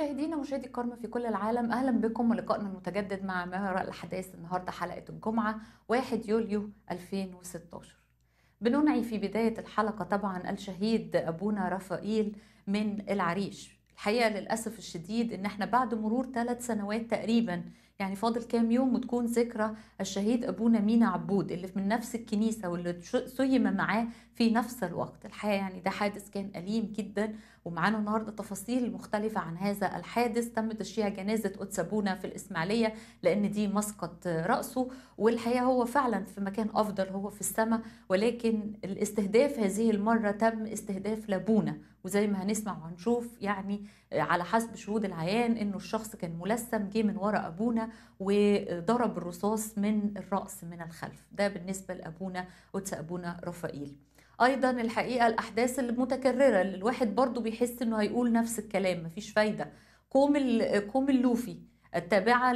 مشاهدينا ومشاهدي الكرم في كل العالم اهلا بكم ولقائنا المتجدد مع ما وراء الاحداث النهارده حلقه الجمعه 1 يوليو 2016 بننعي في بدايه الحلقه طبعا الشهيد ابونا رفائيل من العريش الحقيقه للاسف الشديد ان احنا بعد مرور ثلاث سنوات تقريبا يعني فاضل كام يوم وتكون ذكرى الشهيد ابونا مينا عبود اللي من نفس الكنيسه واللي سيم معاه في نفس الوقت الحقيقه يعني ده حادث كان اليم جدا ومعانا النهارده تفاصيل مختلفه عن هذا الحادث تم تشييع جنازه قدس ابونا في الاسماعيليه لان دي مسقط راسه والحقيقه هو فعلا في مكان افضل هو في السماء ولكن الاستهداف هذه المره تم استهداف لابونا وزي ما هنسمع وهنشوف يعني على حسب شهود العيان انه الشخص كان ملثم جه من ورا ابونا وضرب الرصاص من الراس من الخلف ده بالنسبه لابونا قدس ابونا رفائيل ايضا الحقيقه الاحداث المتكرره اللي الواحد برضو بيحس انه هيقول نفس الكلام مفيش فايده كوم كوم اللوفي التابعه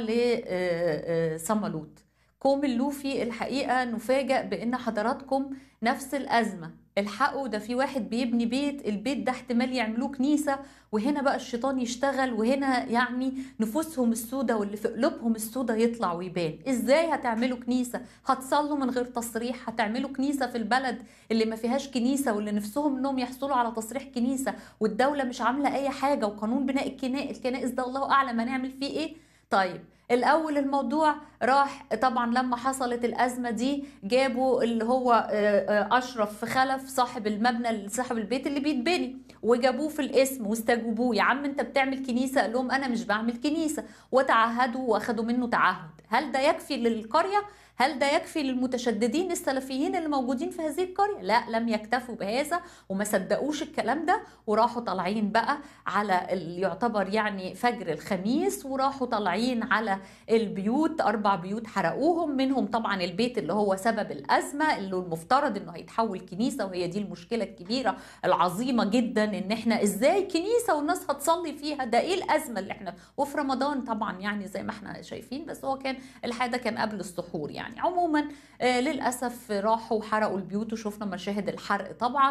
لصمالوت كوم اللوفي الحقيقه نفاجأ بان حضراتكم نفس الازمه الحقوا ده في واحد بيبني بيت البيت ده احتمال يعملوه كنيسة وهنا بقى الشيطان يشتغل وهنا يعني نفوسهم السودة واللي في قلوبهم السودة يطلع ويبان ازاي هتعملوا كنيسة هتصلوا من غير تصريح هتعملوا كنيسة في البلد اللي ما فيهاش كنيسة واللي نفسهم انهم يحصلوا على تصريح كنيسة والدولة مش عاملة اي حاجة وقانون بناء الكنائس الكنائس ده الله اعلم هنعمل فيه ايه طيب الاول الموضوع راح طبعا لما حصلت الازمه دي جابوا اللي هو اشرف خلف صاحب المبنى صاحب البيت اللي بيتبني وجابوه في الاسم واستجوبوه يا عم انت بتعمل كنيسه قال لهم انا مش بعمل كنيسه وتعهدوا واخدوا منه تعهد هل ده يكفي للقريه هل ده يكفي للمتشددين السلفيين اللي موجودين في هذه القريه؟ لا لم يكتفوا بهذا وما صدقوش الكلام ده وراحوا طالعين بقى على اللي يعتبر يعني فجر الخميس وراحوا طالعين على البيوت اربع بيوت حرقوهم منهم طبعا البيت اللي هو سبب الازمه اللي المفترض انه هيتحول كنيسه وهي دي المشكله الكبيره العظيمه جدا ان احنا ازاي كنيسه والناس هتصلي فيها ده ايه الازمه اللي احنا وفي رمضان طبعا يعني زي ما احنا شايفين بس هو كان الحقيقه كان قبل السحور يعني يعني عموما آه للاسف راحوا وحرقوا البيوت وشفنا مشاهد الحرق طبعا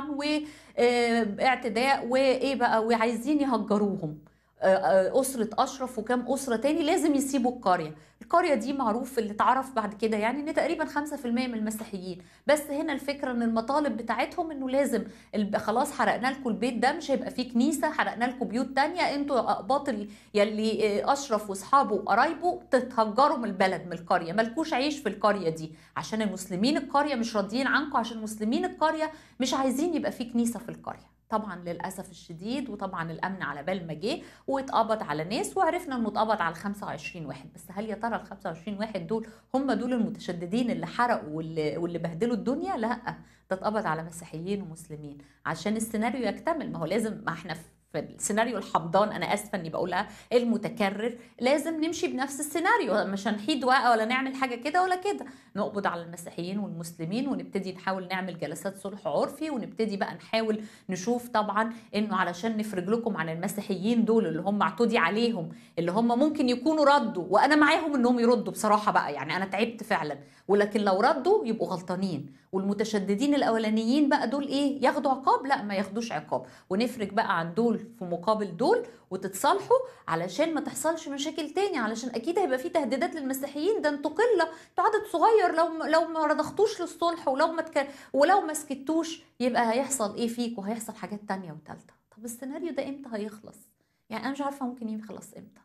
واعتداء وايه بقى وعايزين يهجروهم أسرة أشرف وكم أسرة تاني لازم يسيبوا القرية القرية دي معروف اللي اتعرف بعد كده يعني ان تقريبا 5% من المسيحيين بس هنا الفكرة ان المطالب بتاعتهم انه لازم خلاص حرقنا لكم البيت ده مش هيبقى فيه كنيسة حرقنا لكم بيوت تانية انتوا اقباط يلي اشرف واصحابه وقرايبه تتهجروا من البلد من القرية ملكوش عيش في القرية دي عشان المسلمين القرية مش راضيين عنكم عشان مسلمين القرية مش عايزين يبقى فيه كنيسة في القرية طبعا للاسف الشديد وطبعا الامن على بال ما جه واتقبض على ناس وعرفنا انه اتقبض على 25 واحد بس هل يا ترى ال 25 واحد دول هم دول المتشددين اللي حرقوا واللي, واللي بهدلوا الدنيا لا ده اتقبض على مسيحيين ومسلمين عشان السيناريو يكتمل ما هو لازم ما احنا في السيناريو الحمضان انا اسفه اني بقولها المتكرر لازم نمشي بنفس السيناريو مش هنحيد ولا نعمل حاجه كده ولا كده نقبض على المسيحيين والمسلمين ونبتدي نحاول نعمل جلسات صلح عرفي ونبتدي بقى نحاول نشوف طبعا انه علشان نفرج لكم عن المسيحيين دول اللي هم اعتدي عليهم اللي هم ممكن يكونوا ردوا وانا معاهم انهم يردوا بصراحه بقى يعني انا تعبت فعلا ولكن لو ردوا يبقوا غلطانين والمتشددين الاولانيين بقى دول ايه ياخدوا عقاب لا ما ياخدوش عقاب ونفرج بقى عن دول في مقابل دول وتتصالحوا علشان ما تحصلش مشاكل تاني علشان اكيد هيبقى في تهديدات للمسيحيين ده انتوا قله انتوا عدد صغير لو لو ما رضختوش للصلح ولو ما تك... ولو ما سكتوش يبقى هيحصل ايه فيك وهيحصل حاجات تانية وتالتة طب السيناريو ده امتى هيخلص يعني انا مش عارفه ممكن يخلص امتى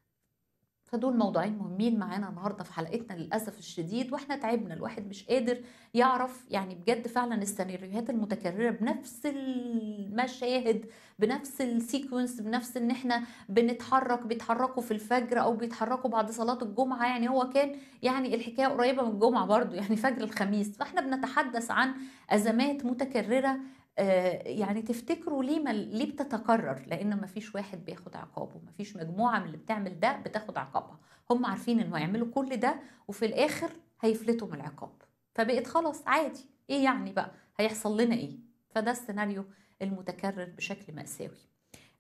فدول موضوعين مهمين معانا النهارده في حلقتنا للاسف الشديد واحنا تعبنا الواحد مش قادر يعرف يعني بجد فعلا السيناريوهات المتكرره بنفس المشاهد بنفس السيكونس بنفس ان احنا بنتحرك بيتحركوا في الفجر او بيتحركوا بعد صلاه الجمعه يعني هو كان يعني الحكايه قريبه من الجمعه برضو يعني فجر الخميس فاحنا بنتحدث عن ازمات متكرره يعني تفتكروا ليه ما ليه بتتكرر لان ما فيش واحد بياخد عقابه ما فيش مجموعه من اللي بتعمل ده بتاخد عقابها هم عارفين انه هيعملوا كل ده وفي الاخر هيفلتوا من العقاب فبقت خلاص عادي ايه يعني بقى هيحصل لنا ايه فده السيناريو المتكرر بشكل مأساوي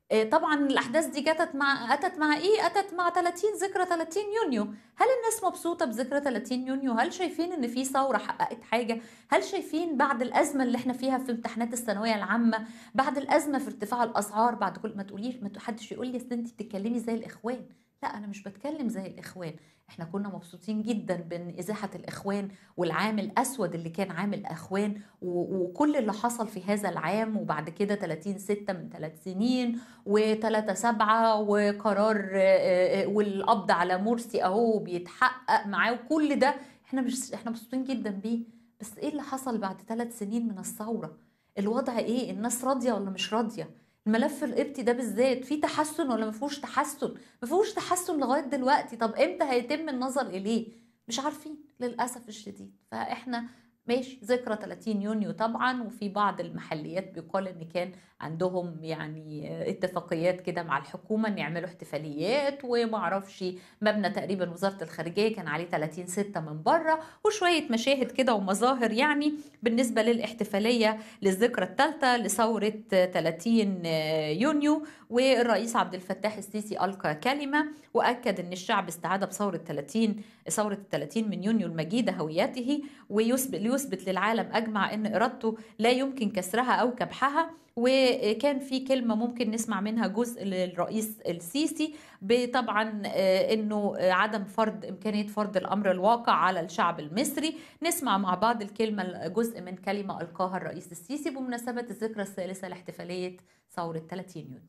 طبعا الاحداث دي جتت مع اتت مع ايه اتت مع 30 ذكرى 30 يونيو هل الناس مبسوطه بذكرى 30 يونيو هل شايفين ان في ثوره حققت حاجه هل شايفين بعد الازمه اللي احنا فيها في امتحانات الثانويه العامه بعد الازمه في ارتفاع الاسعار بعد كل ما تقوليش ما حدش يقول لي اصل انت بتتكلمي زي الاخوان لا انا مش بتكلم زي الاخوان احنا كنا مبسوطين جدا بازاحه الاخوان والعام الاسود اللي كان عام الاخوان وكل اللي حصل في هذا العام وبعد كده 30 6 من ثلاث سنين و3 7 وقرار والقبض على مرسي اهو بيتحقق معاه وكل ده احنا مش احنا مبسوطين جدا بيه بس ايه اللي حصل بعد ثلاث سنين من الثوره الوضع ايه الناس راضيه ولا مش راضيه الملف القبطي ده بالذات فيه تحسن ولا ما فيهوش تحسن ما فيهوش تحسن لغايه دلوقتي طب امتى هيتم النظر اليه مش عارفين للاسف الشديد فاحنا ماشي ذكرى 30 يونيو طبعا وفي بعض المحليات بيقال ان كان عندهم يعني اتفاقيات كده مع الحكومه ان يعملوا احتفاليات ومعرفش مبنى تقريبا وزاره الخارجيه كان عليه 30 6 من بره وشويه مشاهد كده ومظاهر يعني بالنسبه للاحتفاليه للذكرى الثالثه لثوره 30 يونيو والرئيس عبد الفتاح السيسي القى كلمه واكد ان الشعب استعاد بثوره 30 ثوره 30 من يونيو المجيده هويته ويثبت ليثبت للعالم اجمع ان ارادته لا يمكن كسرها او كبحها وكان في كلمه ممكن نسمع منها جزء للرئيس السيسي طبعا انه عدم فرض امكانيه فرض الامر الواقع على الشعب المصري نسمع مع بعض الكلمه جزء من كلمه القاها الرئيس السيسي بمناسبه الذكرى الثالثه لاحتفاليه ثوره 30 يونيو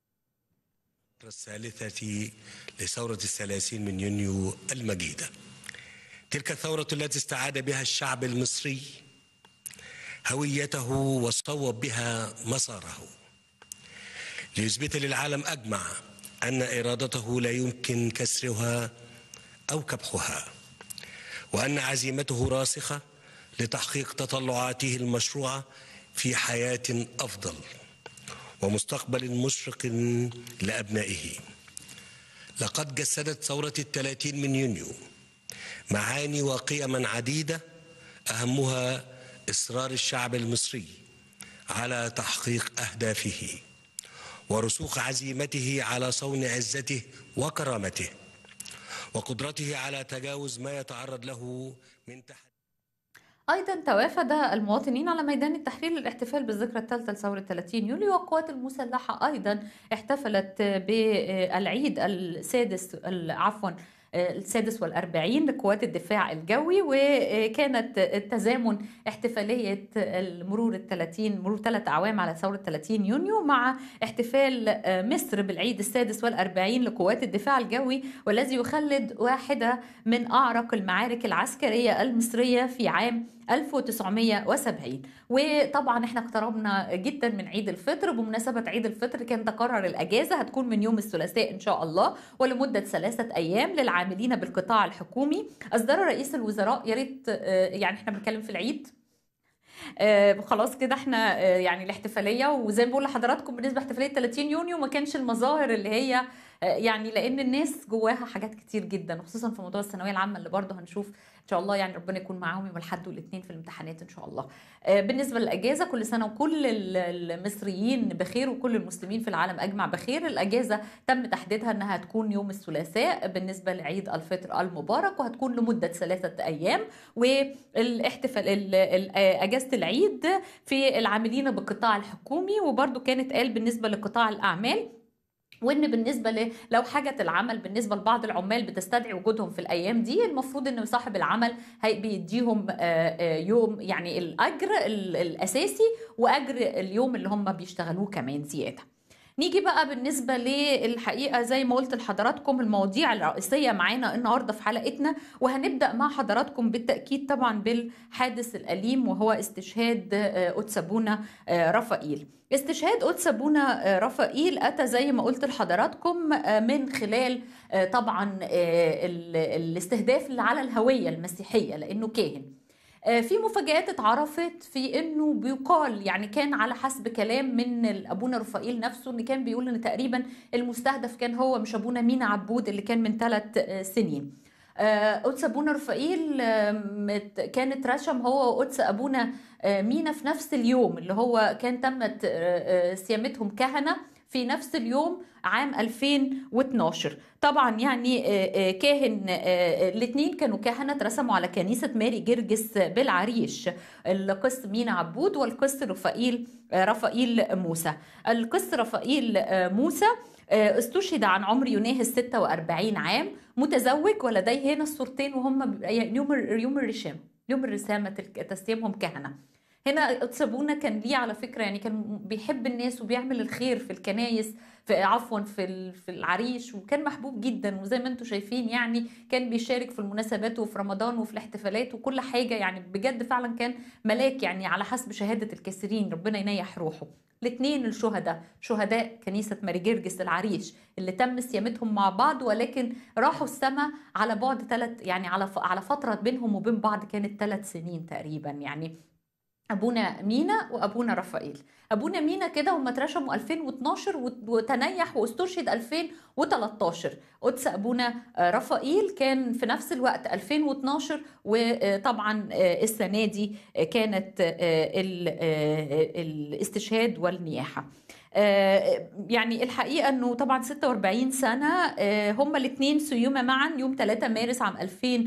الثالثة لثورة الثلاثين من يونيو المجيدة تلك الثورة التي استعاد بها الشعب المصري هويته وصوب بها مساره ليثبت للعالم اجمع ان ارادته لا يمكن كسرها او كبحها وان عزيمته راسخه لتحقيق تطلعاته المشروعه في حياه افضل ومستقبل مشرق لابنائه لقد جسدت ثوره الثلاثين من يونيو معاني وقيما عديده اهمها اصرار الشعب المصري على تحقيق اهدافه ورسوخ عزيمته على صون عزته وكرامته وقدرته على تجاوز ما يتعرض له من تحدي ايضا توافد المواطنين على ميدان التحرير للاحتفال بالذكرى الثالثه لثوره 30 يوليو والقوات المسلحه ايضا احتفلت بالعيد السادس عفوا السادس والأربعين لقوات الدفاع الجوي وكانت التزامن احتفالية المرور الثلاثين مرور ثلاث أعوام على ثورة 30 يونيو مع احتفال مصر بالعيد السادس والأربعين لقوات الدفاع الجوي والذي يخلد واحدة من أعرق المعارك العسكرية المصرية في عام 1970 وطبعا احنا اقتربنا جدا من عيد الفطر بمناسبة عيد الفطر كان تقرر الأجازة هتكون من يوم الثلاثاء إن شاء الله ولمدة ثلاثة أيام للعاملين بالقطاع الحكومي أصدر رئيس الوزراء يا ريت يعني احنا بنتكلم في العيد آه خلاص كده احنا آه يعني الاحتفاليه وزي ما بقول لحضراتكم بالنسبه لاحتفاليه 30 يونيو ما كانش المظاهر اللي هي آه يعني لان الناس جواها حاجات كتير جدا وخصوصا في موضوع الثانويه العامه اللي برضه هنشوف ان شاء الله يعني ربنا يكون معاهم يوم الاحد والاثنين في الامتحانات ان شاء الله بالنسبه للاجازه كل سنه وكل المصريين بخير وكل المسلمين في العالم اجمع بخير الاجازه تم تحديدها انها تكون يوم الثلاثاء بالنسبه لعيد الفطر المبارك وهتكون لمده ثلاثه ايام والاحتفال اجازه العيد في العاملين بالقطاع الحكومي وبرده كانت قال بالنسبه لقطاع الاعمال وان بالنسبه ل... لو حاجه العمل بالنسبه لبعض العمال بتستدعي وجودهم في الايام دي المفروض ان صاحب العمل هي بيديهم يوم يعني الاجر الاساسي واجر اليوم اللي هم بيشتغلوه كمان زياده نيجي بقى بالنسبه للحقيقه زي ما قلت لحضراتكم المواضيع الرئيسيه معانا النهارده في حلقتنا وهنبدا مع حضراتكم بالتاكيد طبعا بالحادث الاليم وهو استشهاد اوتسابونا رفائيل استشهاد اوتسابونا رفائيل اتى زي ما قلت لحضراتكم من خلال طبعا الاستهداف اللي على الهويه المسيحيه لانه كاهن في مفاجآت اتعرفت في انه بيقال يعني كان على حسب كلام من ابونا رفائيل نفسه ان كان بيقول ان تقريبا المستهدف كان هو مش ابونا مينا عبود اللي كان من ثلاث سنين قدس ابونا رفائيل كانت رشم هو وقدس ابونا مينا في نفس اليوم اللي هو كان تمت صيامتهم كهنه في نفس اليوم عام 2012 طبعا يعني كاهن الاثنين كانوا كهنة اترسموا على كنيسة ماري جرجس بالعريش القس مينا عبود والقس رفائيل رفائيل موسى القس رفائيل موسى استشهد عن عمر يناهز 46 عام متزوج ولديه هنا الصورتين وهم يوم يوم الرشام يوم الرسامة تسليمهم كهنة هنا اتسابونا كان ليه على فكره يعني كان بيحب الناس وبيعمل الخير في الكنايس في عفوا في في العريش وكان محبوب جدا وزي ما انتم شايفين يعني كان بيشارك في المناسبات وفي رمضان وفي الاحتفالات وكل حاجه يعني بجد فعلا كان ملاك يعني على حسب شهاده الكثيرين ربنا ينيح روحه الاثنين الشهداء شهداء كنيسة ماري جرجس العريش اللي تم صيامتهم مع بعض ولكن راحوا السماء على بعد ثلاث يعني على على فترة بينهم وبين بعض كانت ثلاث سنين تقريبا يعني ابونا مينا وابونا رفائيل ابونا مينا كده هم اترشموا 2012 وتنيح واستشهد 2013 قدس ابونا رفائيل كان في نفس الوقت 2012 وطبعا السنه دي كانت الاستشهاد والنياحه يعني الحقيقه انه طبعا 46 سنه هما الاثنين سيومه معا يوم 3 مارس عام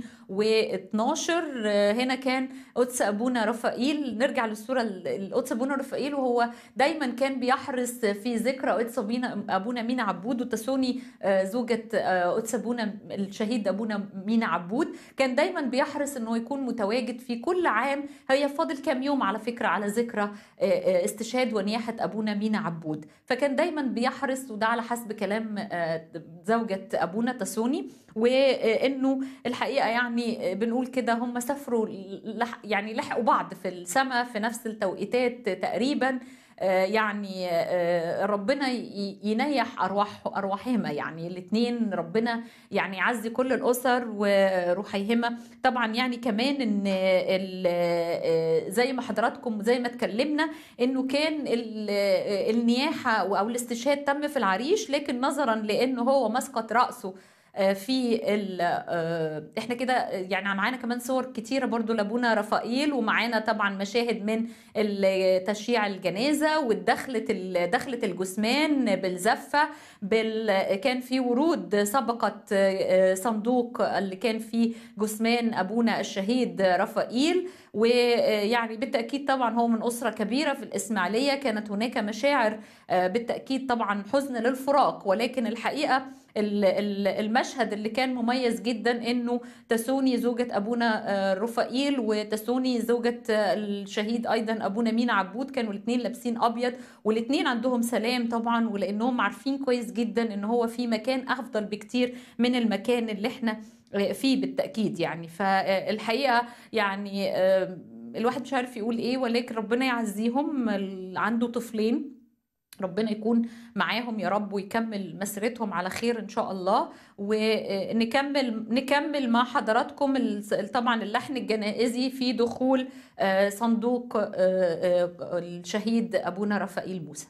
2012 هنا كان قدس ابونا رفائيل نرجع للصوره القدس ابونا رفائيل وهو دايما كان بيحرص في ذكرى قدس ابونا مينا عبود وتسوني زوجة قدس ابونا الشهيد ابونا مينا عبود كان دايما بيحرص انه يكون متواجد في كل عام هي فاضل كام يوم على فكره على ذكرى استشهاد ونياحه ابونا مينا عبود فكان دايما بيحرص وده على حسب كلام زوجة ابونا تسوني وانه الحقيقه يعني بنقول كده هم سافروا يعني لحقوا بعض في السماء في نفس التوقيتات تقريبا يعني ربنا ينيح ارواح ارواحهما يعني الاثنين ربنا يعني يعزي كل الاسر وروحيهما طبعا يعني كمان ان زي ما حضراتكم زي ما اتكلمنا انه كان النياحه او الاستشهاد تم في العريش لكن نظرا لانه هو مسقط راسه في احنا كده يعني معانا كمان صور كتيره برضو لابونا رفائيل ومعانا طبعا مشاهد من تشييع الجنازه والدخله دخله الجثمان بالزفه بال كان في ورود سبقت صندوق اللي كان فيه جثمان ابونا الشهيد رفائيل ويعني بالتاكيد طبعا هو من اسره كبيره في الاسماعيليه كانت هناك مشاعر بالتاكيد طبعا حزن للفراق ولكن الحقيقه المشهد اللي كان مميز جدا انه تسوني زوجة ابونا رفائيل وتسوني زوجة الشهيد ايضا ابونا مينا عبود كانوا الاثنين لابسين ابيض والاثنين عندهم سلام طبعا ولانهم عارفين كويس جدا ان هو في مكان افضل بكتير من المكان اللي احنا فيه بالتاكيد يعني فالحقيقه يعني الواحد مش عارف يقول ايه ولكن ربنا يعزيهم عنده طفلين ربنا يكون معاهم يا رب ويكمل مسيرتهم على خير ان شاء الله ونكمل نكمل مع حضراتكم طبعا اللحن الجنائزي في دخول صندوق الشهيد ابونا رفائيل موسى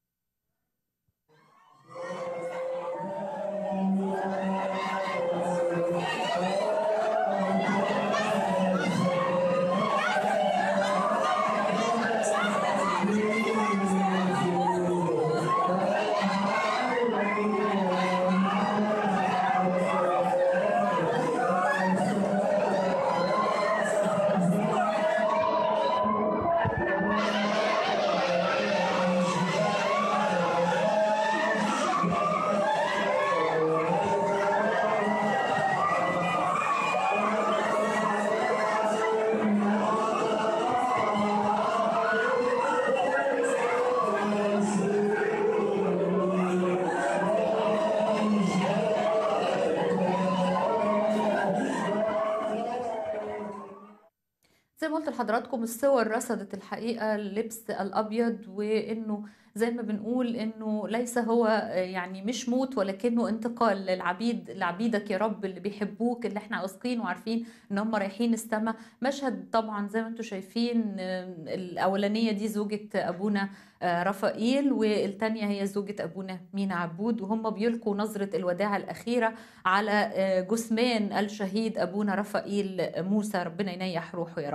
زي ما قلت لحضراتكم الصور رصدت الحقيقه اللبس الابيض وانه زي ما بنقول انه ليس هو يعني مش موت ولكنه انتقال للعبيد لعبيدك يا رب اللي بيحبوك اللي احنا واثقين وعارفين ان هم رايحين السماء مشهد طبعا زي ما انتم شايفين الاولانيه دي زوجة ابونا رفائيل والتانية هي زوجة أبونا مينا عبود وهم بيلقوا نظرة الوداع الأخيرة على جثمان الشهيد أبونا رفائيل موسى ربنا ينيح روحه يا رب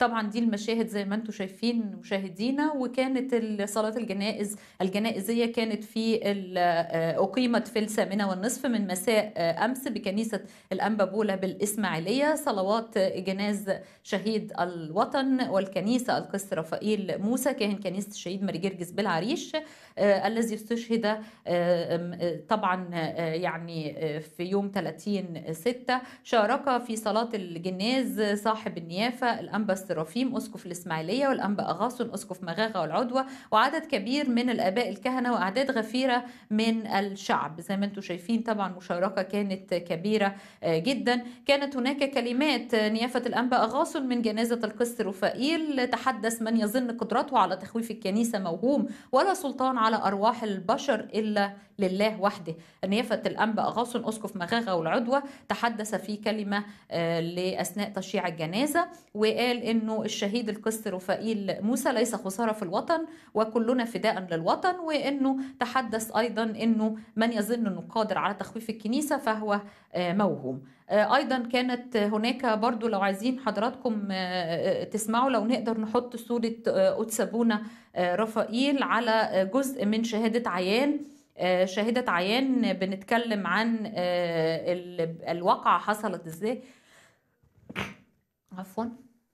طبعا دي المشاهد زي ما انتم شايفين مشاهدينا وكانت صلاة الجنائز الجنائزية كانت في أقيمت في الثامنة والنصف من مساء أمس بكنيسة الأنبابولة بالإسماعيلية صلوات جناز شهيد الوطن والكنيسة القس رفائيل موسى كاهن كنيسة الشهيد ماري جرجس بالعريش آه الذي استشهد آه طبعا آه يعني في يوم 30 6 شارك في صلاة الجناز صاحب النيافة الأنبا السرافيم أسقف الإسماعيلية والأنبا أغاصن أسقف مغاغة والعدوى وعدد كبير من الآباء الكهنة وأعداد غفيرة من الشعب زي ما انتم شايفين طبعا مشاركة كانت كبيرة جدا كانت هناك كلمات نيافة الأنبا أغاصن من جنازة القس رفائيل تحدث من يظن قدرته على تخويف الكنيسة موهوم ولا سلطان على أرواح البشر إلا لله وحده نيافة الأنبا أغاصن أسقف مغاغة والعدوى تحدث في كلمة لأثناء تشييع الجنازة وقال إنه الشهيد القس رفائيل موسى ليس خسارة في الوطن وكلنا فداء للوطن وإنه تحدث أيضا إنه من يظن أنه قادر على تخويف الكنيسة فهو موهوم ايضا كانت هناك برضو لو عايزين حضراتكم تسمعوا لو نقدر نحط صورة أتسابونا رفائيل على جزء من شهادة عيان شهادة عيان بنتكلم عن الواقعة حصلت ازاي عفوا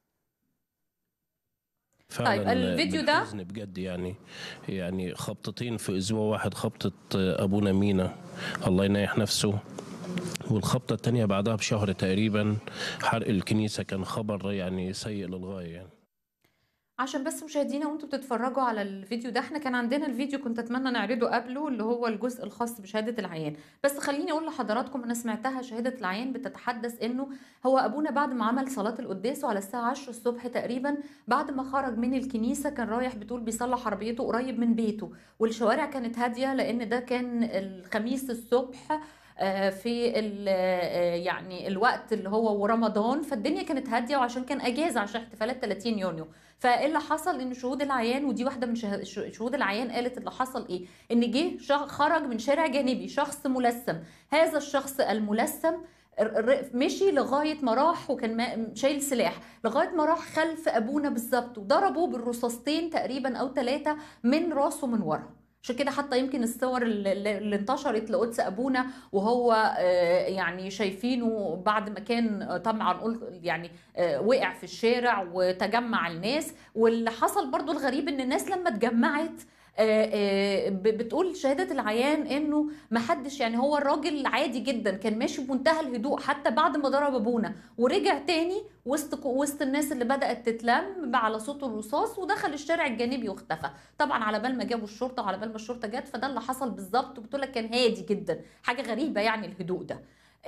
فعلا طيب الفيديو ده بالحزن بجد يعني يعني خبطتين في اسبوع واحد خبطه ابونا مينا الله ينيح نفسه والخبطه الثانيه بعدها بشهر تقريبا حرق الكنيسه كان خبر يعني سيء للغايه يعني عشان بس مشاهدينا وانتم بتتفرجوا على الفيديو ده احنا كان عندنا الفيديو كنت اتمنى نعرضه قبله اللي هو الجزء الخاص بشهاده العيان بس خليني اقول لحضراتكم انا سمعتها شهاده العيان بتتحدث انه هو ابونا بعد ما عمل صلاه القداس وعلى الساعه 10 الصبح تقريبا بعد ما خرج من الكنيسه كان رايح بتقول بيصلح عربيته قريب من بيته والشوارع كانت هاديه لان ده كان الخميس الصبح في يعني الوقت اللي هو ورمضان فالدنيا كانت هاديه وعشان كان اجازه عشان احتفالات 30 يونيو فايه اللي حصل ان شهود العيان ودي واحده من شهود العيان قالت اللي حصل ايه ان جه خرج من شارع جانبي شخص ملثم هذا الشخص الملثم مشي لغايه ما راح وكان شايل سلاح لغايه ما راح خلف ابونا بالظبط وضربه بالرصاصتين تقريبا او ثلاثه من راسه من ورا عشان كده حتى يمكن الصور اللي انتشرت لقدس ابونا وهو يعني شايفينه بعد ما كان طبعا قلت يعني وقع في الشارع وتجمع الناس واللي حصل برضو الغريب ان الناس لما اتجمعت بتقول شهادة العيان انه محدش يعني هو الراجل عادي جدا كان ماشي بمنتهى الهدوء حتى بعد ما ضرب ابونا ورجع تاني وسط وسط الناس اللي بدأت تتلم على صوت الرصاص ودخل الشارع الجانبي واختفى طبعا على بال ما جابوا الشرطة وعلى بال ما الشرطة جت فده اللي حصل بالظبط وبتقول لك كان هادي جدا حاجة غريبة يعني الهدوء ده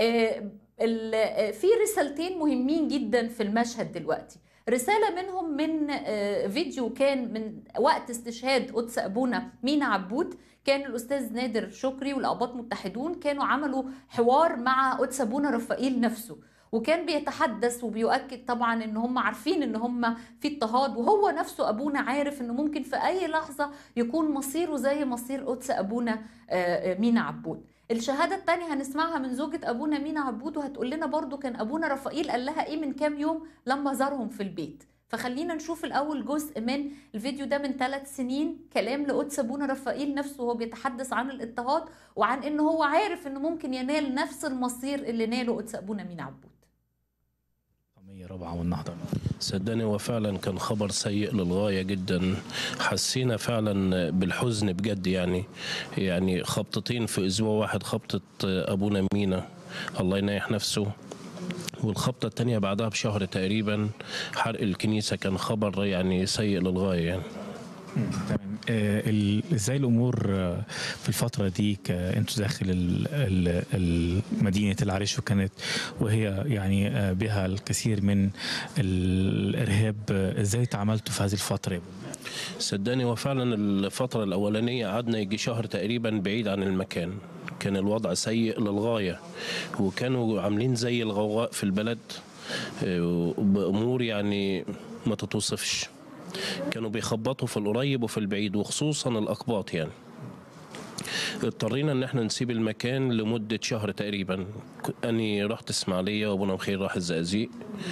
في رسالتين مهمين جدا في المشهد دلوقتي رسالة منهم من فيديو كان من وقت استشهاد قدس أبونا مينا عبود كان الأستاذ نادر شكري والأقباط متحدون كانوا عملوا حوار مع قدس أبونا رفائيل نفسه وكان بيتحدث وبيؤكد طبعا ان هم عارفين ان هم في اضطهاد وهو نفسه ابونا عارف انه ممكن في اي لحظه يكون مصيره زي مصير قدس ابونا مينا عبود الشهاده الثانيه هنسمعها من زوجة ابونا مينا عبود وهتقول لنا برضو كان ابونا رفائيل قال لها ايه من كام يوم لما زارهم في البيت فخلينا نشوف الاول جزء من الفيديو ده من ثلاث سنين كلام لقدس ابونا رفائيل نفسه وهو بيتحدث عن الاضطهاد وعن انه هو عارف انه ممكن ينال نفس المصير اللي ناله قدس ابونا مينا عبود رابعة والنهضة صدقني هو فعلا كان خبر سيء للغاية جدا حسينا فعلا بالحزن بجد يعني يعني خبطتين في أسبوع واحد خبطة أبونا مينا الله ينيح نفسه والخبطة الثانية بعدها بشهر تقريبا حرق الكنيسة كان خبر يعني سيء للغاية يعني تمام ازاي الامور في الفتره دي انتوا داخل مدينه العريش وكانت وهي يعني بها الكثير من الارهاب ازاي تعاملتوا في هذه الفتره صدقني وفعلا الفتره الاولانيه قعدنا يجي شهر تقريبا بعيد عن المكان كان الوضع سيء للغايه وكانوا عاملين زي الغوغاء في البلد بامور يعني ما تتوصفش كانوا بيخبطوا في القريب وفي البعيد وخصوصا الاقباط يعني اضطرينا ان احنا نسيب المكان لمده شهر تقريبا اني رحت اسماعيليه وابونا بخير راح الزقازيق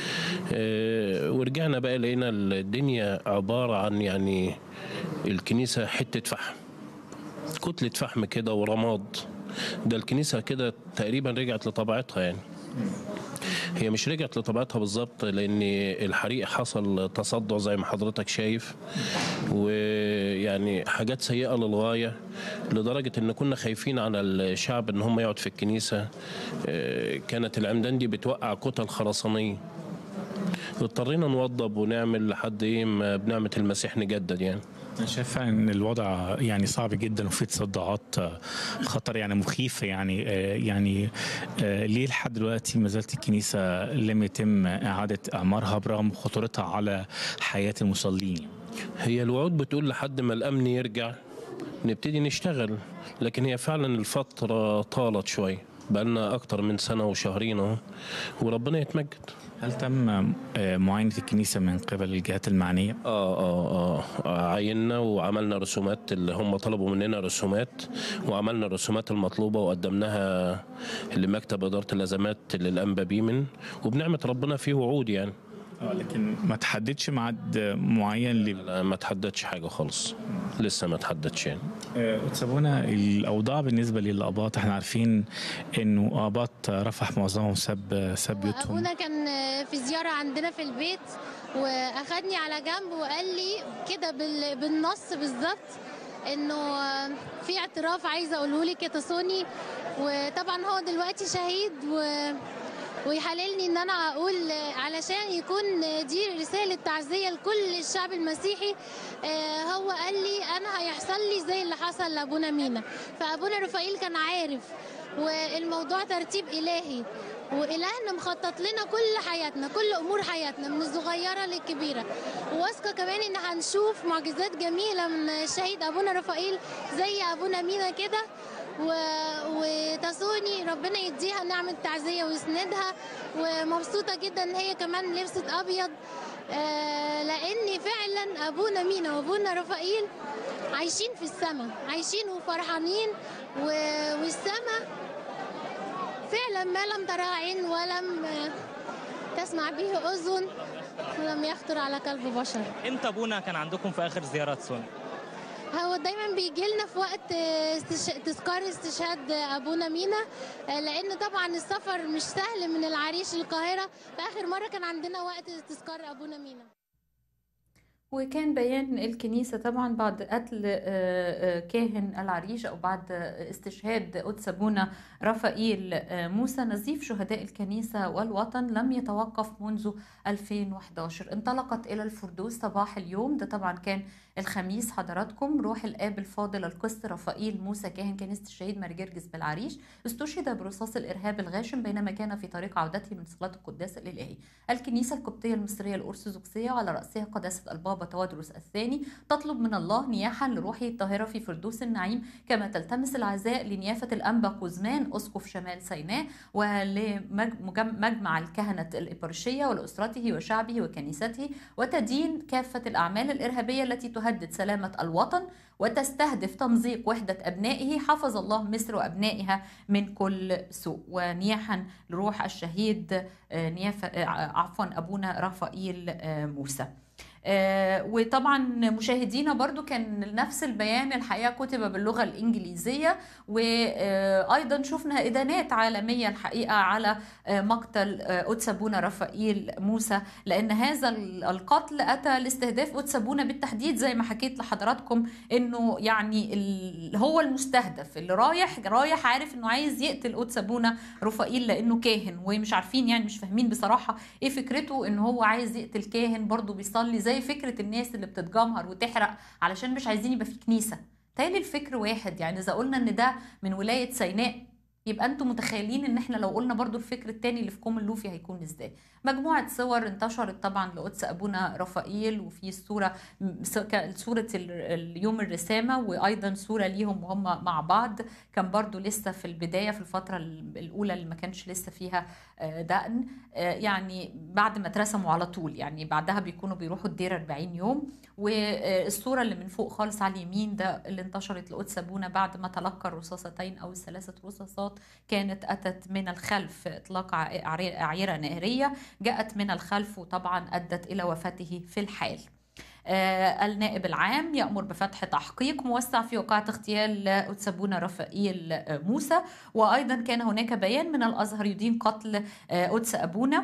آه، ورجعنا بقى لقينا الدنيا عبارة عن يعني الكنيسة حتة فحم كتلة فحم كده ورماد ده الكنيسة كده تقريبا رجعت لطبيعتها يعني هي مش رجعت لطبيعتها بالظبط لان الحريق حصل تصدع زي ما حضرتك شايف ويعني حاجات سيئه للغايه لدرجه ان كنا خايفين على الشعب ان هم يقعد في الكنيسه آه، كانت العمدان دي بتوقع كتل خرسانيه اضطرينا نوضب ونعمل لحد ايه ما بنعمه المسيح نجدد يعني انا شايف ان الوضع يعني صعب جدا وفي تصدعات آه، خطر يعني مخيفه يعني آه، يعني آه، ليه لحد دلوقتي ما زالت الكنيسه لم يتم اعاده اعمارها برغم خطورتها على حياه المصلين هي الوعود بتقول لحد ما الامن يرجع نبتدي نشتغل لكن هي فعلا الفتره طالت شويه بقالنا اكتر من سنه وشهرين اهو وربنا يتمجد هل تم آه، معاينه الكنيسه من قبل الجهات المعنيه؟ آه, آه, اه عيننا وعملنا رسومات اللي هم طلبوا مننا رسومات وعملنا الرسومات المطلوبه وقدمناها لمكتب اداره الازمات للانبا بيمن وبنعمه ربنا فيه وعود يعني اه لكن ما تحددش ميعاد معين ل لا ما تحددش حاجه خالص لسه ما تحددش يعني تسابونا الاوضاع بالنسبه للاباط احنا عارفين انه اباط رفح معظمهم ساب ساب بيوتهم ابونا كان في زياره عندنا في البيت واخدني على جنب وقال لي كده بال- بالنص بالظبط انه في اعتراف عايزه اقوله لك يا تاسوني وطبعا هو دلوقتي شهيد و ويحللني ان انا اقول علشان يكون دي رساله تعزيه لكل الشعب المسيحي آه، هو قال لي انا هيحصل لي زي اللي حصل لابونا مينا فابونا رفائيل كان عارف والموضوع ترتيب الهي والهنا مخطط لنا كل حياتنا كل امور حياتنا من الصغيره للكبيره وواثقه كمان ان هنشوف معجزات جميله من الشهيد ابونا رفائيل زي ابونا مينا كده و... وتسوني ربنا يديها نعمة تعزية ويسندها ومبسوطة جدا ان هي كمان لبست ابيض آه لان فعلا ابونا مينا وابونا رفائيل عايشين في السماء عايشين وفرحانين و... والسماء فعلا ما لم ترى عين ولم آه، تسمع به اذن ولم يخطر على قلب بشر امتى ابونا كان عندكم في اخر زياره سوني هو دايما بيجي لنا في وقت استش... تذكار استشهاد ابونا مينا آه، لان طبعا السفر مش سهل من العريش للقاهره فاخر مره كان عندنا وقت تذكار ابونا مينا وكان بيان الكنيسة طبعا بعد قتل آه، آه، كاهن العريش أو بعد استشهاد قدس أبونا رفائيل آه، موسى نزيف شهداء الكنيسة والوطن لم يتوقف منذ 2011 انطلقت إلى الفردوس صباح اليوم ده طبعا كان الخميس حضراتكم روح الآب الفاضل القس رفائيل موسى كاهن كنيسة الشهيد مرجرجس بالعريش استشهد برصاص الإرهاب الغاشم بينما كان في طريق عودته من صلاة القداس الإلهي الكنيسة القبطية المصرية الأرثوذكسية على رأسها قداسة البابا تودرس الثاني تطلب من الله نياحا لروحه الطاهرة في فردوس النعيم كما تلتمس العزاء لنيافة الأنبا قزمان أسقف شمال سيناء ولمجمع الكهنة الإبرشية ولأسرته وشعبه وكنيسته وتدين كافة الأعمال الإرهابية التي تهدد سلامة الوطن وتستهدف تمزيق وحدة أبنائه حفظ الله مصر وأبنائها من كل سوء ونياحا لروح الشهيد آه، نيافة آه، عفوا أبونا رفائيل آه، موسى آه، وطبعا مشاهدينا برضو كان نفس البيان الحقيقة كتب باللغة الإنجليزية وأيضا شفنا إدانات عالمية الحقيقة على آه، مقتل آه، قدس أبونا رفائيل موسى لأن هذا القتل أتى لاستهداف قدس أبونا بالتحديد زي ما حكيت لحضراتكم إنه يعني ال- هو المستهدف اللي رايح رايح عارف إنه عايز يقتل قدس أبونا رفائيل لأنه كاهن ومش عارفين يعني مش فاهمين بصراحة إيه فكرته إن هو عايز يقتل كاهن برضه بيصلي زي فكرة الناس اللي بتتجمهر وتحرق علشان مش عايزين يبقى في كنيسة تالي الفكر واحد يعني إذا قلنا إن ده من ولاية سيناء يبقى انتم متخيلين ان احنا لو قلنا برضو الفكر التاني اللي في كوم اللوفي هيكون ازاي مجموعة صور انتشرت طبعا لقدس ابونا رفائيل وفي الصورة م- س- ك- صورة ال- اليوم الرسامة وايضا صورة ليهم وهم مع بعض كان برضو لسه في البداية في الفترة ال- الاولى اللي ما كانش لسه فيها آه، دقن آه، يعني بعد ما اترسموا على طول يعني بعدها بيكونوا بيروحوا الدير 40 يوم والصورة اللي من فوق خالص على اليمين ده اللي انتشرت لقدس أبونا بعد ما تلقى الرصاصتين أو الثلاثة رصاصات طلقات كانت اتت من الخلف اطلاق اعيره ناريه جاءت من الخلف وطبعا ادت الى وفاته في الحال آه النائب العام يأمر بفتح تحقيق موسع في وقعة اغتيال أتسابونا رفائيل موسى وأيضا كان هناك بيان من الأزهر يدين قتل أتس أبونا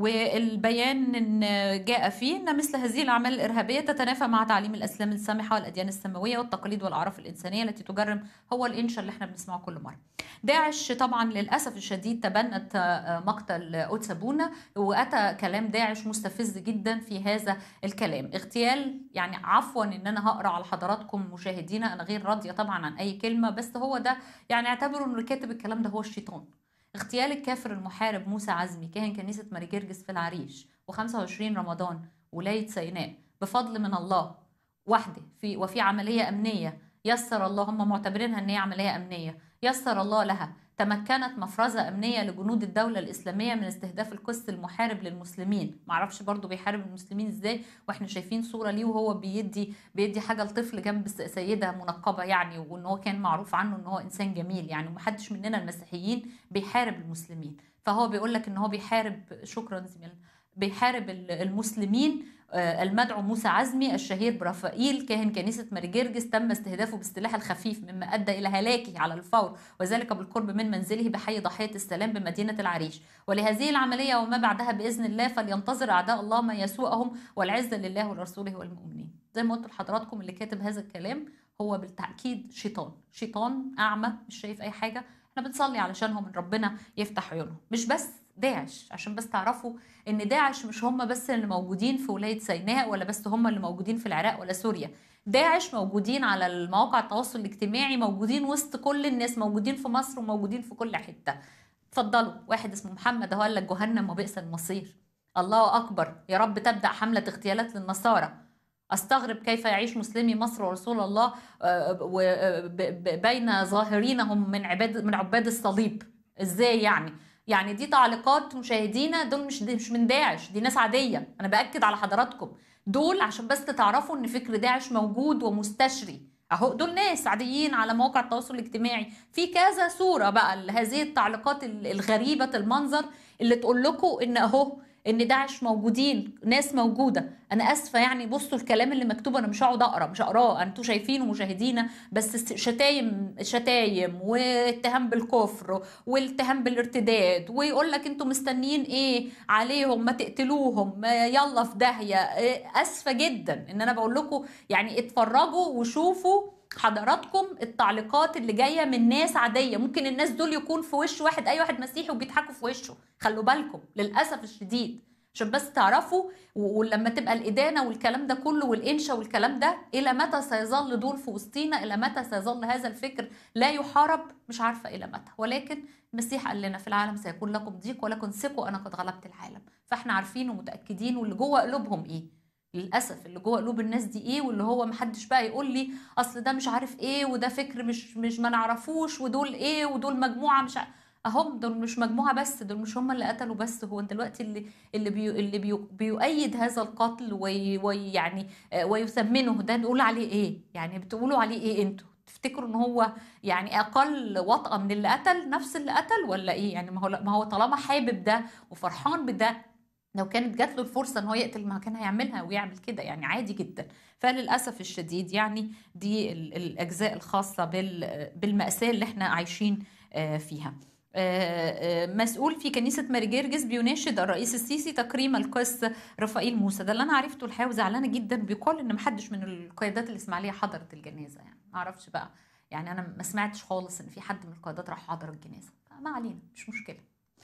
والبيان إن جاء فيه أن مثل هذه الأعمال الإرهابية تتنافى مع تعليم الإسلام السامحة والأديان السماوية والتقاليد والأعراف الإنسانية التي تجرم هو الإنشاء اللي احنا بنسمعه كل مرة داعش طبعا للأسف الشديد تبنت مقتل أتسابونا وأتى كلام داعش مستفز جدا في هذا الكلام اغتيال يعني عفوا ان انا هقرا على حضراتكم مشاهدينا انا غير راضيه طبعا عن اي كلمه بس هو ده يعني اعتبروا ان اللي كاتب الكلام ده هو الشيطان اغتيال الكافر المحارب موسى عزمي كاهن كنيسه ماري جرجس في العريش و25 رمضان ولايه سيناء بفضل من الله وحده في وفي عمليه امنيه يسر الله هم معتبرينها ان هي عمليه امنيه يسر الله لها تمكنت مفرزة أمنية لجنود الدولة الإسلامية من استهداف القس المحارب للمسلمين معرفش برضو بيحارب المسلمين إزاي وإحنا شايفين صورة ليه وهو بيدي بيدي حاجة لطفل جنب سيدة منقبة يعني وإن هو كان معروف عنه إن هو إنسان جميل يعني محدش مننا المسيحيين بيحارب المسلمين فهو بيقول لك إن هو بيحارب شكرا زميل بيحارب المسلمين المدعو موسى عزمي الشهير برافائيل كاهن كنيسة مارجرجس تم استهدافه بالسلاح الخفيف مما أدى إلى هلاكه على الفور وذلك بالقرب من منزله بحي ضحية السلام بمدينة العريش ولهذه العملية وما بعدها بإذن الله فلينتظر أعداء الله ما يسوءهم والعزة لله ولرسوله والمؤمنين زي ما قلت لحضراتكم اللي كاتب هذا الكلام هو بالتأكيد شيطان شيطان أعمى مش شايف أي حاجة احنا بنصلي علشانهم ان ربنا يفتح عيونهم مش بس داعش عشان بس تعرفوا ان داعش مش هم بس اللي موجودين في ولايه سيناء ولا بس هم اللي موجودين في العراق ولا سوريا داعش موجودين على المواقع التواصل الاجتماعي موجودين وسط كل الناس موجودين في مصر وموجودين في كل حته اتفضلوا واحد اسمه محمد اهو قال لك جهنم وبئس المصير الله اكبر يا رب تبدا حمله اغتيالات للنصارى استغرب كيف يعيش مسلمي مصر ورسول الله بين ظاهرينهم من عباد من عباد الصليب ازاي يعني يعني دي تعليقات مشاهدينا دول مش مش من داعش دي ناس عاديه انا باكد على حضراتكم دول عشان بس تعرفوا ان فكر داعش موجود ومستشري اهو دول ناس عاديين على مواقع التواصل الاجتماعي في كذا صوره بقى لهذه التعليقات الغريبه المنظر اللي تقول لكم ان اهو ان داعش موجودين ناس موجوده انا اسفه يعني بصوا الكلام اللي مكتوب انا مش هقعد اقرا مش هقراه انتوا شايفينه مشاهدينا بس شتايم شتايم واتهام بالكفر والاتهام بالارتداد ويقول لك انتوا مستنيين ايه عليهم ما تقتلوهم يلا في داهيه اسفه جدا ان انا بقول لكم يعني اتفرجوا وشوفوا حضراتكم التعليقات اللي جايه من ناس عاديه ممكن الناس دول يكون في وش واحد اي واحد مسيحي وبيضحكوا في وشه خلوا بالكم للاسف الشديد عشان بس تعرفوا ولما تبقى الادانه والكلام ده كله والانشا والكلام ده الى متى سيظل دول في وسطينا الى متى سيظل هذا الفكر لا يحارب مش عارفه الى متى ولكن المسيح قال لنا في العالم سيكون لكم ضيق ولكن ثقوا انا قد غلبت العالم فاحنا عارفين ومتاكدين واللي جوه قلوبهم ايه للاسف اللي جوه قلوب الناس دي ايه واللي هو محدش بقى يقول لي اصل ده مش عارف ايه وده فكر مش مش ما نعرفوش ودول ايه ودول مجموعه مش ع... اهم دول مش مجموعه بس دول مش هم اللي قتلوا بس هو دلوقتي اللي اللي بي اللي بي بيؤيد هذا القتل ويعني وي يعني ويثمنه ده نقول عليه ايه يعني بتقولوا عليه ايه انتوا تفتكروا ان هو يعني اقل وطأة من اللي قتل نفس اللي قتل ولا ايه يعني ما هو ما هو طالما حابب ده وفرحان بده لو كانت جات له الفرصه ان هو يقتل ما كان هيعملها ويعمل كده يعني عادي جدا فللاسف الشديد يعني دي الاجزاء الخاصه بالماساه اللي احنا عايشين فيها مسؤول في كنيسة ماري جرجس بيناشد الرئيس السيسي تكريم القس رفائيل موسى ده اللي انا عرفته الحقيقه وزعلانه جدا بيقال ان محدش من القيادات الاسماعيليه حضرت الجنازه يعني ما اعرفش بقى يعني انا ما سمعتش خالص ان في حد من القيادات راح حضر الجنازه ما علينا مش مشكله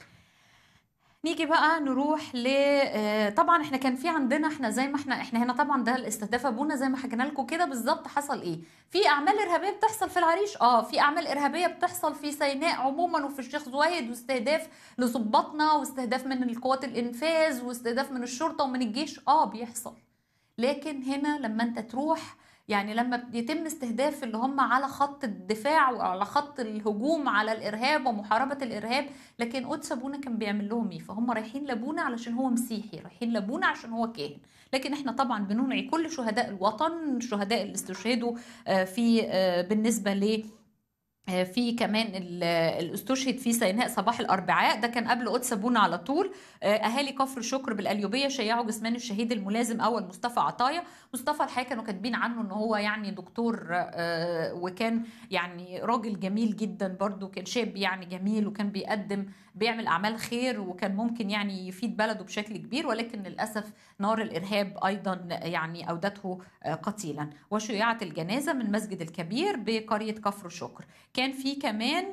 نيجي بقى نروح ل طبعا احنا كان في عندنا احنا زي ما احنا احنا هنا طبعا ده الاستهداف ابونا زي ما حكينا لكم كده بالظبط حصل ايه في اعمال ارهابيه بتحصل في العريش اه في اعمال ارهابيه بتحصل في سيناء عموما وفي الشيخ زويد واستهداف لظباطنا واستهداف من القوات الانفاذ واستهداف من الشرطه ومن الجيش اه بيحصل لكن هنا لما انت تروح يعني لما يتم استهداف اللي هم على خط الدفاع وعلى خط الهجوم على الارهاب ومحاربه الارهاب لكن قدس ابونا كان بيعمل لهم ايه فهم رايحين لابونا علشان هو مسيحي رايحين لابونا عشان هو كاهن لكن احنا طبعا بننعي كل شهداء الوطن الشهداء اللي استشهدوا في بالنسبه ل آه، في كمان ال- اللي استشهد في سيناء صباح الاربعاء ده كان قبل قدس ابونا على طول آه، اهالي كفر شكر بالقليوبيه شيعوا جثمان الشهيد الملازم اول مصطفى عطايا مصطفى الحقيقه كانوا كاتبين عنه ان هو يعني دكتور آه، وكان يعني راجل جميل جدا برضو كان شاب يعني جميل وكان بيقدم بيعمل اعمال خير وكان ممكن يعني يفيد بلده بشكل كبير ولكن للاسف نار الارهاب ايضا يعني اودته آه، قتيلا وشيعت الجنازه من مسجد الكبير بقريه كفر شكر كان في كمان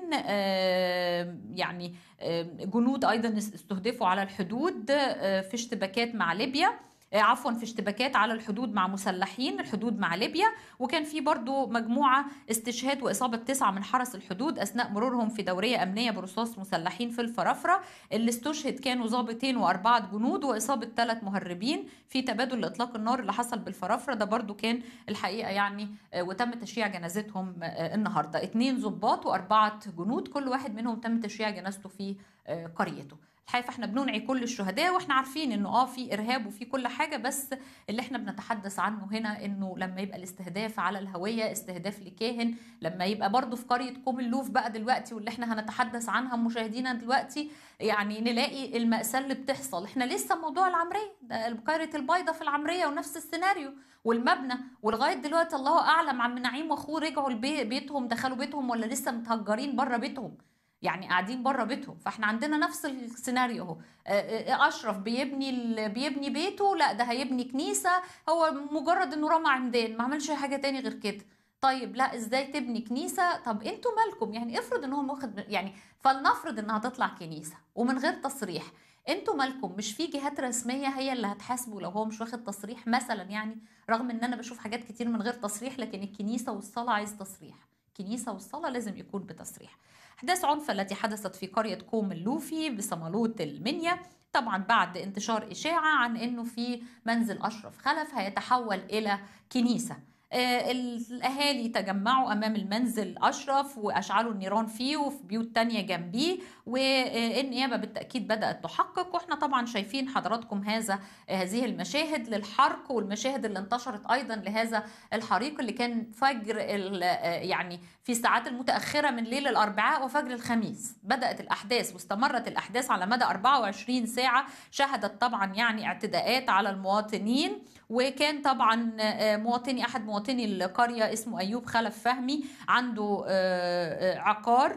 آه، يعني آه، جنود ايضا استهدفوا على الحدود آه، في اشتباكات مع ليبيا آه، عفوا في اشتباكات على الحدود مع مسلحين الحدود مع ليبيا وكان في برضو مجموعة استشهاد وإصابة تسعة من حرس الحدود أثناء مرورهم في دورية أمنية برصاص مسلحين في الفرافرة اللي استشهد كانوا ضابطين وأربعة جنود وإصابة ثلاث مهربين في تبادل لإطلاق النار اللي حصل بالفرافرة ده برضو كان الحقيقة يعني آه، وتم تشييع جنازتهم آه، النهاردة اتنين ضباط وأربعة جنود كل واحد منهم تم تشييع جنازته في آه، قريته الحقيقه فاحنا بننعي كل الشهداء واحنا عارفين انه اه في ارهاب وفي كل حاجه بس اللي احنا بنتحدث عنه هنا انه لما يبقى الاستهداف على الهويه استهداف لكاهن لما يبقى برضو في قريه كوم اللوف بقى دلوقتي واللي احنا هنتحدث عنها مشاهدينا دلوقتي يعني نلاقي المأساة اللي بتحصل احنا لسه موضوع العمرية ده قرية البيضة في العمرية ونفس السيناريو والمبنى ولغاية دلوقتي الله أعلم عم نعيم وأخوه رجعوا البي- بيتهم دخلوا بيتهم ولا لسه متهجرين بره بيتهم يعني قاعدين بره بيتهم فاحنا عندنا نفس السيناريو اهو آه، آه، اشرف بيبني ال- بيبني بيته لا ده هيبني كنيسه هو مجرد انه رمى عمدان ما عملش حاجه تاني غير كده طيب لا ازاي تبني كنيسه طب انتوا مالكم يعني افرض ان هو واخد يعني فلنفرض انها تطلع كنيسه ومن غير تصريح انتوا مالكم مش في جهات رسميه هي اللي هتحاسبه لو هو مش واخد تصريح مثلا يعني رغم ان انا بشوف حاجات كتير من غير تصريح لكن الكنيسه والصلاه عايز تصريح الكنيسه والصلاه لازم يكون بتصريح احداث عنف التي حدثت في قريه كوم اللوفي بصمالوت المنيا طبعا بعد انتشار اشاعه عن انه في منزل اشرف خلف هيتحول الى كنيسه آه، الأهالي تجمعوا أمام المنزل أشرف وأشعلوا النيران فيه وفي بيوت تانية جنبيه والنيابة بالتأكيد بدأت تحقق وإحنا طبعا شايفين حضراتكم هذا هذه المشاهد للحرق والمشاهد اللي انتشرت أيضا لهذا الحريق اللي كان فجر ال- آه، يعني في الساعات المتأخرة من ليل الأربعاء وفجر الخميس بدأت الأحداث واستمرت الأحداث على مدى 24 ساعة شهدت طبعا يعني اعتداءات على المواطنين وكان طبعا آه، مواطني احد مواطني القريه اسمه ايوب خلف فهمي عنده آه، آه، عقار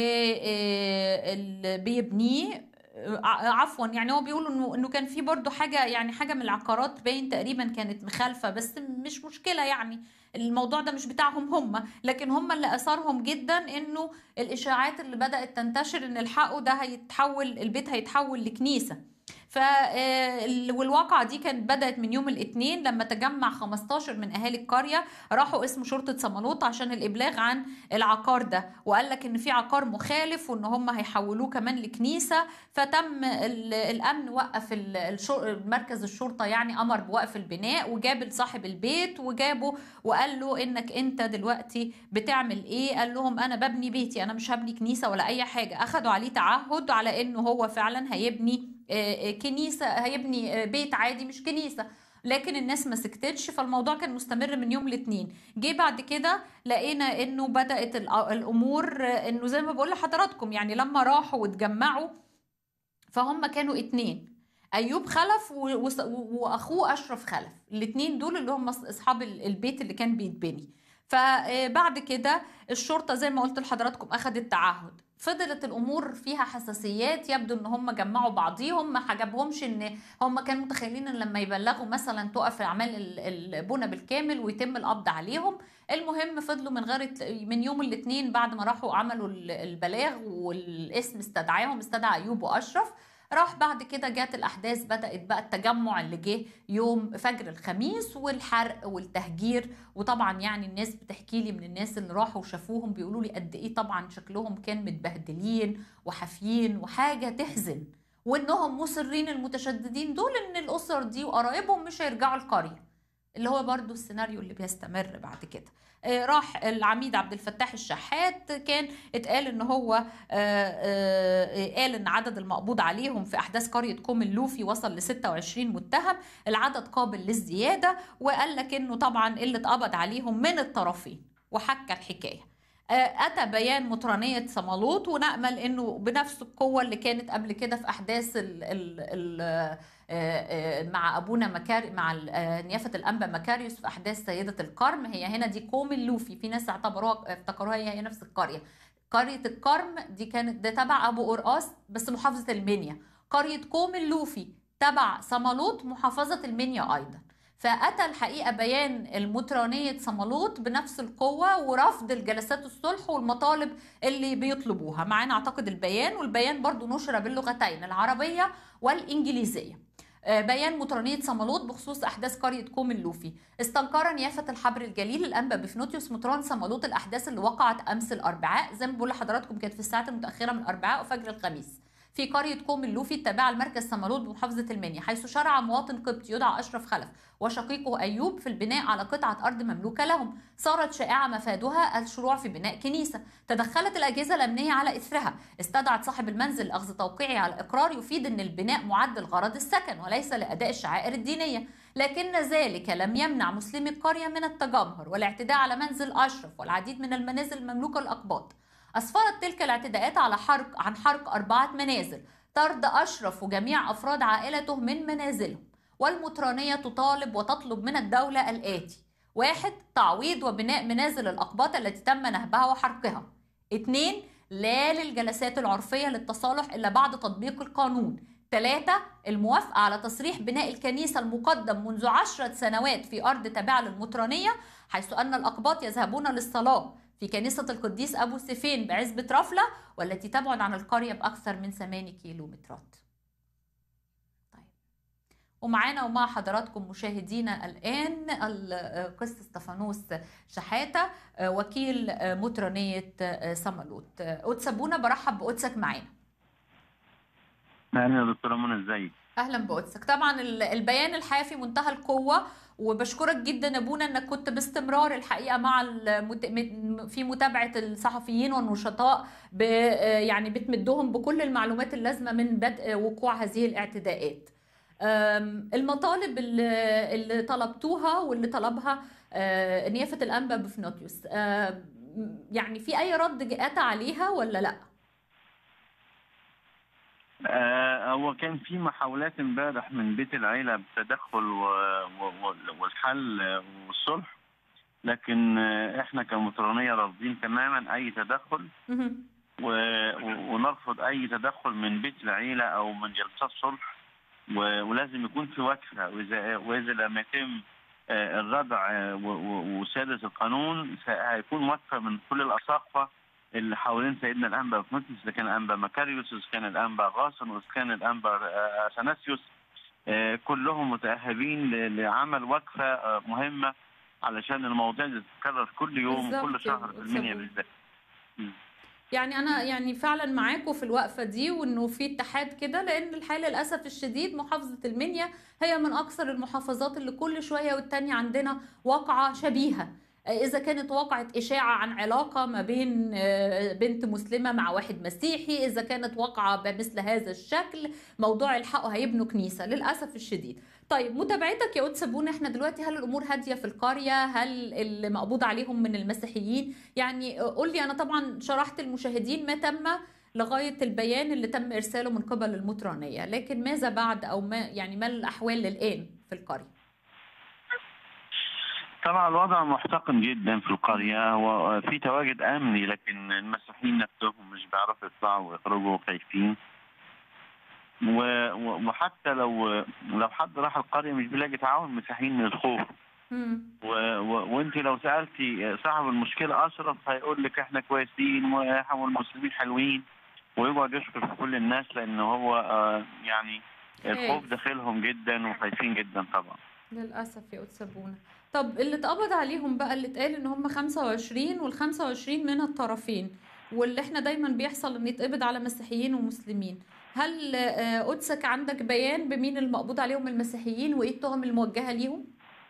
وبيبنيه عفوا يعني هو بيقول انه انه كان في برضه حاجه يعني حاجه من العقارات باين تقريبا كانت مخالفه بس مش مشكله يعني الموضوع ده مش بتاعهم هم لكن هم اللي اثارهم جدا انه الاشاعات اللي بدات تنتشر ان الحقه ده هيتحول البيت هيتحول لكنيسه ف آه، والواقعة دي كانت بدأت من يوم الاثنين لما تجمع 15 من أهالي القرية راحوا اسم شرطة صمالوط عشان الإبلاغ عن العقار ده وقال لك إن في عقار مخالف وإن هم هيحولوه كمان لكنيسة فتم ال- الأمن وقف ال- الشر- مركز الشرطة يعني أمر بوقف البناء وجاب صاحب البيت وجابه وقال له إنك أنت دلوقتي بتعمل إيه قال لهم أنا ببني بيتي أنا مش هبني كنيسة ولا أي حاجة أخدوا عليه تعهد على إنه هو فعلا هيبني آه، آه، كنيسه هيبني آه، بيت عادي مش كنيسه لكن الناس ما سكتتش فالموضوع كان مستمر من يوم الاثنين جه بعد كده لقينا انه بدات الأ- الامور آه، انه زي ما بقول لحضراتكم يعني لما راحوا واتجمعوا فهم كانوا اتنين ايوب خلف و- وس- و- واخوه اشرف خلف الاتنين دول اللي هم اصحاب ال- البيت اللي كان بيتبني فبعد كده الشرطه زي ما قلت لحضراتكم اخذت تعهد فضلت الامور فيها حساسيات يبدو ان هم جمعوا بعضيهم ما عجبهمش ان هم كانوا متخيلين ان لما يبلغوا مثلا تقف اعمال ال- البنى بالكامل ويتم القبض عليهم المهم فضلوا من غير من يوم الاثنين بعد ما راحوا عملوا ال- البلاغ والاسم استدعاهم استدعى ايوب واشرف راح بعد كده جات الاحداث بدات بقى التجمع اللي جه يوم فجر الخميس والحرق والتهجير وطبعا يعني الناس بتحكي لي من الناس اللي راحوا وشافوهم بيقولوا لي قد ايه طبعا شكلهم كان متبهدلين وحافيين وحاجه تحزن وانهم مصرين المتشددين دول ان الاسر دي وقرايبهم مش هيرجعوا القريه اللي هو برضو السيناريو اللي بيستمر بعد كده آه، راح العميد عبد الفتاح الشحات كان اتقال ان هو آه، آه، قال ان عدد المقبوض عليهم في احداث قريه كوم اللوفي وصل ل 26 متهم العدد قابل للزياده وقال لك انه طبعا اللي اتقبض عليهم من الطرفين وحكى الحكايه آه، اتى بيان مطرانيه صمالوط ونامل انه بنفس القوه اللي كانت قبل كده في احداث ال ال ال آه، آه، مع ابونا مكاري مع ال- آه، نيافه الانبا مكاريوس في احداث سيده الكرم هي هنا دي كوم اللوفي في ناس اعتبروها افتكروها هي هي نفس القريه قريه الكرم دي كانت ده تبع ابو قرقاص بس محافظه المنيا قريه كوم اللوفي تبع صمالوط محافظه المنيا ايضا فاتى الحقيقه بيان المطرانيه صمالوط بنفس القوه ورفض الجلسات الصلح والمطالب اللي بيطلبوها معانا اعتقد البيان والبيان برضو نشر باللغتين العربيه والانجليزيه آه، بيان مطرانية صمالوط بخصوص أحداث قرية كوم اللوفي استنكر نيافة الحبر الجليل الأنبا بفنوتيوس مطران صمالوط الأحداث اللي وقعت أمس الأربعاء زي ما بقول لحضراتكم كانت في الساعات المتأخرة من الأربعاء وفجر الخميس في قرية كوم اللوفي التابعة لمركز صمالوط بمحافظة المنيا حيث شرع مواطن قبطي يدعى أشرف خلف وشقيقه أيوب في البناء على قطعة أرض مملوكة لهم صارت شائعة مفادها الشروع في بناء كنيسة تدخلت الأجهزة الأمنية على إثرها استدعت صاحب المنزل أخذ توقيعه على إقرار يفيد أن البناء معد لغرض السكن وليس لأداء الشعائر الدينية لكن ذلك لم يمنع مسلمي القرية من التجمهر والاعتداء على منزل أشرف والعديد من المنازل المملوكة للأقباط أسفرت تلك الاعتداءات على حرق عن حرق أربعة منازل طرد أشرف وجميع أفراد عائلته من منازلهم والمطرانية تطالب وتطلب من الدولة الآتي واحد تعويض وبناء منازل الأقباط التي تم نهبها وحرقها اثنين لا للجلسات العرفية للتصالح إلا بعد تطبيق القانون ثلاثة الموافقة على تصريح بناء الكنيسة المقدم منذ عشرة سنوات في أرض تابعة للمطرانية حيث أن الأقباط يذهبون للصلاة في كنيسة القديس أبو سيفين بعزبة رفلة والتي تبعد عن القرية بأكثر من 8 كيلومترات طيب ومعانا ومع حضراتكم مشاهدينا الآن القس استفانوس شحاتة وكيل مطرانية صمالوت أتسابونا برحب بقدسك معانا اهلا يا دكتوره منى ازيك اهلا بقدسك طبعا ال- البيان الحقيقه في منتهى القوه وبشكرك جدا يا ابونا انك كنت باستمرار الحقيقه مع المت... م- في متابعه الصحفيين والنشطاء ب... يعني بتمدهم بكل المعلومات اللازمه من بدء وقوع هذه الاعتداءات أم، المطالب اللي اللي طلبتوها واللي طلبها آه، نيافه الانبا بفنوتيوس آم، يعني في اي رد اتى عليها ولا لا؟ آه هو كان في محاولات امبارح من بيت العيله بالتدخل و... و... و- والحل آه، والصلح لكن آه، احنا كمطرانيه رافضين تماما اي تدخل مهم. و... و- ونرفض اي تدخل من بيت العيله او من جلسات صلح و... ولازم يكون في وقفه واذا واذا لم يتم آه، الردع آه، و- و- وسياده القانون س- هيكون وقفه من كل الاساقفه اللي حوالين سيدنا الانبا بطمس اذا كان الانبا مكاريوس اذا كان الانبا غاصن واذا كان الانبا آه، اثناسيوس آه، كلهم متاهبين ل- لعمل وقفه آه، مهمه علشان المواضيع دي تتكرر كل يوم بالظبط وكل شهر في المنيا بالظبط. بالذات يعني انا يعني فعلا معاكم في الوقفه دي وانه في اتحاد كده لان الحقيقه للاسف الشديد محافظه المنيا هي من اكثر المحافظات اللي كل شويه والتانيه عندنا واقعه شبيهه اذا كانت وقعت اشاعه عن علاقه ما بين آه، بنت مسلمه مع واحد مسيحي اذا كانت واقعه بمثل هذا الشكل موضوع الحقوا هيبنوا كنيسه للاسف الشديد طيب متابعتك يا قدس بون احنا دلوقتي هل الامور هاديه في القريه هل اللي مقبوض عليهم من المسيحيين يعني قول لي انا طبعا شرحت المشاهدين ما تم لغايه البيان اللي تم ارساله من قبل المطرانيه لكن ماذا بعد او ما يعني ما الاحوال الان في القريه طبعا الوضع محتقن جدا في القرية وفي تواجد أمني لكن المسيحيين نفسهم مش بيعرفوا يطلعوا ويخرجوا خايفين و- و- وحتى لو لو حد راح القرية مش بيلاقي تعاون المسيحيين من الخوف مم. و... و... وانت لو سألتي صاحب المشكلة أشرف هيقول لك احنا كويسين والمسلمين حلوين ويقعد يشكر في كل الناس لأن هو آه، يعني الخوف خايف. داخلهم جدا وخايفين جدا طبعا للاسف يا قدس ابونا طب اللي اتقبض عليهم بقى اللي اتقال ان هم 25 وال 25 من الطرفين واللي احنا دايما بيحصل ان يتقبض على مسيحيين ومسلمين هل آه، قدسك عندك بيان بمين المقبوض عليهم المسيحيين وايه التهم الموجهه ليهم؟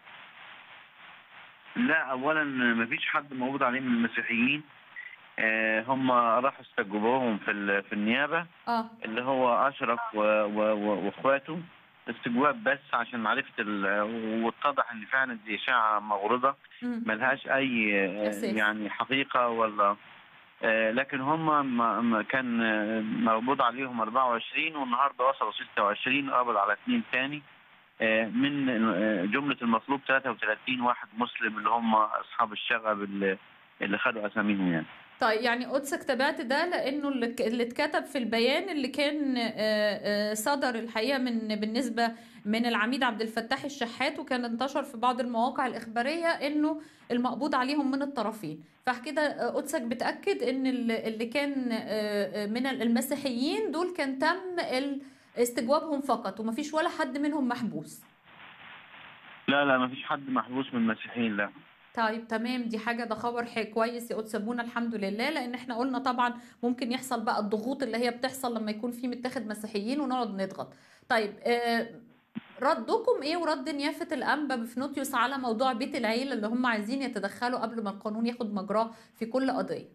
لا اولا مفيش حد موجود عليه من المسيحيين آه، هم راحوا استجوبوهم في ال- في النيابه اه اللي هو اشرف و- و- و- واخواته استجواب بس عشان معرفه ال- واتضح ان فعلا دي اشاعه مغرضه مم. ملهاش اي آه، أساس. يعني حقيقه ولا آه، لكن هم ما- ما كان آه، مقبوض عليهم 24 والنهارده وصلوا 26 قبض على اثنين تاني آه، من آه، جمله المطلوب 33 واحد مسلم اللي هم اصحاب الشغب اللي اللي خدوا اساميهم يعني طيب يعني قدسك تابعت ده لانه اللي ك- اللي اتكتب في البيان اللي كان آه، آه، صدر الحقيقه من بالنسبه من العميد عبد الفتاح الشحات وكان انتشر في بعض المواقع الاخباريه انه المقبوض عليهم من الطرفين فكده آه، قدسك بتاكد ان ال- اللي كان آه، آه، من المسيحيين دول كان تم ال- استجوابهم فقط ومفيش ولا حد منهم محبوس لا لا ما فيش حد محبوس من المسيحيين لا طيب تمام دي حاجة ده خبر حي كويس يا قدس ابونا الحمد لله لأن احنا قلنا طبعا ممكن يحصل بقى الضغوط اللي هي بتحصل لما يكون في متاخد مسيحيين ونقعد نضغط. طيب آه ردكم ايه ورد نيافة الأنبا بفنوتيوس على موضوع بيت العيلة اللي هم عايزين يتدخلوا قبل ما القانون ياخد مجراه في كل قضية؟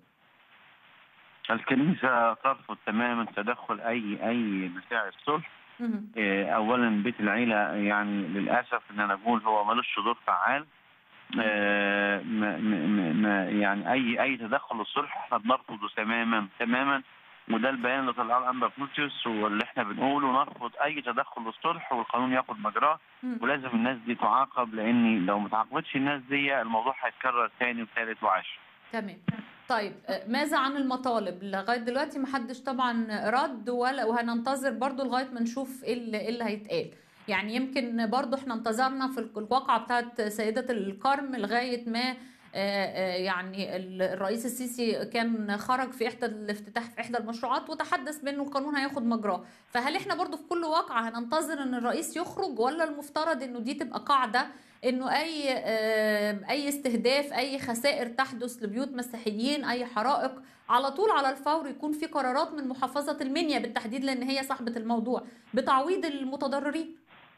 الكنيسه ترفض تماما تدخل اي اي مساعي الصلح مهم. آه، اولا بيت العيله يعني للاسف ان انا اقول هو ملوش دور فعال آه، ما ما ما يعني اي اي تدخل للصلح احنا بنرفضه تماما تماما وده البيان اللي طلعه الانبا فلوتيوس واللي احنا بنقوله نرفض اي تدخل للصلح والقانون ياخد مجراه مم. ولازم الناس دي تعاقب لان لو ما تعاقبتش الناس دي الموضوع هيتكرر تاني وثالث وعاشر تمام طيب آه، ماذا عن المطالب لغايه دلوقتي ما حدش طبعا رد ولا وهننتظر برضو لغايه ما نشوف ايه اللي, إيه اللي هيتقال يعني يمكن برضو احنا انتظرنا في الواقعه بتاعت سيده الكرم لغايه ما آه، آه، يعني ال- الرئيس السيسي كان خرج في احدى الافتتاح في احدى المشروعات وتحدث بانه القانون هياخد مجراه فهل احنا برضو في كل واقعه هننتظر ان الرئيس يخرج ولا المفترض انه دي تبقى قاعده انه اي آه، اي استهداف اي خسائر تحدث لبيوت مسيحيين اي حرائق على طول على الفور يكون في قرارات من محافظه المنيا بالتحديد لان هي صاحبه الموضوع بتعويض المتضررين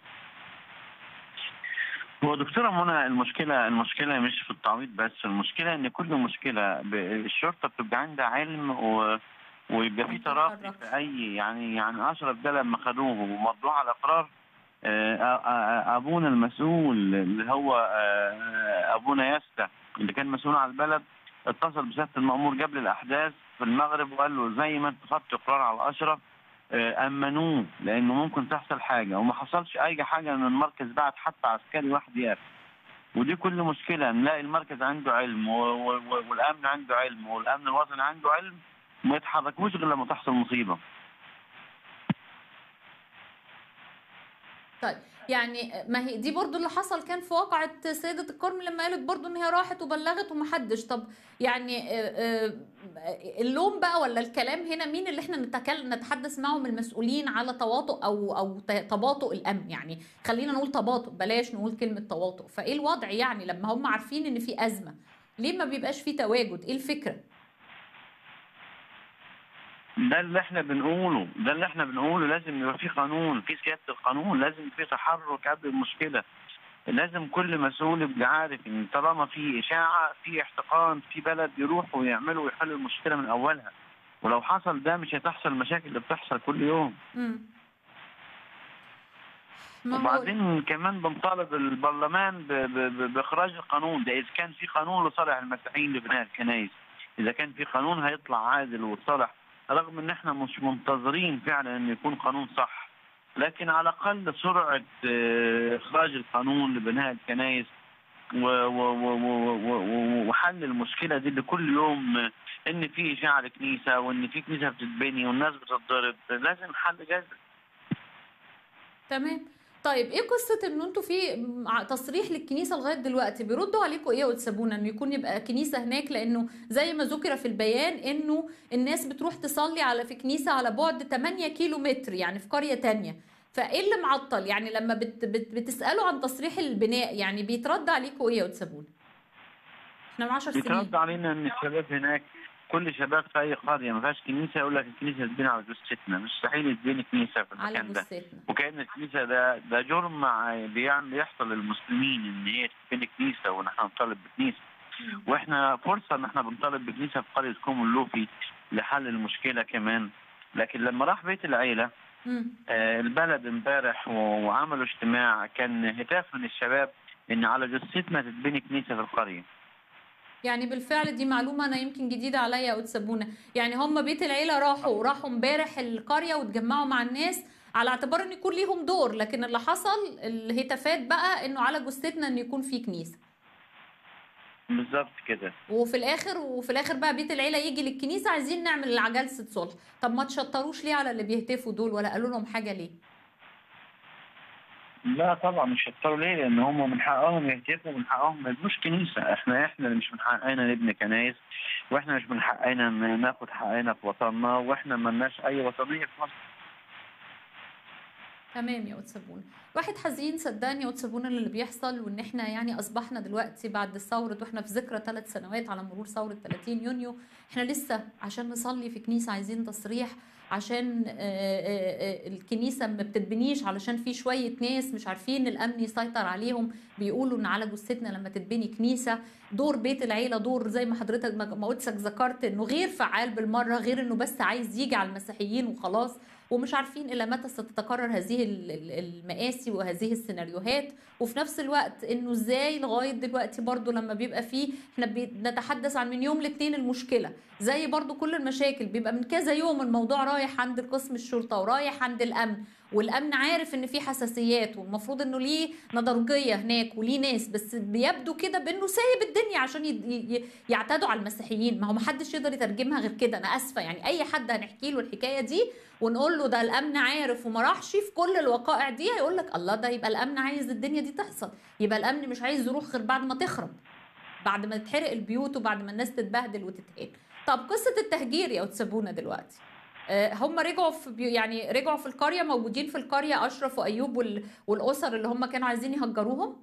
هو دكتورة منى المشكلة المشكلة مش في التعويض بس المشكلة إن كل مشكلة ب- الشرطة بتبقى عندها علم و... ويبقى في تراخي بتتحرك. في أي يعني يعني أشرف ده لما خدوه ومضوه على قرار آه، آه، آه، أبونا المسؤول اللي هو آه، أبونا يستا اللي كان مسؤول على البلد اتصل بسيادة المأمور قبل الأحداث في المغرب وقال له زي ما أنت خدت قرار على أشرف آه، أمنوه لأنه ممكن تحصل حاجة وما حصلش أي حاجة إن المركز بعت حتى عسكري واحد يقف ودي كل مشكلة نلاقي المركز عنده علم و- و- و- والأمن عنده علم والأمن الوطني عنده علم ما يتحركوش غير لما تحصل مصيبة طيب يعني ما هي دي برضو اللي حصل كان في واقعة سيدة الكرم لما قالت برضو ان هي راحت وبلغت ومحدش طب يعني آه، آه، اللوم بقى ولا الكلام هنا مين اللي احنا نتكلم نتحدث معهم المسؤولين على تواطؤ او او ت- تباطؤ الامن يعني خلينا نقول تباطؤ بلاش نقول كلمة تواطؤ فايه الوضع يعني لما هم عارفين ان في ازمة ليه ما بيبقاش في تواجد ايه الفكرة ده اللي احنا بنقوله ده اللي احنا بنقوله لازم يبقى في قانون في سيادة القانون لازم في تحرك قبل المشكلة لازم كل مسؤول يبقى عارف ان طالما في اشاعة في احتقان في بلد يروحوا ويعملوا ويحلوا المشكلة من اولها ولو حصل ده مش هتحصل المشاكل اللي بتحصل كل يوم مم. ما هو وبعدين كمان بنطالب البرلمان ب- ب- ب- باخراج القانون ده اذا كان في قانون لصالح المسيحيين لبناء الكنائس اذا كان في قانون هيطلع عادل وصالح رغم ان احنا مش منتظرين فعلا ان يكون قانون صح لكن على الاقل سرعه آه، اخراج القانون لبناء الكنائس و- و- و- و- و- و- وحل المشكله دي اللي كل يوم آه، ان في اشاعه لكنيسه وان في كنيسه بتتبني والناس بتتضرب لازم حل جذري تمام طيب ايه قصه ان انتوا في م- تصريح للكنيسه لغايه دلوقتي بيردوا عليكم ايه وتسابونا انه يكون يبقى كنيسه هناك لانه زي ما ذكر في البيان انه الناس بتروح تصلي على في كنيسه على بعد 8 كيلو متر يعني في قريه تانية فايه اللي معطل يعني لما بت بت بتسالوا عن تصريح البناء يعني بيترد عليكم ايه وتسابونا احنا من 10 سنين بيترد علينا ان الشباب هناك كل شباب في اي قريه ما فيهاش كنيسه يقول لك الكنيسه تبني على جثتنا مستحيل يتبني كنيسه في على المكان ده جثتنا وكان الكنيسه ده ده جرم مع- بيعمل بيحصل للمسلمين ان هي تبني كنيسه ونحن نطالب بكنيسه مم. واحنا فرصه ان احنا بنطالب بكنيسه في قريه كوم اللوفي لحل المشكله كمان لكن لما راح بيت العيله مم. آه، البلد امبارح و- وعملوا اجتماع كان هتاف من الشباب ان على جثتنا تتبني كنيسه في القريه يعني بالفعل دي معلومة أنا يمكن جديدة عليا يا أستاذ سابونة يعني هم بيت العيلة راحوا راحوا امبارح القرية واتجمعوا مع الناس على اعتبار ان يكون ليهم دور لكن اللي حصل الهتافات بقى انه على جثتنا ان يكون في كنيسة بالظبط كده وفي الاخر وفي الاخر بقى بيت العيله يجي للكنيسه عايزين نعمل جلسه صلح طب ما تشطروش ليه على اللي بيهتفوا دول ولا قالوا لهم حاجه ليه لا طبعا مش هيضطروا ليه لان هم من حقهم يهتفوا من حقهم ما يبنوش كنيسه احنا احنا اللي مش من حقنا نبني كنايس واحنا مش من حقنا ن- ناخد حقنا في وطننا واحنا ملناش اي وطنيه في مصر تمام يا وتسابونا واحد حزين صدقني يا وتسابونا اللي بيحصل وان احنا يعني اصبحنا دلوقتي بعد الثوره واحنا في ذكرى ثلاث سنوات على مرور ثوره 30 يونيو احنا لسه عشان نصلي في كنيسه عايزين تصريح عشان آه، آه، آه، الكنيسه ما بتتبنيش علشان في شويه ناس مش عارفين الامن يسيطر عليهم بيقولوا ان على جثتنا لما تتبني كنيسه دور بيت العيله دور زي ما حضرتك ما ما قدسك ذكرت انه غير فعال بالمره غير انه بس عايز يجي على المسيحيين وخلاص ومش عارفين الى متى ستتكرر هذه ال- ال- المآسي وهذه السيناريوهات وفي نفس الوقت انه ازاي لغايه دلوقتي برضو لما بيبقى فيه احنا بنتحدث عن من يوم لاثنين المشكله زي برضو كل المشاكل بيبقى من كذا يوم الموضوع رايح عند قسم الشرطه ورايح عند الامن والامن عارف ان في حساسيات والمفروض انه ليه نضرجيه هناك وليه ناس بس بيبدو كده بانه سايب الدنيا عشان ي- ي- يعتدوا على المسيحيين ما هو محدش يقدر يترجمها غير كده انا اسفه يعني اي حد هنحكي له الحكايه دي ونقول له ده الامن عارف وما راحش في كل الوقائع دي هيقول لك الله ده يبقى الامن عايز الدنيا دي تحصل يبقى الامن مش عايز يروح غير بعد ما تخرب بعد ما تتحرق البيوت وبعد ما الناس تتبهدل وتتهان طب قصه التهجير يا وتسابونا دلوقتي آه، هم رجعوا في بيو يعني رجعوا في القريه موجودين في القريه اشرف وايوب وال- والاسر اللي هم كانوا عايزين يهجروهم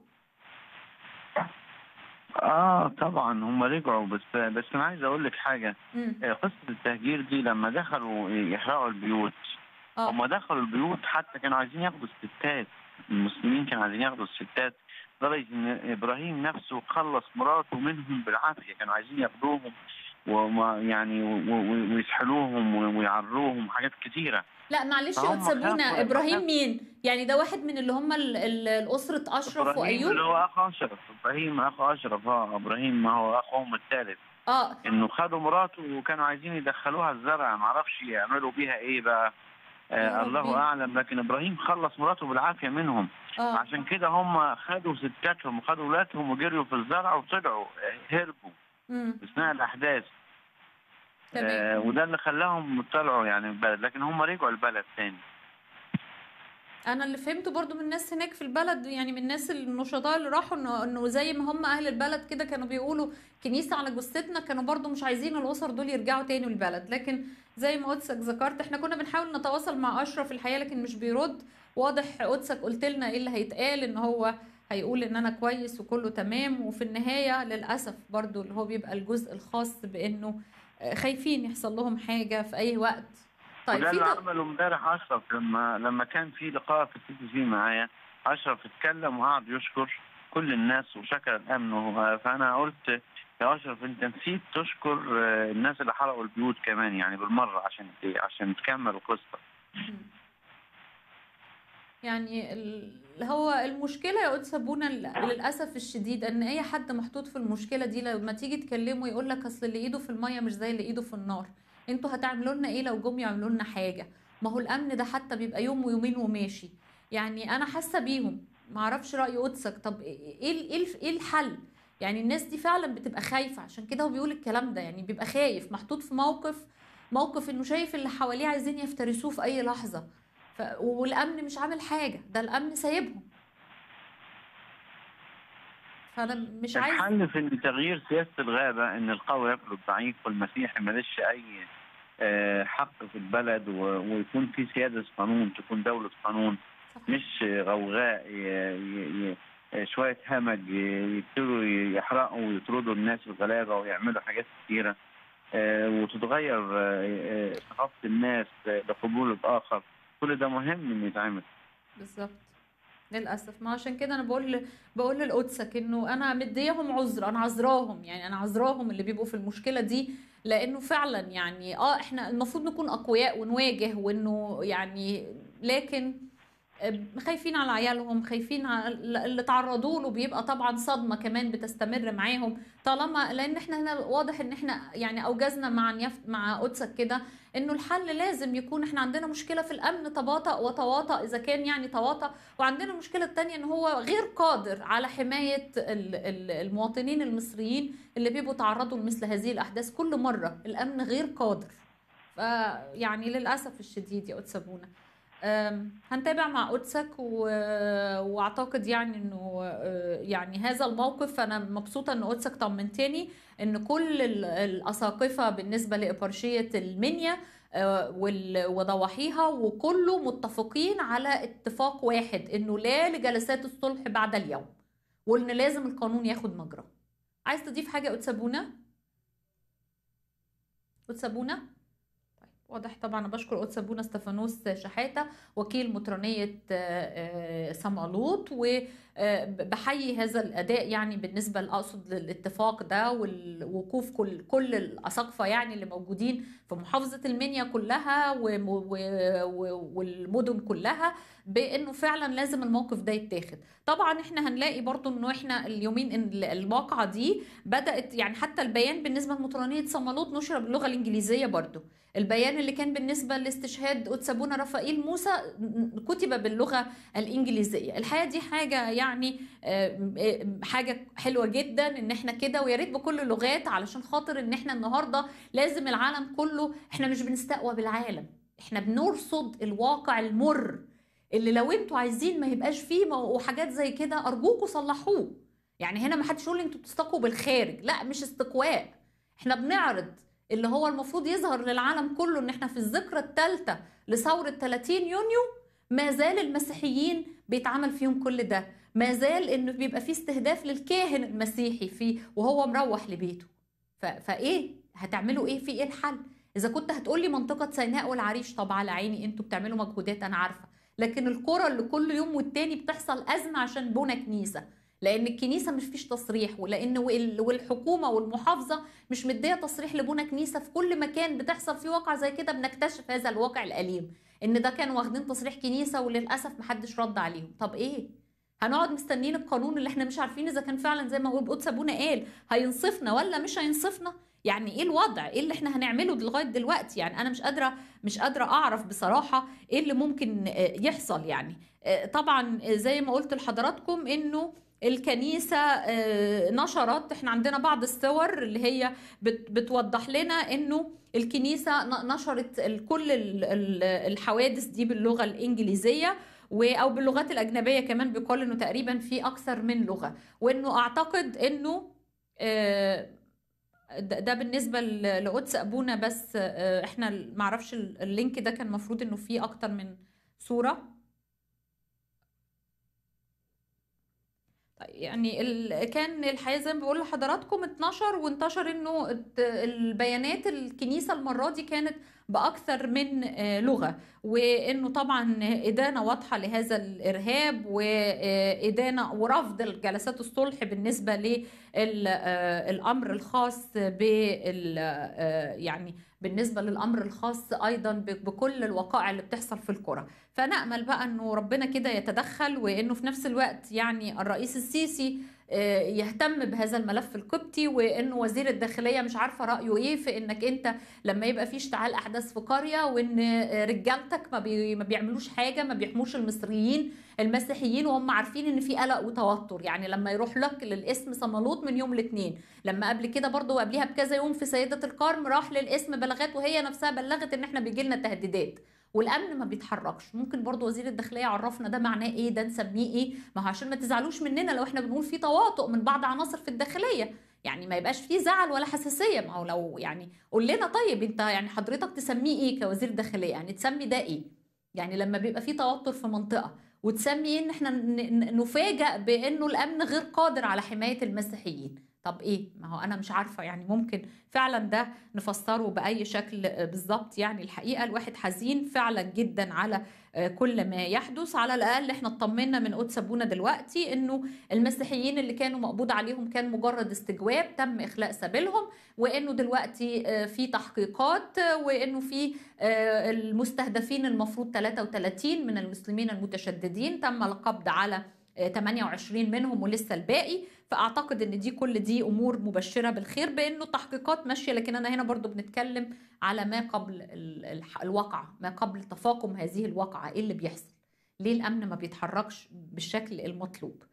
اه طبعا هم رجعوا بس بس انا عايز اقول لك حاجه مم. آه، قصه التهجير دي لما دخلوا يحرقوا البيوت اه هم دخلوا البيوت حتى كانوا عايزين ياخدوا الستات المسلمين كانوا عايزين ياخدوا الستات لدرجه ان ابراهيم نفسه خلص مراته منهم بالعافيه كانوا عايزين ياخدوهم وما يعني و- و- ويسحلوهم و- ويعروهم حاجات كتيره لا معلش يا هم وتسابونا خافوا- ابراهيم خافوا. مين يعني ده واحد من اللي هم ال- ال- الاسره اشرف ابراهيم وايوب اللي هو اخ اشرف ابراهيم اخو اشرف اه ابراهيم ما هو اخوهم الثالث اه انه خدوا مراته وكانوا عايزين يدخلوها الزرع ما اعرفش يعملوا بيها ايه بقى يا آه ربي. الله اعلم لكن ابراهيم خلص مراته بالعافيه منهم اه عشان كده هم خدوا ستاتهم وخدوا ولادهم وجريوا في الزرع وطلعوا آه، هربوا مم. اثناء الاحداث تمام آه وده اللي خلاهم طلعوا يعني البلد لكن هم رجعوا البلد تاني انا اللي فهمته برضو من الناس هناك في البلد يعني من الناس النشطاء اللي راحوا انه انه زي ما هم اهل البلد كده كانوا بيقولوا كنيسه على جثتنا كانوا برضو مش عايزين الاسر دول يرجعوا تاني البلد لكن زي ما قدسك ذكرت احنا كنا بنحاول نتواصل مع اشرف الحقيقه لكن مش بيرد واضح قدسك قلت لنا ايه اللي هيتقال ان هو هيقول ان انا كويس وكله تمام وفي النهايه للاسف برضو اللي هو بيبقى الجزء الخاص بانه آه، خايفين يحصل لهم حاجه في اي وقت طيب وده في اللي د- عمله امبارح اشرف لما لما كان في لقاء في السي تي في معايا اشرف اتكلم وقعد يشكر كل الناس وشكر الامن و- فانا قلت يا اشرف انت نسيت تشكر آه، الناس اللي حرقوا البيوت كمان يعني بالمره عشان عشان تكمل القصه مم. يعني ال- هو المشكلة يا قدس أبونا ل- للأسف الشديد إن أي حد محطوط في المشكلة دي لما تيجي تكلمه يقول لك أصل اللي إيده في المية مش زي اللي إيده في النار أنتوا هتعملوا لنا إيه لو جم يعملوا لنا حاجة ما هو الأمن ده حتى بيبقى يوم ويومين وماشي يعني أنا حاسة بيهم معرفش رأي قدسك طب إيه ال- إيه ال- إيه الحل يعني الناس دي فعلا بتبقى خايفة عشان كده هو بيقول الكلام ده يعني بيبقى خايف محطوط في موقف موقف إنه شايف اللي حواليه عايزين يفترسوه في أي لحظة ف... والامن مش عامل حاجه ده الامن سايبهم فانا مش عايز الحل في إن تغيير سياسه الغابه ان القوي ياكل الضعيف والمسيحي مالش اي آه، حق في البلد و- ويكون في سياده قانون تكون دوله قانون صح. مش غوغاء ي- ي- ي- شوية همج ي- يبتدوا يحرقوا ويطردوا الناس الغلابة ويعملوا حاجات كتيرة آه، وتتغير آه، آه، ثقافة الناس آه، لقبول الآخر كل ده مهم إنه يتعمل بالظبط للاسف ما عشان كده انا بقول بقول للقدسك انه انا مديهم عذر انا عذراهم يعني انا عذراهم اللي بيبقوا في المشكله دي لانه فعلا يعني اه احنا المفروض نكون اقوياء ونواجه وانه يعني لكن خايفين على عيالهم خايفين على اللي تعرضوا له بيبقى طبعا صدمه كمان بتستمر معاهم طالما لان احنا هنا واضح ان احنا يعني اوجزنا مع نيف مع قدسك كده انه الحل لازم يكون احنا عندنا مشكله في الامن تباطأ وتواطأ اذا كان يعني تواطأ وعندنا المشكله الثانيه ان هو غير قادر على حمايه المواطنين المصريين اللي بيبقوا تعرضوا لمثل هذه الاحداث كل مره الامن غير قادر فيعني للاسف الشديد يا قدس ابونا هنتابع مع قدسك و... واعتقد يعني انه يعني هذا الموقف انا مبسوطه ان قدسك طمنتني ان كل الاساقفه بالنسبه لابرشيه المنيا وضواحيها وكله متفقين على اتفاق واحد انه لا لجلسات الصلح بعد اليوم وان لازم القانون ياخد مجرى عايز تضيف حاجه قدس ابونا قدس ابونا واضح طبعا انا بشكر قدس ابونا استفانوس شحاته وكيل مطرانيه صمالوط وبحيي هذا الاداء يعني بالنسبه اقصد للاتفاق ده والوقوف كل كل الاساقفه يعني اللي موجودين في محافظه المنيا كلها والمدن كلها بانه فعلا لازم الموقف ده يتاخد طبعا احنا هنلاقي برضو انه احنا اليومين إن الواقعه دي بدات يعني حتى البيان بالنسبه لمطرانيه صمالوط نشر باللغه الانجليزيه برضو البيان اللي كان بالنسبه لاستشهاد قدس ابونا رفائيل موسى كتب باللغه الانجليزيه الحقيقه دي حاجه يعني حاجه حلوه جدا ان احنا كده ويا ريت بكل اللغات علشان خاطر ان احنا النهارده لازم العالم كله احنا مش بنستقوى بالعالم احنا بنرصد الواقع المر اللي لو انتوا عايزين ما يبقاش فيه وحاجات زي كده ارجوكوا صلحوه يعني هنا ما حدش يقول انتوا بتستقوا بالخارج لا مش استقواء احنا بنعرض اللي هو المفروض يظهر للعالم كله ان احنا في الذكرى الثالثه لثوره 30 يونيو ما زال المسيحيين بيتعمل فيهم كل ده ما زال انه بيبقى في استهداف للكاهن المسيحي فيه وهو مروح لبيته فايه هتعملوا ايه في ايه الحل اذا كنت هتقولي منطقه سيناء والعريش طب على عيني انتوا بتعملوا مجهودات انا عارفه لكن القرى اللي كل يوم والتاني بتحصل ازمه عشان بنى كنيسه لان الكنيسه مش فيش تصريح ولان والحكومه والمحافظه مش مديه تصريح لبنى كنيسه في كل مكان بتحصل فيه واقع زي كده بنكتشف هذا الواقع الاليم ان ده كانوا واخدين تصريح كنيسه وللاسف محدش رد عليهم طب ايه هنقعد مستنيين القانون اللي احنا مش عارفين اذا كان فعلا زي ما هو قدس ابونا قال هينصفنا ولا مش هينصفنا يعني ايه الوضع ايه اللي احنا هنعمله لغايه دلوقتي يعني انا مش قادره مش قادره اعرف بصراحه ايه اللي ممكن يحصل يعني طبعا زي ما قلت لحضراتكم انه الكنيسة نشرت احنا عندنا بعض الصور اللي هي بتوضح لنا انه الكنيسة نشرت كل الحوادث دي باللغة الإنجليزية او باللغات الاجنبيه كمان بيقال انه تقريبا في اكثر من لغه وانه اعتقد انه ده بالنسبه لقدس ابونا بس احنا معرفش اللينك ده كان المفروض انه فيه اكتر من صوره يعني كان الحقيقه زي ما بقول لحضراتكم اتنشر وانتشر انه البيانات الكنيسه المره دي كانت باكثر من لغه وانه طبعا ادانه واضحه لهذا الارهاب وادانه ورفض الجلسات الصلح بالنسبه للامر الخاص بال يعني بالنسبة للأمر الخاص أيضا بكل الوقائع اللي بتحصل في القرى فنأمل بقى أنه ربنا كده يتدخل وأنه في نفس الوقت يعني الرئيس السيسي يهتم بهذا الملف القبطي وانه وزير الداخليه مش عارفه رايه ايه في انك انت لما يبقى في اشتعال احداث في قريه وان رجالتك ما, بي ما بيعملوش حاجه ما بيحموش المصريين المسيحيين وهم عارفين ان في قلق وتوتر يعني لما يروح لك للاسم صمالوط من يوم الاثنين لما قبل كده برضه قبلها بكذا يوم في سيده الكرم راح للاسم بلغات وهي نفسها بلغت ان احنا بيجي لنا تهديدات والامن ما بيتحركش ممكن برضو وزير الداخليه يعرفنا ده معناه ايه ده نسميه ايه ما هو عشان ما تزعلوش مننا لو احنا بنقول في تواطؤ من بعض عناصر في الداخليه يعني ما يبقاش فيه زعل ولا حساسيه ما هو لو يعني قول لنا طيب انت يعني حضرتك تسميه ايه كوزير داخليه يعني تسمي ده ايه يعني لما بيبقى في توتر في منطقه وتسمي ان احنا نفاجئ بانه الامن غير قادر على حمايه المسيحيين طب ايه ما هو انا مش عارفه يعني ممكن فعلا ده نفسره باي شكل بالظبط يعني الحقيقه الواحد حزين فعلا جدا على كل ما يحدث على الاقل احنا اطمنا من قدس ابونا دلوقتي انه المسيحيين اللي كانوا مقبوض عليهم كان مجرد استجواب تم اخلاء سبيلهم وانه دلوقتي في تحقيقات وانه في المستهدفين المفروض 33 من المسلمين المتشددين تم القبض على 28 منهم ولسه الباقي فاعتقد ان دي كل دي امور مبشره بالخير بانه تحقيقات ماشيه لكن انا هنا برضو بنتكلم على ما قبل الواقعه ما قبل تفاقم هذه الواقعه ايه اللي بيحصل ليه الامن ما بيتحركش بالشكل المطلوب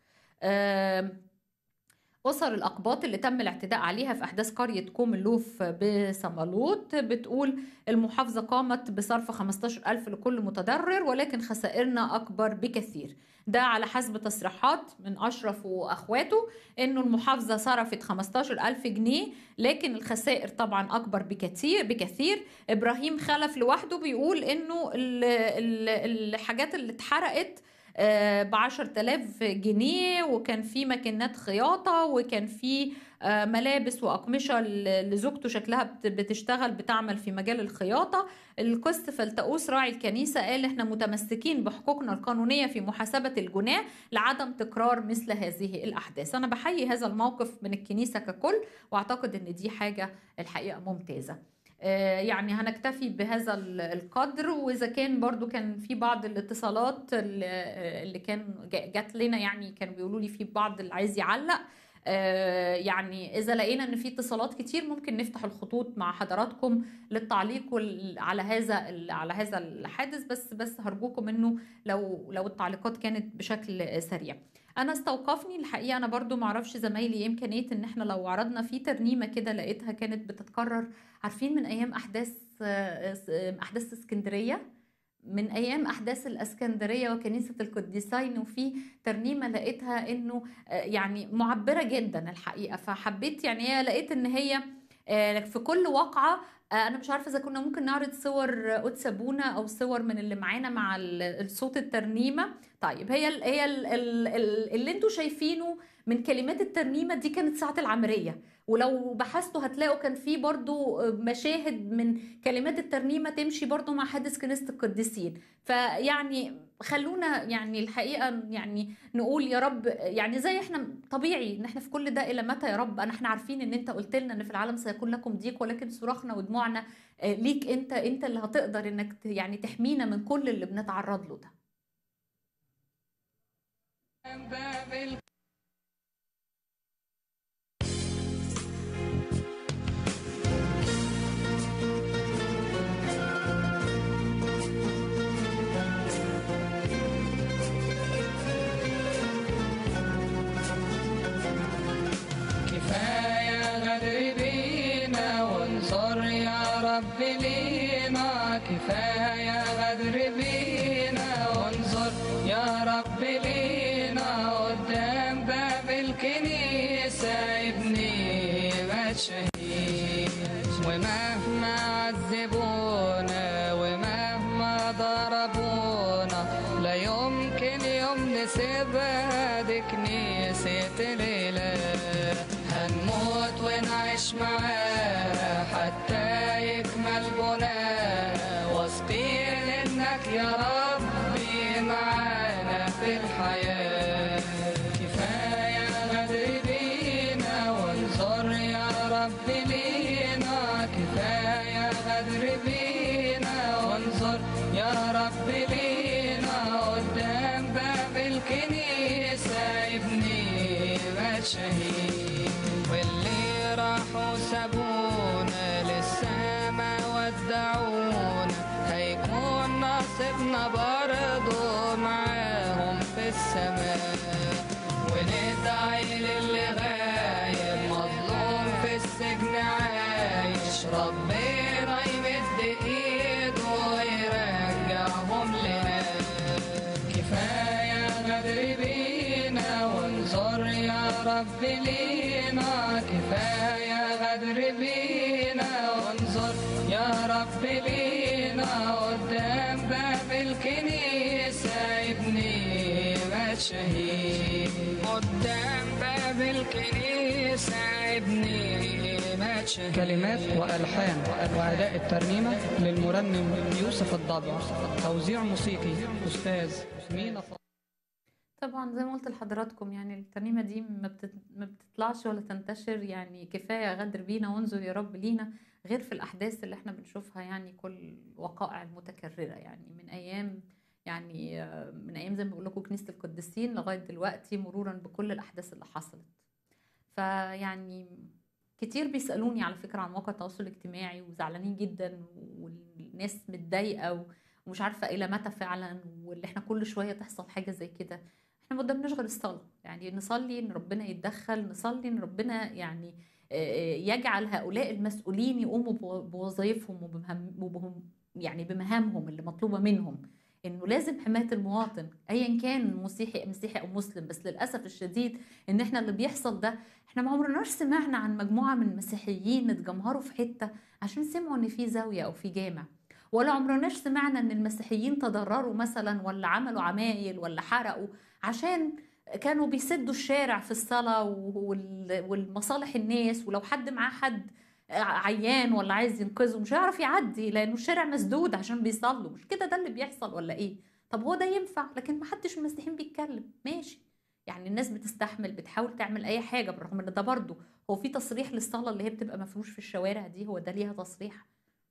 أسر الأقباط اللي تم الاعتداء عليها في أحداث قرية كوم اللوف بصمالوت بتقول المحافظة قامت بصرف 15 ألف لكل متضرر ولكن خسائرنا أكبر بكثير ده على حسب تصريحات من أشرف وأخواته إنه المحافظة صرفت 15 ألف جنيه لكن الخسائر طبعا أكبر بكثير بكثير إبراهيم خلف لوحده بيقول إنه الحاجات اللي اتحرقت ب 10000 جنيه وكان في ماكينات خياطه وكان في ملابس واقمشه لزوجته شكلها بتشتغل بتعمل في مجال الخياطه القس فلتؤوس راعي الكنيسه قال احنا متمسكين بحقوقنا القانونيه في محاسبه الجناه لعدم تكرار مثل هذه الاحداث انا بحيي هذا الموقف من الكنيسه ككل واعتقد ان دي حاجه الحقيقه ممتازه يعني هنكتفي بهذا القدر واذا كان برضو كان في بعض الاتصالات اللي كان جات لنا يعني كانوا بيقولوا لي في بعض اللي عايز يعلق يعني اذا لقينا ان في اتصالات كتير ممكن نفتح الخطوط مع حضراتكم للتعليق على هذا على هذا الحادث بس بس هرجوكم انه لو لو التعليقات كانت بشكل سريع انا استوقفني الحقيقه انا برضو معرفش زمايلي ايه امكانيه ان احنا لو عرضنا في ترنيمه كده لقيتها كانت بتتكرر عارفين من ايام احداث احداث اسكندريه من ايام احداث الاسكندريه وكنيسه القديسين وفي ترنيمه لقيتها انه يعني معبره جدا الحقيقه فحبيت يعني هي لقيت ان هي في كل واقعه انا مش عارفه اذا كنا ممكن نعرض صور قدس ابونا او صور من اللي معانا مع الصوت الترنيمه طيب هي ال هي ال ال اللي انتوا شايفينه من كلمات الترنيمه دي كانت ساعه العمريه ولو بحثتوا هتلاقوا كان في برضو مشاهد من كلمات الترنيمه تمشي برضو مع حادث كنيسه القديسين فيعني خلونا يعني الحقيقه يعني نقول يا رب يعني زي احنا طبيعي ان احنا في كل ده الى متى يا رب انا احنا عارفين ان انت قلت لنا ان في العالم سيكون لكم ضيق ولكن صراخنا ودموعنا ليك انت انت اللي هتقدر انك يعني تحمينا من كل اللي بنتعرض له ده كفاية غدر بينا وانصر يا رب لينا كفاية غدر بينا وانصر يا رب لينا قدام باب الكنيسة ابني ما شهيد ومهما عذبونا ومهما ضربونا لا يمكن يوم نسيبها دي كنيسة الإله هنموت ونعيش معاه حتى يكمل بناه واثقين انك يا ربي معانا في الحياة كفاية غدر بينا وانظر يا رب لينا كفاية غدر بينا وانظر يا رب لينا قدام باب الكنيسة ابني ما شهيد واللي راحوا سابونا للسما ودعونا هيكون نصيبنا برضو معاهم في السماء وندعي للي غايب مظلوم في السجن عايش ربنا يمد ايده ويرجعهم لنا كفاية غدر بينا وانظر يا رب لينا كفاية غدر بينا وانظر يا رب لينا قدام باب الكنيسة ابني ما شهيد قدام باب الكنيسة سايبني ما تشهد كلمات والحان واداء الترنيمه للمرنم يوسف الضبع توزيع موسيقي استاذ مينا فضل. طبعا زي ما قلت لحضراتكم يعني الترنيمة دي ما, بتت... ما بتطلعش ولا تنتشر يعني كفاية غدر بينا وانظر يا رب لينا غير في الأحداث اللي احنا بنشوفها يعني كل الوقائع المتكررة يعني من أيام يعني آه، من أيام زي ما بقول لكم كنيسة القديسين لغاية دلوقتي مرورا بكل الأحداث اللي حصلت فيعني كتير بيسألوني على فكرة عن مواقع التواصل الاجتماعي وزعلانين جدا والناس متضايقة و... ومش عارفة إلى متى فعلا واللي احنا كل شوية تحصل حاجة زي كده احنا ما قدامناش غير الصلاة يعني نصلي ان ربنا يتدخل نصلي ان ربنا يعني آه، يجعل هؤلاء المسؤولين يقوموا بو- بوظائفهم وبمهم وبهم يعني بمهامهم اللي مطلوبة منهم انه لازم حماية المواطن ايا كان مسيحي مسيحي او مسلم بس للاسف الشديد ان احنا اللي بيحصل ده احنا ما عمرناش سمعنا عن مجموعة من المسيحيين اتجمهروا في حتة عشان سمعوا ان في زاوية او في جامع ولا عمرناش سمعنا ان المسيحيين تضرروا مثلا ولا عملوا عمايل ولا حرقوا عشان كانوا بيسدوا الشارع في الصلاة وال- والمصالح الناس ولو حد معاه حد عيان ولا عايز ينقذه مش هيعرف يعدي لانه الشارع مسدود عشان بيصلوا مش كده ده اللي بيحصل ولا ايه طب هو ده ينفع لكن محدش من المسيحيين بيتكلم ماشي يعني الناس بتستحمل بتحاول تعمل اي حاجه بالرغم ان ده برضه هو في تصريح للصلاه اللي هي بتبقى مفروش في الشوارع دي هو ده ليها تصريح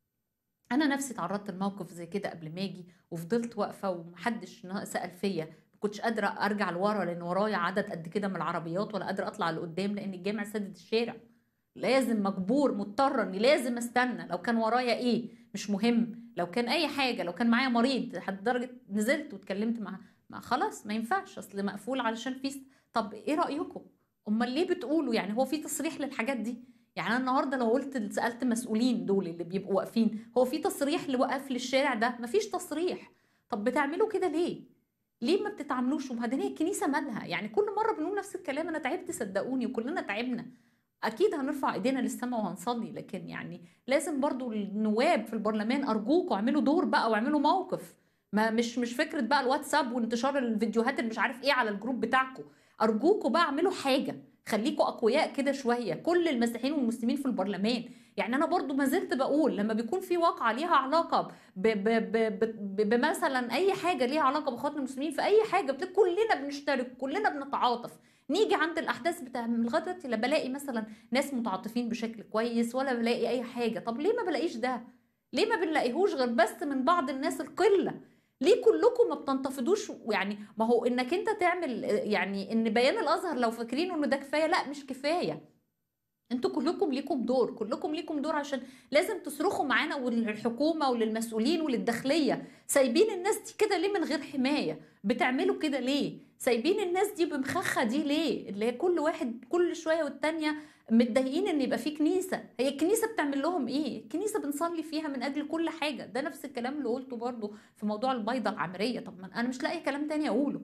انا نفسي تعرضت لموقف زي كده قبل ما اجي وفضلت واقفه ومحدش نا- سال فيا ما كنتش قادره ارجع لورا لان ورايا عدد قد كده من العربيات ولا قادره اطلع لقدام لان الجامع سدد الشارع لازم مجبور مضطره اني لازم استنى لو كان ورايا ايه مش مهم لو كان اي حاجه لو كان معايا مريض لحد درجه نزلت واتكلمت معاه ما خلاص ما ينفعش اصل مقفول علشان في س- طب ايه رايكم امال ليه بتقولوا يعني هو في تصريح للحاجات دي يعني انا النهارده لو قلت سالت مسؤولين دول اللي بيبقوا واقفين هو في تصريح لوقف للشارع ده مفيش تصريح طب بتعملوا كده ليه ليه ما بتتعاملوش وبعدين هي الكنيسه مالها يعني كل مره بنقول نفس الكلام انا تعبت صدقوني وكلنا تعبنا اكيد هنرفع ايدينا للسماء وهنصلي لكن يعني لازم برضو النواب في البرلمان ارجوكوا اعملوا دور بقى واعملوا موقف ما مش مش فكره بقى الواتساب وانتشار الفيديوهات اللي مش عارف ايه على الجروب بتاعكم ارجوكوا بقى اعملوا حاجه خليكوا اقوياء كده شويه كل المسيحيين والمسلمين في البرلمان يعني انا برضو ما زلت بقول لما بيكون في واقعه ليها علاقه ب ب ب ب بمثلا اي حاجه ليها علاقه باخواتنا المسلمين في اي حاجه بتلاقي كلنا بنشترك كلنا بنتعاطف نيجي عند الاحداث بتاع لغايه دلوقتي لا بلاقي مثلا ناس متعاطفين بشكل كويس ولا بلاقي اي حاجه طب ليه ما بلاقيش ده ليه ما بنلاقيهوش غير بس من بعض الناس القله ليه كلكم ما بتنتفضوش يعني ما هو انك انت تعمل يعني ان بيان الازهر لو فاكرين انه ده كفايه لا مش كفايه انتوا كلكم ليكم دور كلكم ليكم دور عشان لازم تصرخوا معانا وللحكومه وللمسؤولين وللداخليه سايبين الناس دي كده ليه من غير حمايه بتعملوا كده ليه سايبين الناس دي بمخخه دي ليه اللي هي كل واحد كل شويه والتانيه متضايقين ان يبقى في كنيسه هي الكنيسه بتعمل لهم ايه الكنيسه بنصلي فيها من اجل كل حاجه ده نفس الكلام اللي قلته برضو في موضوع البيضه العمريه طب ما انا مش لاقي كلام تاني اقوله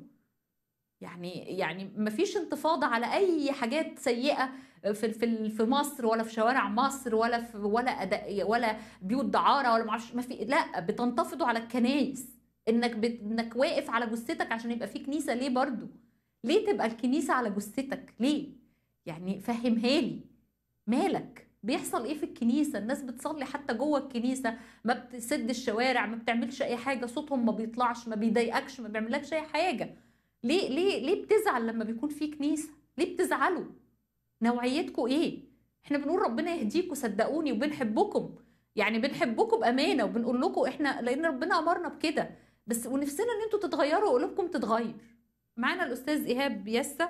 يعني يعني مفيش انتفاضه على اي حاجات سيئه في في في مصر ولا في شوارع مصر ولا في ولا أداء ولا بيوت دعاره ولا معرفش ما في لا بتنتفضوا على الكنايس انك بت... انك واقف على جثتك عشان يبقى في كنيسه ليه برضو ليه تبقى الكنيسه على جثتك ليه يعني فهمها لي مالك بيحصل ايه في الكنيسه الناس بتصلي حتى جوه الكنيسه ما بتسد الشوارع ما بتعملش اي حاجه صوتهم ما بيطلعش ما بيضايقكش ما بيعملكش اي حاجه ليه ليه ليه بتزعل لما بيكون في كنيسه ليه بتزعلوا نوعيتكم ايه احنا بنقول ربنا يهديكم صدقوني وبنحبكم يعني بنحبكم بامانه وبنقول لكم احنا لان ربنا امرنا بكده بس ونفسنا ان انتوا تتغيروا وقلوبكم تتغير معانا الاستاذ ايهاب يسا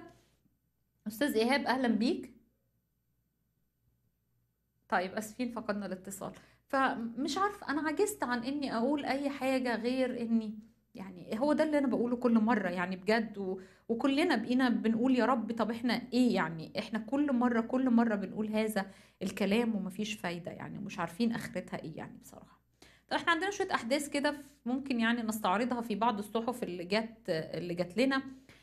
استاذ ايهاب اهلا بيك طيب اسفين فقدنا الاتصال فمش عارفه انا عجزت عن اني اقول اي حاجه غير اني يعني هو ده اللي انا بقوله كل مره يعني بجد و... وكلنا بقينا بنقول يا رب طب احنا ايه يعني احنا كل مره كل مره بنقول هذا الكلام ومفيش فايده يعني ومش عارفين اخرتها ايه يعني بصراحه طب احنا عندنا شويه احداث كده ممكن يعني نستعرضها في بعض الصحف اللي جت اللي جات لنا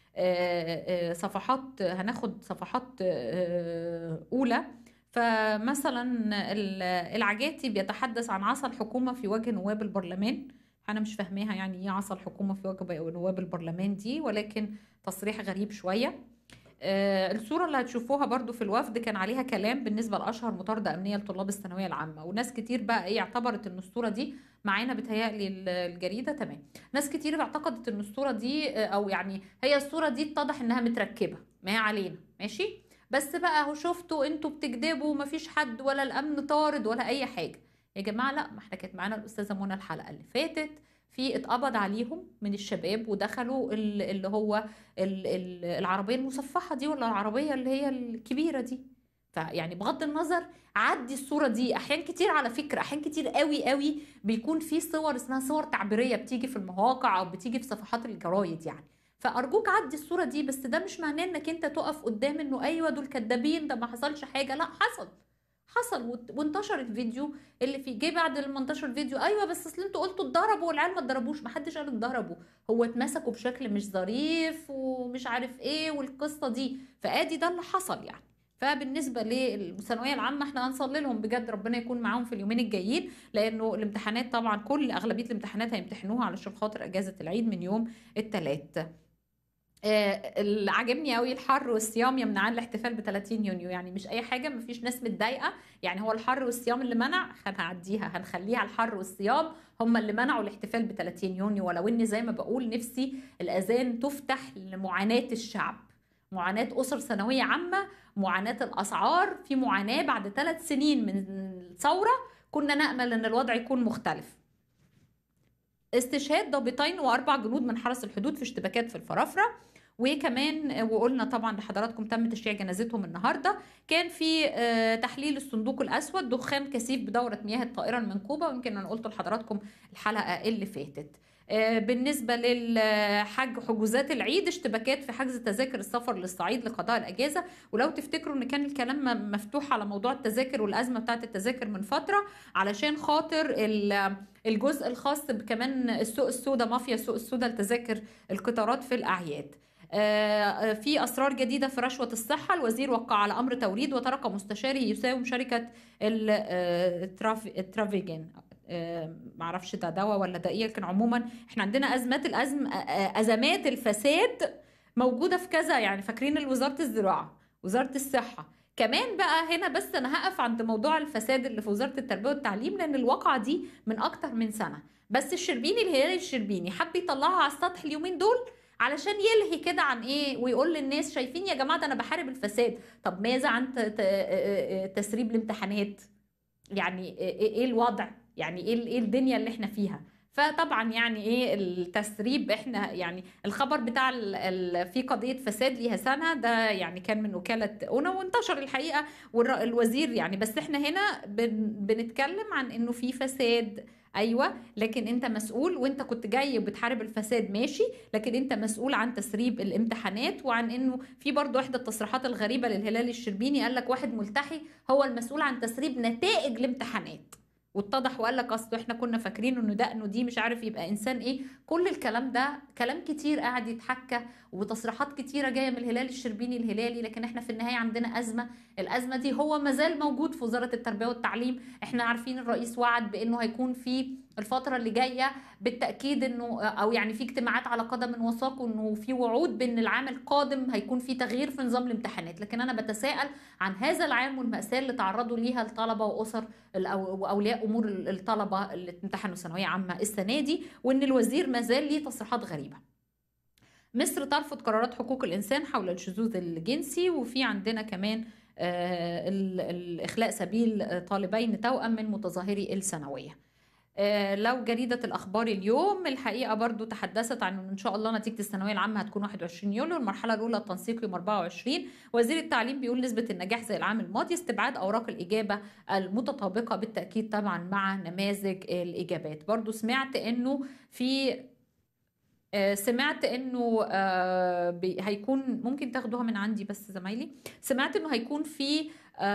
صفحات هناخد صفحات اولى فمثلا العجاتي بيتحدث عن عصا الحكومه في وجه نواب البرلمان انا مش فاهماها يعني ايه عصا الحكومه في وجه نواب البرلمان دي ولكن تصريح غريب شويه آه، الصورة اللي هتشوفوها برضو في الوفد كان عليها كلام بالنسبة لأشهر مطاردة أمنية لطلاب الثانوية العامة وناس كتير بقى إيه اعتبرت إن الصورة دي معانا بتهيألي ال- الجريدة تمام ناس كتير اعتقدت إن الصورة دي آه، أو يعني هي الصورة دي اتضح إنها متركبة ما هي علينا ماشي بس بقى اهو شفتوا انتوا بتكذبوا ومفيش حد ولا الأمن طارد ولا أي حاجة يا جماعة لا ما احنا كانت معانا الأستاذة منى الحلقة اللي فاتت في اتقبض عليهم من الشباب ودخلوا ال- اللي هو ال- ال- العربيه المصفحه دي ولا العربيه اللي هي الكبيره دي فيعني بغض النظر عدي الصوره دي احيان كتير على فكره احيان كتير قوي قوي بيكون في صور اسمها صور تعبيريه بتيجي في المواقع او بتيجي في صفحات الجرايد يعني فارجوك عدي الصوره دي بس ده مش معناه انك انت تقف قدام انه ايوه دول كدابين ده ما حصلش حاجه لا حصل حصل وت- وانتشر الفيديو اللي فيه جه بعد لما انتشر الفيديو ايوه بس اصل انتوا قلتوا اتضربوا والعيال ما اتضربوش محدش قال اتضربوا هو اتمسكوا بشكل مش ظريف ومش عارف ايه والقصه دي فادي ده اللي حصل يعني فبالنسبه للثانويه العامه احنا هنصلي لهم بجد ربنا يكون معاهم في اليومين الجايين لانه الامتحانات طبعا كل اغلبيه الامتحانات هيمتحنوها علشان خاطر اجازه العيد من يوم الثلاث آه، اللي عاجبني قوي الحر والصيام يمنعان الاحتفال ب 30 يونيو يعني مش اي حاجه مفيش ناس متضايقه يعني هو الحر والصيام اللي منع هنعديها هنخليها الحر والصيام هم اللي منعوا الاحتفال ب 30 يونيو ولو اني زي ما بقول نفسي الاذان تفتح لمعاناه الشعب معاناه اسر ثانويه عامه معاناه الاسعار في معاناه بعد ثلاث سنين من الثوره كنا نامل ان الوضع يكون مختلف استشهاد ضابطين واربع جنود من حرس الحدود في اشتباكات في الفرافره وكمان وقلنا طبعا لحضراتكم تم تشييع جنازتهم النهارده كان في آه، تحليل الصندوق الاسود دخان كثيف بدوره مياه الطائره المنكوبه ويمكن انا قلت لحضراتكم الحلقه اللي فاتت آه، بالنسبه للحج حجوزات العيد اشتباكات في حجز تذاكر السفر للصعيد لقضاء الاجازه ولو تفتكروا ان كان الكلام م- مفتوح على موضوع التذاكر والازمه بتاعه التذاكر من فتره علشان خاطر ال- الجزء الخاص بكمان السوق السوداء مافيا السوق السوداء لتذاكر القطارات في الاعياد آه، في اسرار جديده في رشوه الصحه الوزير وقع على امر توريد وترك مستشاري يساوم شركه ال- آه، التراف- الترافيجين آه، معرفش ده دواء ولا ده ايه لكن عموما احنا عندنا ازمات الازم آه، آه، ازمات الفساد موجوده في كذا يعني فاكرين وزاره الزراعه وزاره الصحه كمان بقى هنا بس انا هقف عند موضوع الفساد اللي في وزاره التربيه والتعليم لان الواقعه دي من اكتر من سنه بس الشربيني الهلالي الشربيني حب يطلعها على السطح اليومين دول علشان يلهي كده عن ايه ويقول للناس شايفين يا جماعه ده انا بحارب الفساد طب ماذا عن ت- ت- تسريب الامتحانات يعني ايه إيه الوضع يعني ايه ايه الدنيا اللي احنا فيها فطبعا يعني ايه التسريب احنا يعني الخبر بتاع ال ال في قضيه فساد ليها سنه ده يعني كان من وكاله اونا وانتشر الحقيقه والوزير يعني بس احنا هنا بن بنتكلم عن انه في فساد ايوه لكن انت مسؤول وانت كنت جاي بتحارب الفساد ماشي لكن انت مسؤول عن تسريب الامتحانات وعن انه في برضو احدى التصريحات الغريبه للهلال الشربيني قال لك واحد ملتحي هو المسؤول عن تسريب نتائج الامتحانات واتضح وقال لك اصل احنا كنا فاكرين انه ده انه دي مش عارف يبقى انسان ايه كل الكلام ده كلام كتير قاعد يتحكى وتصريحات كتيره جايه من الهلال الشربيني الهلالي لكن احنا في النهايه عندنا ازمه الازمه دي هو مازال موجود في وزاره التربيه والتعليم احنا عارفين الرئيس وعد بانه هيكون في الفتره اللي جايه بالتاكيد انه او يعني في اجتماعات على قدم وساق وانه في وعود بان العام القادم هيكون في تغيير في نظام الامتحانات لكن انا بتساءل عن هذا العام والماساه اللي تعرضوا ليها الطلبه واسر الأو- واولياء امور الطلبه اللي امتحنوا ثانويه عامه السنه دي وان الوزير ما زال ليه تصريحات غريبه مصر ترفض قرارات حقوق الانسان حول الشذوذ الجنسي وفي عندنا كمان آه، ال- ال- اخلاء سبيل آه، طالبين توأم من متظاهري الثانويه آه، لو جريدة الأخبار اليوم الحقيقة برضو تحدثت عن أن إن شاء الله نتيجة الثانوية العامة هتكون 21 يوليو المرحلة الأولى التنسيق يوم 24 وزير التعليم بيقول نسبة النجاح زي العام الماضي استبعاد أوراق الإجابة المتطابقة بالتأكيد طبعا مع نماذج الإجابات برضو سمعت أنه في آه، سمعت انه آه، بي- هيكون ممكن تاخدوها من عندي بس زمايلي سمعت انه هيكون في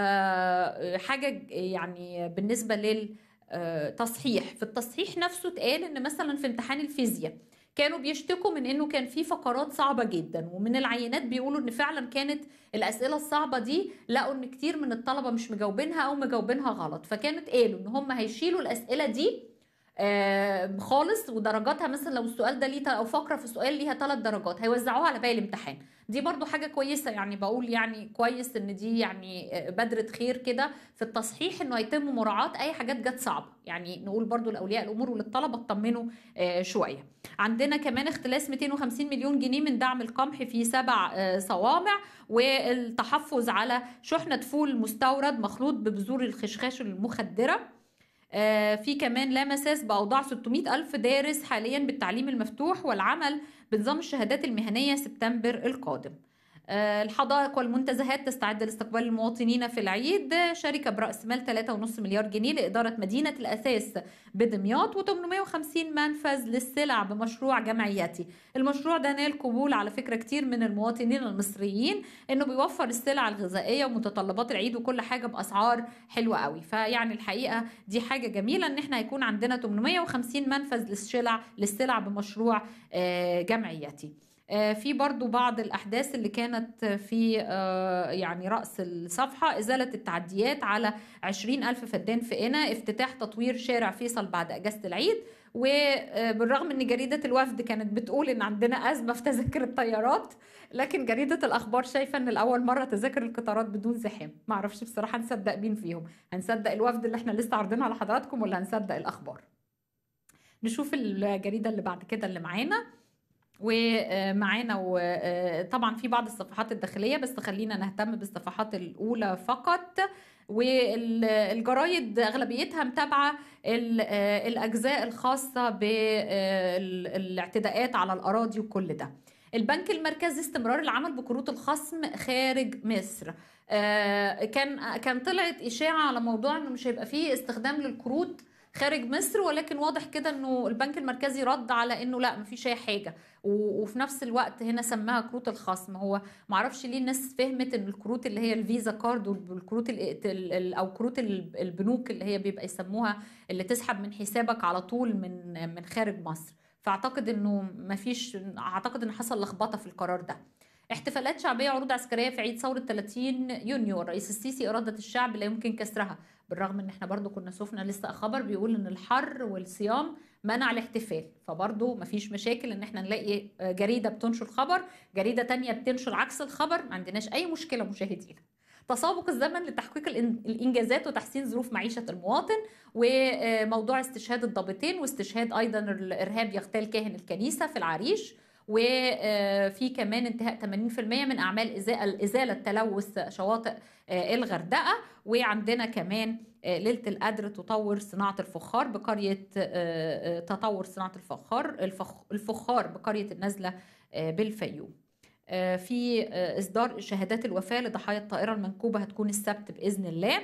آه، حاجه ج- يعني بالنسبه لل آه، تصحيح في التصحيح نفسه اتقال ان مثلا في امتحان الفيزياء كانوا بيشتكوا من انه كان في فقرات صعبه جدا ومن العينات بيقولوا ان فعلا كانت الاسئله الصعبه دي لقوا ان كتير من الطلبه مش مجاوبينها او مجاوبينها غلط فكانت قالوا ان هم هيشيلوا الاسئله دي آه، خالص ودرجاتها مثلا لو السؤال ده ليه تا- او فقره في السؤال ليها ثلاث درجات هيوزعوها على باقي الامتحان دي برضو حاجه كويسه يعني بقول يعني كويس ان دي يعني آه، بذره خير كده في التصحيح انه هيتم مراعاه اي حاجات جت صعبه يعني نقول برضو لاولياء الامور وللطلبه اطمنوا آه، شويه عندنا كمان اختلاس 250 مليون جنيه من دعم القمح في سبع آه، صوامع والتحفظ على شحنة فول مستورد مخلوط ببذور الخشخاش المخدرة آه، في كمان لا مساس بأوضاع 600 ألف دارس حاليا بالتعليم المفتوح والعمل بنظام الشهادات المهنية سبتمبر القادم آه، الحدائق والمنتزهات تستعد لاستقبال المواطنين في العيد شركة برأس مال 3.5 مليار جنيه لإدارة مدينة الأساس بدمياط و850 منفذ للسلع بمشروع جمعياتي المشروع ده نال قبول على فكرة كتير من المواطنين المصريين انه بيوفر السلع الغذائية ومتطلبات العيد وكل حاجة بأسعار حلوة قوي فيعني الحقيقة دي حاجة جميلة ان احنا هيكون عندنا 850 منفذ للسلع للسلع بمشروع آه، جمعياتي آه، في برضو بعض الأحداث اللي كانت في آه، يعني رأس الصفحة إزالة التعديات على 20 ألف فدان في قنا افتتاح تطوير شارع فيصل بعد أجازة العيد وبالرغم ان جريده الوفد كانت بتقول ان عندنا ازمه في تذاكر الطيارات لكن جريده الاخبار شايفه ان لاول مره تذاكر القطارات بدون زحام ما اعرفش بصراحه نصدق مين فيهم هنصدق الوفد اللي احنا لسه عارضينها على حضراتكم ولا هنصدق الاخبار نشوف الجريده اللي بعد كده اللي معانا ومعانا وطبعا في بعض الصفحات الداخليه بس خلينا نهتم بالصفحات الاولى فقط والجرايد اغلبيتها متابعه ال- آه، الاجزاء الخاصه بالاعتداءات على الاراضي وكل ده البنك المركزي استمرار العمل بكروت الخصم خارج مصر آه، كان كان طلعت اشاعه على موضوع انه مش هيبقى فيه استخدام للكروت خارج مصر ولكن واضح كده انه البنك المركزي رد على انه لا مفيش اي حاجه و- وفي نفس الوقت هنا سماها كروت الخصم هو معرفش ليه الناس فهمت ان الكروت اللي هي الفيزا كارد والكروت ال- ال- ال- او كروت ال- البنوك اللي هي بيبقى يسموها اللي تسحب من حسابك على طول من من خارج مصر فاعتقد انه مفيش اعتقد ان حصل لخبطه في القرار ده احتفالات شعبيه عروض عسكريه في عيد ثوره 30 يونيو الرئيس السيسي اراده الشعب لا يمكن كسرها بالرغم ان احنا برضو كنا شفنا لسه خبر بيقول ان الحر والصيام منع الاحتفال فبرضو مفيش مشاكل ان احنا نلاقي جريده بتنشر خبر جريده تانية بتنشر عكس الخبر ما عندناش اي مشكله مشاهدينا تسابق الزمن لتحقيق الإن- الانجازات وتحسين ظروف معيشه المواطن وموضوع استشهاد الضابطين واستشهاد ايضا الارهاب يغتال كاهن الكنيسه في العريش وفي كمان انتهاء 80% من اعمال إزالة- ازاله تلوث شواطئ آه، الغردقه وعندنا كمان آه، ليله القدر تطور صناعه الفخار بقريه آه، آه، تطور صناعه الفخار الفخ- الفخار بقريه النزله آه، بالفيوم آه، في آه، اصدار شهادات الوفاه لضحايا الطائره المنكوبه هتكون السبت باذن الله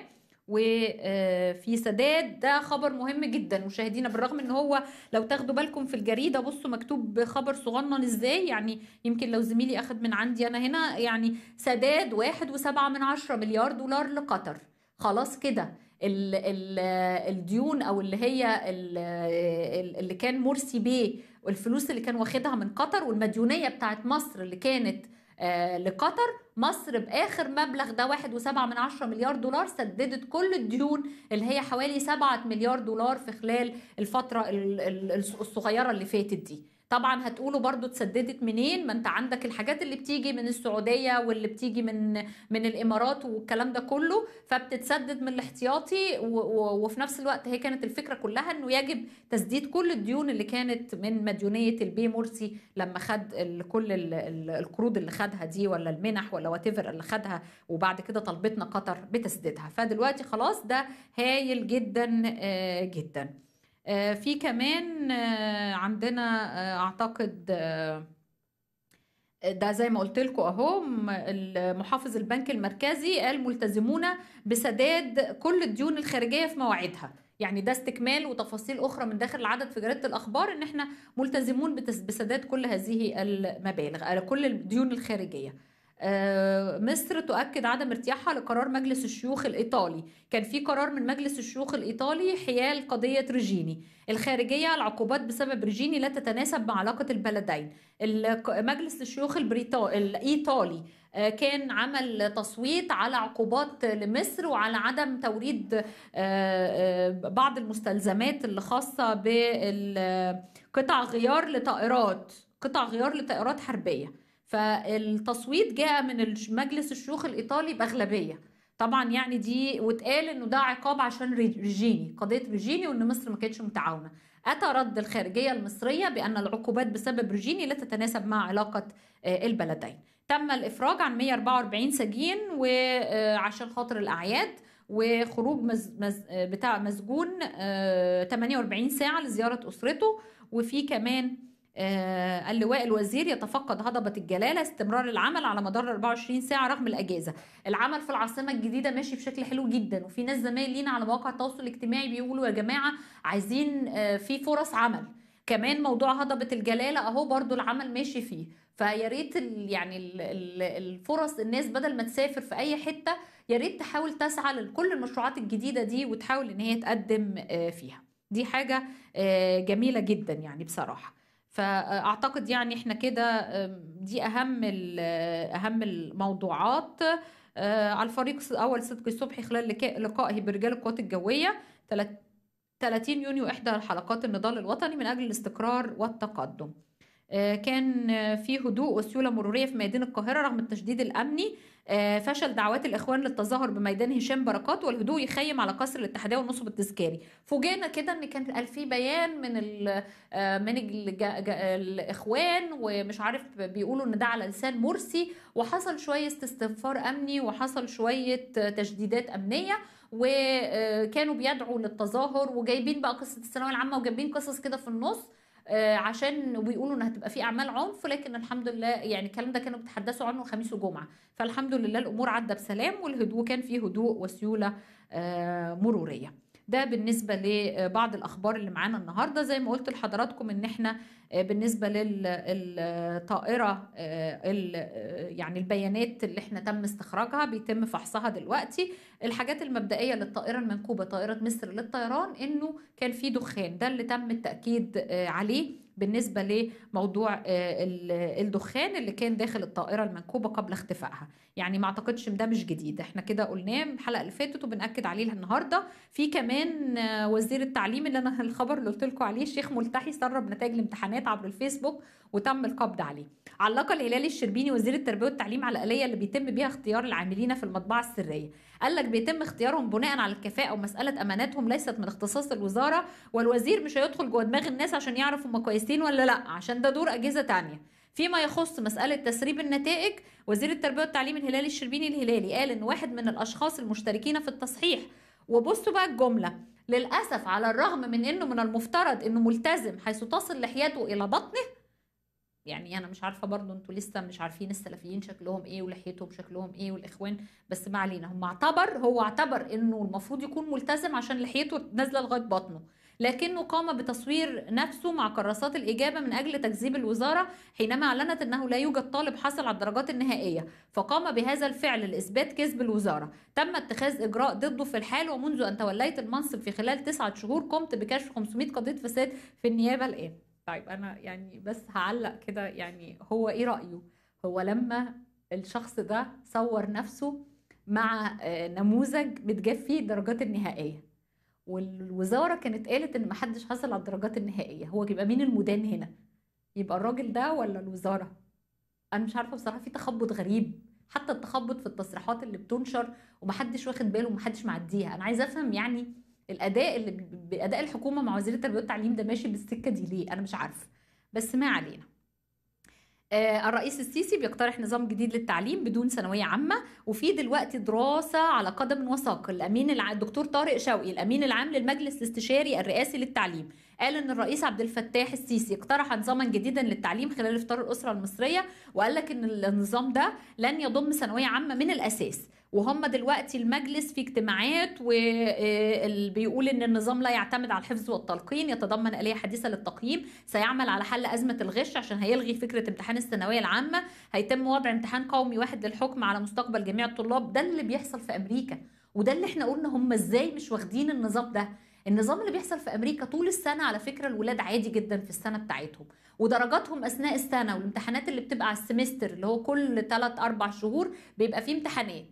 وفي سداد ده خبر مهم جدا مشاهدينا بالرغم ان هو لو تاخدوا بالكم في الجريده بصوا مكتوب خبر صغنن ازاي يعني يمكن لو زميلي اخد من عندي انا هنا يعني سداد واحد وسبعة من عشرة مليار دولار لقطر خلاص كده ال ال الديون او اللي هي ال اللي كان مرسي بيه والفلوس اللي كان واخدها من قطر والمديونيه بتاعت مصر اللي كانت آه، لقطر مصر باخر مبلغ ده واحد وسبعة من عشرة مليار دولار سددت كل الديون اللي هي حوالي سبعة مليار دولار في خلال الفترة ال- ال- الصغيرة اللي فاتت دي طبعا هتقولوا برضو اتسددت منين ما انت عندك الحاجات اللي بتيجي من السعودية واللي بتيجي من من الامارات والكلام ده كله فبتتسدد من الاحتياطي و- و- وفي نفس الوقت هي كانت الفكرة كلها انه يجب تسديد كل الديون اللي كانت من مديونية البي مرسي لما خد ال- كل ال- ال- القروض اللي خدها دي ولا المنح ولا واتيفر اللي خدها وبعد كده طلبتنا قطر بتسديدها فدلوقتي خلاص ده هايل جدا آه، جدا آه، في كمان آه، عندنا آه، اعتقد آه، ده زي ما قلت لكم اهو م- محافظ البنك المركزي قال ملتزمون بسداد كل الديون الخارجيه في مواعيدها يعني ده استكمال وتفاصيل اخرى من داخل العدد في جريده الاخبار ان احنا ملتزمون بتس- بسداد كل هذه المبالغ آه، كل الديون الخارجيه آه، مصر تؤكد عدم ارتياحها لقرار مجلس الشيوخ الإيطالي كان في قرار من مجلس الشيوخ الإيطالي حيال قضية ريجيني الخارجية العقوبات بسبب ريجيني لا تتناسب مع علاقة البلدين ال- مجلس الشيوخ البريطا... الإيطالي آه، كان عمل تصويت على عقوبات لمصر وعلى عدم توريد آه، آه، بعض المستلزمات اللي خاصة بالقطع غيار لطائرات قطع غيار لطائرات حربية فالتصويت جاء من الش- مجلس الشيوخ الإيطالي بأغلبية طبعا يعني دي واتقال انه ده عقاب عشان ري- ريجيني قضيه ريجيني وان مصر ما كانتش متعاونه اتى رد الخارجيه المصريه بان العقوبات بسبب ريجيني لا تتناسب مع علاقه آه، البلدين تم الافراج عن 144 سجين وعشان خاطر الاعياد وخروج مز مز بتاع مسجون آه، 48 ساعه لزياره اسرته وفي كمان آه، اللواء الوزير يتفقد هضبة الجلالة استمرار العمل على مدار 24 ساعة رغم الأجازة العمل في العاصمة الجديدة ماشي بشكل حلو جدا وفي ناس زمايل لينا على مواقع التواصل الاجتماعي بيقولوا يا جماعة عايزين آه، في فرص عمل كمان موضوع هضبة الجلالة اهو برضو العمل ماشي فيه فيا ريت ال- يعني ال- ال- الفرص الناس بدل ما تسافر في اي حتة يا ريت تحاول تسعى لكل المشروعات الجديدة دي وتحاول ان هي تقدم آه، فيها دي حاجة آه، جميلة جدا يعني بصراحة فاعتقد يعني احنا كده آم، دي اهم ال- اهم الموضوعات آه، على الفريق الاول صدقي صبحي خلال لقاء- لقائه برجال القوات الجويه تلات- 30 يونيو احدى حلقات النضال الوطني من اجل الاستقرار والتقدم آه، كان آه، في هدوء وسيوله مروريه في ميادين القاهره رغم التشديد الامني آه، فشل دعوات الاخوان للتظاهر بميدان هشام بركات والهدوء يخيم على قصر الاتحاديه والنصب التذكاري فوجئنا كده ان كان قال في بيان من ال آه، من الج- ج- الاخوان ومش عارف بيقولوا ان ده على لسان مرسي وحصل شويه استنفار امني وحصل شويه آه، تشديدات امنيه وكانوا بيدعوا للتظاهر وجايبين بقى قصه الثانويه العامه وجايبين قصص كده في النص آه، عشان وبيقولوا ان هتبقى في اعمال عنف لكن الحمد لله يعني الكلام ده كانوا بيتحدثوا عنه خميس وجمعه فالحمد لله الامور عدى بسلام والهدوء كان فيه هدوء وسيوله آه، مروريه ده بالنسبه لبعض الاخبار اللي معانا النهارده زي ما قلت لحضراتكم ان احنا آه، بالنسبه للطائره يعني البيانات اللي احنا تم استخراجها بيتم فحصها دلوقتي الحاجات المبدئيه للطائره المنكوبه طائره مصر للطيران انه كان في دخان ده اللي تم التاكيد آه، عليه بالنسبه لموضوع آه، ال- الدخان اللي كان داخل الطائره المنكوبه قبل اختفائها يعني ما اعتقدش ان ده مش جديد احنا كده قلناه من الحلقه اللي فاتت وبناكد عليه النهارده في كمان آه، وزير التعليم اللي انا الخبر اللي قلت لكم عليه الشيخ ملتحي سرب نتائج الامتحانات عبر الفيسبوك وتم القبض عليه علق الهلالي الشربيني وزير التربيه والتعليم على الاليه اللي بيتم بيها اختيار العاملين في المطبعه السريه قال لك بيتم اختيارهم بناء على الكفاءه ومساله اماناتهم ليست من اختصاص الوزاره والوزير مش هيدخل جوه دماغ الناس عشان يعرف هم كويسين ولا لا عشان ده دور اجهزه تانية فيما يخص مسألة تسريب النتائج وزير التربية والتعليم الهلالي الشربيني الهلالي قال إن واحد من الأشخاص المشتركين في التصحيح وبصوا بقى الجملة للأسف على الرغم من إنه من المفترض إنه ملتزم حيث تصل لحيته إلى بطنه يعني انا مش عارفه برضو انتوا لسه مش عارفين السلفيين شكلهم ايه ولحيتهم شكلهم ايه والاخوان بس ما علينا هم اعتبر هو اعتبر انه المفروض يكون ملتزم عشان لحيته نازله لغايه بطنه لكنه قام بتصوير نفسه مع كراسات الإجابة من أجل تكذيب الوزارة حينما أعلنت أنه لا يوجد طالب حصل على الدرجات النهائية فقام بهذا الفعل لإثبات كذب الوزارة تم اتخاذ إجراء ضده في الحال ومنذ أن توليت المنصب في خلال تسعة شهور قمت بكشف 500 قضية فساد في النيابة الآن طيب أنا يعني بس هعلق كده يعني هو إيه رأيه هو لما الشخص ده صور نفسه مع آه، نموذج متجاب فيه الدرجات النهائية والوزاره كانت قالت ان محدش حصل على الدرجات النهائيه هو يبقى مين المدان هنا يبقى الراجل ده ولا الوزاره انا مش عارفه بصراحه في تخبط غريب حتى التخبط في التصريحات اللي بتنشر ومحدش واخد باله ومحدش معديها انا عايزه افهم يعني الاداء اللي ب- باداء الحكومه مع وزير التربيه والتعليم ده ماشي بالسكه دي ليه انا مش عارفه بس ما علينا آه، الرئيس السيسي بيقترح نظام جديد للتعليم بدون ثانويه عامه وفي دلوقتي دراسه على قدم وساق الامين الع... الدكتور طارق شوقي الامين العام للمجلس الاستشاري الرئاسي للتعليم قال ان الرئيس عبد الفتاح السيسي اقترح نظاما جديدا للتعليم خلال افطار الاسره المصريه وقال لك ان النظام ده لن يضم ثانويه عامه من الاساس وهم دلوقتي المجلس في اجتماعات وبيقول ان النظام لا يعتمد على الحفظ والتلقين يتضمن آلية حديثة للتقييم سيعمل على حل أزمة الغش عشان هيلغي فكرة امتحان الثانوية العامة هيتم وضع امتحان قومي واحد للحكم على مستقبل جميع الطلاب ده اللي بيحصل في أمريكا وده اللي احنا قلنا هم ازاي مش واخدين النظام ده النظام اللي بيحصل في امريكا طول السنه على فكره الولاد عادي جدا في السنه بتاعتهم ودرجاتهم اثناء السنه والامتحانات اللي بتبقى على السمستر اللي هو كل 3 4 شهور بيبقى فيه امتحانات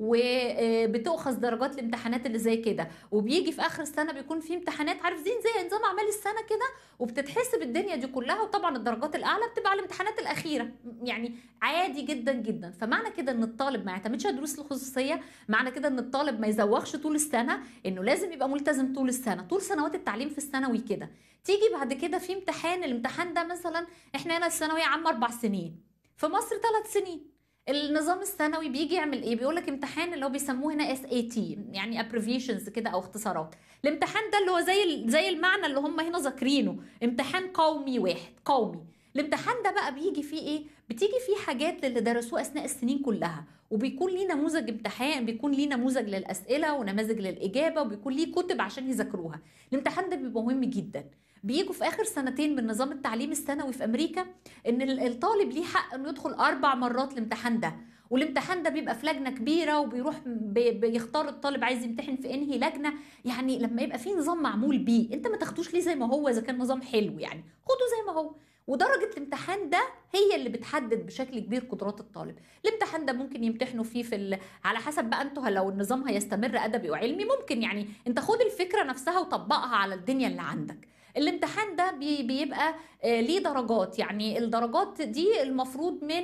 وبتؤخذ درجات الامتحانات اللي زي كده وبيجي في اخر السنه بيكون في امتحانات عارف زين زي نظام اعمال السنه كده وبتتحسب الدنيا دي كلها وطبعا الدرجات الاعلى بتبقى على الامتحانات الاخيره يعني عادي جدا جدا فمعنى كده ان الطالب ما يعتمدش على دروس الخصوصيه معنى كده ان الطالب ما يزوغش طول السنه انه لازم يبقى ملتزم طول السنه طول سنوات التعليم في الثانوي كده تيجي بعد كده في امتحان الامتحان ده مثلا احنا هنا الثانويه عامه اربع سنين في مصر ثلاث سنين النظام الثانوي بيجي يعمل ايه بيقول لك امتحان اللي هو بيسموه هنا اس اي تي يعني ابريفيشنز كده او اختصارات الامتحان ده اللي هو زي زي المعنى اللي هم هنا ذاكرينه امتحان قومي واحد قومي الامتحان ده بقى بيجي فيه ايه بتيجي فيه حاجات للي درسوه اثناء السنين كلها وبيكون ليه نموذج امتحان بيكون ليه نموذج للاسئله ونماذج للاجابه وبيكون ليه كتب عشان يذاكروها الامتحان ده بيبقى مهم جدا بيجوا في اخر سنتين من نظام التعليم الثانوي في امريكا ان الطالب ليه حق انه يدخل اربع مرات الامتحان ده والامتحان ده بيبقى في لجنه كبيره وبيروح بي بيختار الطالب عايز يمتحن في انهي لجنه يعني لما يبقى في نظام معمول بيه انت ما تاخدوش ليه زي ما هو اذا كان نظام حلو يعني خده زي ما هو ودرجة الامتحان ده هي اللي بتحدد بشكل كبير قدرات الطالب الامتحان ده ممكن يمتحنوا فيه في ال... على حسب بقى انتوا لو النظام هيستمر ادبي وعلمي ممكن يعني انت خد الفكرة نفسها وطبقها على الدنيا اللي عندك الامتحان ده بي بيبقى ليه درجات يعني الدرجات دي المفروض من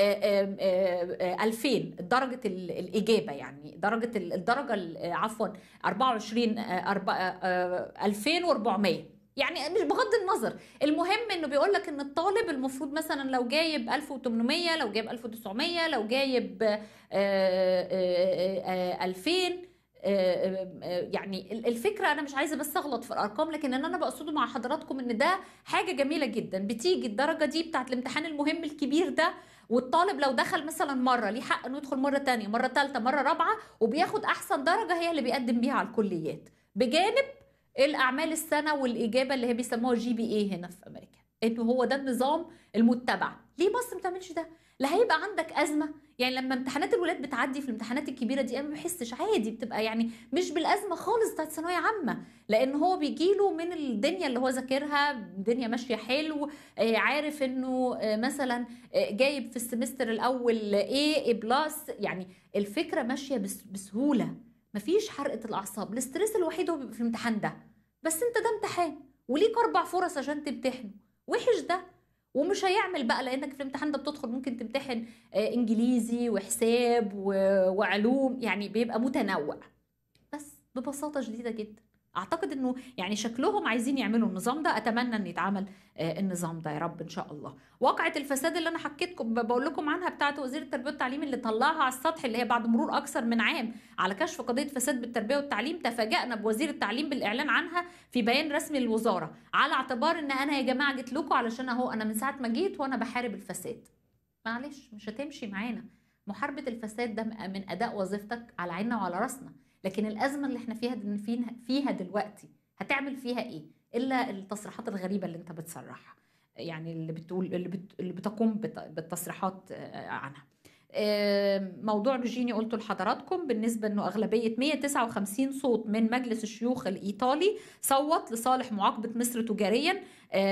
2000 درجة الإجابة يعني درجة الدرجة عفوا 24 2400 يعني مش بغض النظر المهم انه بيقول لك ان الطالب المفروض مثلا لو جايب 1800 لو جايب 1900 لو جايب 2000 يعني الفكره انا مش عايزه بس اغلط في الارقام لكن ان انا بقصده مع حضراتكم ان ده حاجه جميله جدا بتيجي الدرجه دي بتاعت الامتحان المهم الكبير ده والطالب لو دخل مثلا مره ليه حق انه يدخل مره تانية مره ثالثه مره رابعه وبياخد احسن درجه هي اللي بيقدم بيها على الكليات بجانب الاعمال السنه والاجابه اللي هي بيسموها جي بي اي هنا في امريكا انه هو ده النظام المتبع ليه مصر ما بتعملش ده لا هيبقى عندك ازمه يعني لما امتحانات الولاد بتعدي في الامتحانات الكبيره دي انا ما بحسش عادي بتبقى يعني مش بالازمه خالص بتاعت ثانويه عامه لان هو بيجي له من الدنيا اللي هو ذاكرها الدنيا ماشيه حلو عارف انه مثلا جايب في السمستر الاول ايه اي بلس يعني الفكره ماشيه بسهوله مفيش حرقه الاعصاب الاسترس الوحيد هو بيبقى في الامتحان ده بس انت ده امتحان وليك اربع فرص عشان تمتحنه وحش ده ومش هيعمل بقى لانك في الامتحان ده بتدخل ممكن تمتحن انجليزي وحساب وعلوم يعني بيبقى متنوع بس ببساطه شديده جدا اعتقد انه يعني شكلهم عايزين يعملوا النظام ده اتمنى ان يتعمل النظام ده يا رب ان شاء الله واقعه الفساد اللي انا حكيتكم بقول لكم عنها بتاعه وزير التربيه والتعليم اللي طلعها على السطح اللي هي بعد مرور اكثر من عام على كشف قضيه فساد بالتربيه والتعليم تفاجئنا بوزير التعليم بالاعلان عنها في بيان رسمي للوزاره على اعتبار ان انا يا جماعه جيت لكم علشان اهو انا من ساعه ما جيت وانا بحارب الفساد معلش مش هتمشي معانا محاربه الفساد ده من اداء وظيفتك على عيننا وعلى راسنا لكن الازمه اللي احنا فيها فيها دلوقتي هتعمل فيها ايه الا التصريحات الغريبه اللي انت بتصرحها يعني اللي بتقول اللي, بت... اللي بتقوم بالتصريحات عنها موضوع روجيني قلته لحضراتكم بالنسبه انه اغلبيه 159 صوت من مجلس الشيوخ الايطالي صوت لصالح معاقبه مصر تجاريا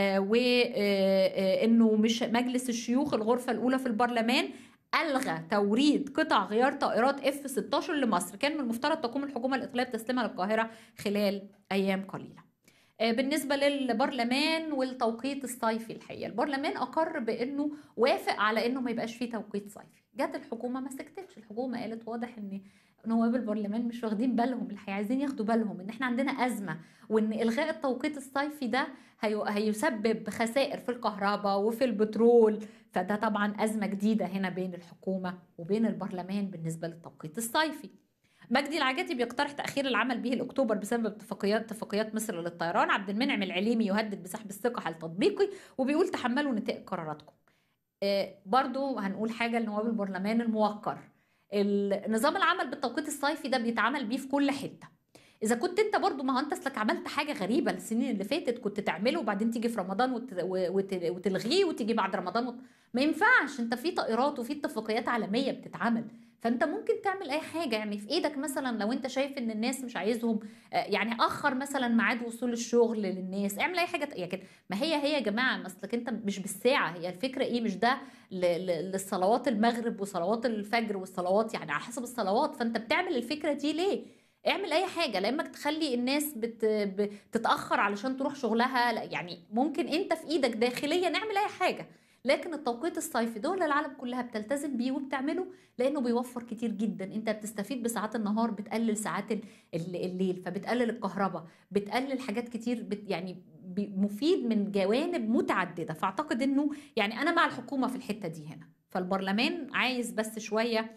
وانه مش مجلس الشيوخ الغرفه الاولى في البرلمان الغى توريد قطع غيار طائرات اف 16 لمصر كان من المفترض تقوم الحكومه الايطاليه بتسليمها للقاهره خلال ايام قليله بالنسبه للبرلمان والتوقيت الصيفي الحقيقه البرلمان اقر بانه وافق على انه ما يبقاش فيه توقيت صيفي جت الحكومه ما سكتتش الحكومه قالت واضح ان نواب البرلمان مش واخدين بالهم الحقيقه عايزين ياخدوا بالهم ان احنا عندنا ازمه وان الغاء التوقيت الصيفي ده هيسبب خسائر في الكهرباء وفي البترول فده طبعا ازمه جديده هنا بين الحكومه وبين البرلمان بالنسبه للتوقيت الصيفي مجدي العجاتي بيقترح تاخير العمل به لاكتوبر بسبب اتفاقيات اتفاقيات مصر للطيران عبد المنعم العليمي يهدد بسحب الثقه التطبيقي وبيقول تحملوا نتائج قراراتكم آه، برضو هنقول حاجه لنواب البرلمان الموقر ال- نظام العمل بالتوقيت الصيفي ده بيتعمل بيه في كل حته اذا كنت انت برضو ما هو انت اصلك عملت حاجه غريبه السنين اللي فاتت كنت تعمله وبعدين تيجي في رمضان وت... وت... وتلغيه وتيجي بعد رمضان وت... ما ينفعش انت في طائرات وفي اتفاقيات عالميه بتتعمل فانت ممكن تعمل اي حاجه يعني في ايدك مثلا لو انت شايف ان الناس مش عايزهم آه، يعني اخر مثلا ميعاد وصول الشغل للناس اعمل اي حاجه يعني ما هي هي يا جماعه ما اصلك انت مش بالساعه هي الفكره ايه مش ده ل- ل- للصلوات المغرب وصلوات الفجر والصلوات يعني على حسب الصلوات فانت بتعمل الفكره دي ليه اعمل اي حاجه لا اما تخلي الناس بت... بتتاخر علشان تروح شغلها لا يعني ممكن انت في ايدك داخليا اعمل اي حاجه لكن التوقيت الصيفي دول العالم كلها بتلتزم بيه وبتعمله لانه بيوفر كتير جدا انت بتستفيد بساعات النهار بتقلل ساعات ال- ال- الليل فبتقلل الكهرباء بتقلل حاجات كتير بت يعني بي- مفيد من جوانب متعدده فاعتقد انه يعني انا مع الحكومه في الحته دي هنا فالبرلمان عايز بس شويه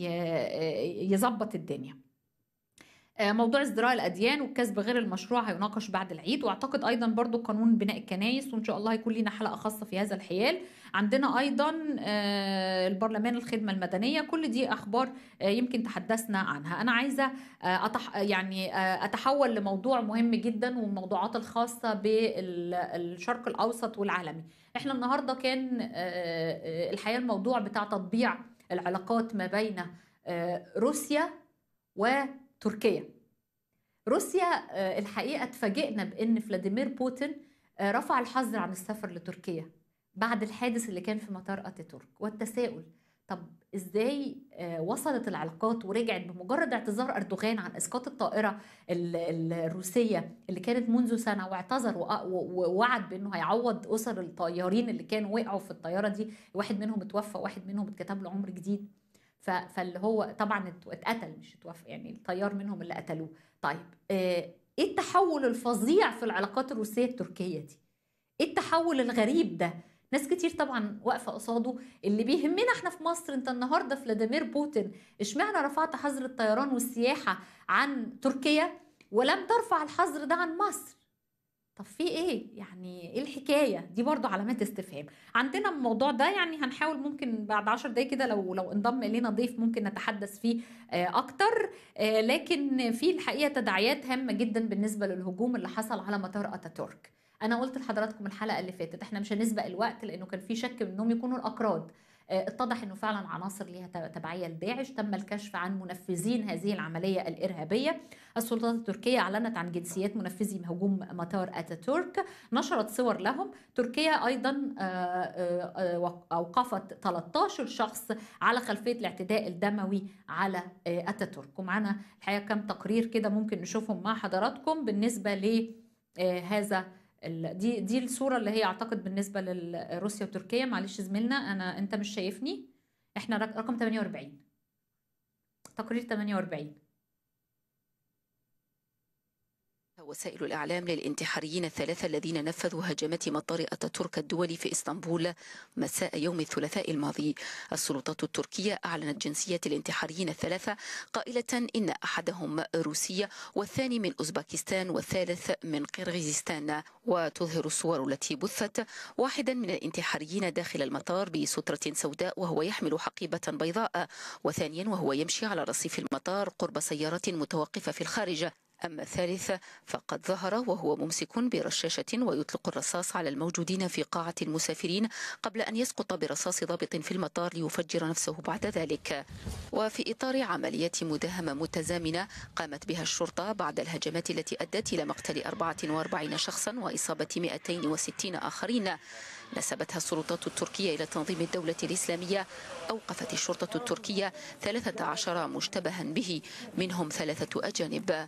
ي- يظبط الدنيا آه، موضوع ازدراء الاديان والكسب غير المشروع هيناقش بعد العيد واعتقد ايضا برضو قانون بناء الكنائس وان شاء الله هيكون لنا حلقه خاصه في هذا الحيال عندنا ايضا آه، البرلمان الخدمه المدنيه كل دي اخبار آه، يمكن تحدثنا عنها انا عايزه آه، أتح يعني آه، اتحول لموضوع مهم جدا والموضوعات الخاصه بالشرق الاوسط والعالمي احنا النهارده كان آه، آه، الحقيقه الموضوع بتاع تطبيع العلاقات ما بين آه، روسيا وتركيا روسيا آه، الحقيقه اتفاجئنا بان فلاديمير بوتين آه، رفع الحظر عن السفر لتركيا بعد الحادث اللي كان في مطار اتاتورك والتساؤل طب ازاي آه، وصلت العلاقات ورجعت بمجرد اعتذار اردوغان عن اسقاط الطائره ال- ال- الروسيه اللي كانت منذ سنه واعتذر وأ- و- ووعد بانه هيعوض اسر الطيارين اللي كانوا وقعوا في الطياره دي واحد منهم اتوفى واحد منهم اتكتب له عمر جديد ف- فاللي هو طبعا ات- اتقتل مش اتوفى يعني الطيار منهم اللي قتلوه طيب آه، ايه التحول الفظيع في العلاقات الروسيه التركيه دي ايه التحول الغريب ده ناس كتير طبعا واقفه قصاده اللي بيهمنا احنا في مصر انت النهارده فلاديمير بوتين اشمعنى رفعت حظر الطيران والسياحه عن تركيا ولم ترفع الحظر ده عن مصر طب في ايه يعني ايه الحكايه دي برضو علامات استفهام عندنا الموضوع ده يعني هنحاول ممكن بعد عشر دقايق كده لو لو انضم الينا ضيف ممكن نتحدث فيه آه، اكتر آه، لكن في الحقيقه تداعيات هامه جدا بالنسبه للهجوم اللي حصل على مطار اتاتورك انا قلت لحضراتكم الحلقه اللي فاتت احنا مش هنسبق الوقت لانه كان في شك انهم يكونوا الاكراد آه، اتضح انه فعلا عناصر ليها تبعيه لداعش تم الكشف عن منفذين هذه العمليه الارهابيه السلطات التركيه اعلنت عن جنسيات منفذي هجوم مطار اتاتورك نشرت صور لهم تركيا ايضا آه، آه، آه، اوقفت 13 شخص على خلفيه الاعتداء الدموي على آه، اتاتورك ومعانا الحقيقه كم تقرير كده ممكن نشوفهم مع حضراتكم بالنسبه لهذا دي دي الصوره اللي هي اعتقد بالنسبه لروسيا وتركيا معلش زميلنا انا انت مش شايفني احنا رق- رقم 48 تقرير 48 وسائل الإعلام للانتحاريين الثلاثة الذين نفذوا هجمات مطار أتاتورك الدولي في إسطنبول مساء يوم الثلاثاء الماضي السلطات التركية أعلنت جنسيات الانتحاريين الثلاثة قائلة إن أحدهم روسي والثاني من أوزبكستان والثالث من قرغيزستان وتظهر الصور التي بثت واحدا من الانتحاريين داخل المطار بسترة سوداء وهو يحمل حقيبة بيضاء وثانيا وهو يمشي على رصيف المطار قرب سيارة متوقفة في الخارج أما الثالث فقد ظهر وهو ممسك برشاشة ويطلق الرصاص على الموجودين في قاعة المسافرين قبل أن يسقط برصاص ضابط في المطار ليفجر نفسه بعد ذلك وفي إطار عملية مداهمة متزامنة قامت بها الشرطة بعد الهجمات التي أدت إلى مقتل 44 شخصا وإصابة 260 آخرين نسبتها السلطات التركية إلى تنظيم الدولة الإسلامية أوقفت الشرطة التركية 13 مشتبها به منهم ثلاثة أجانب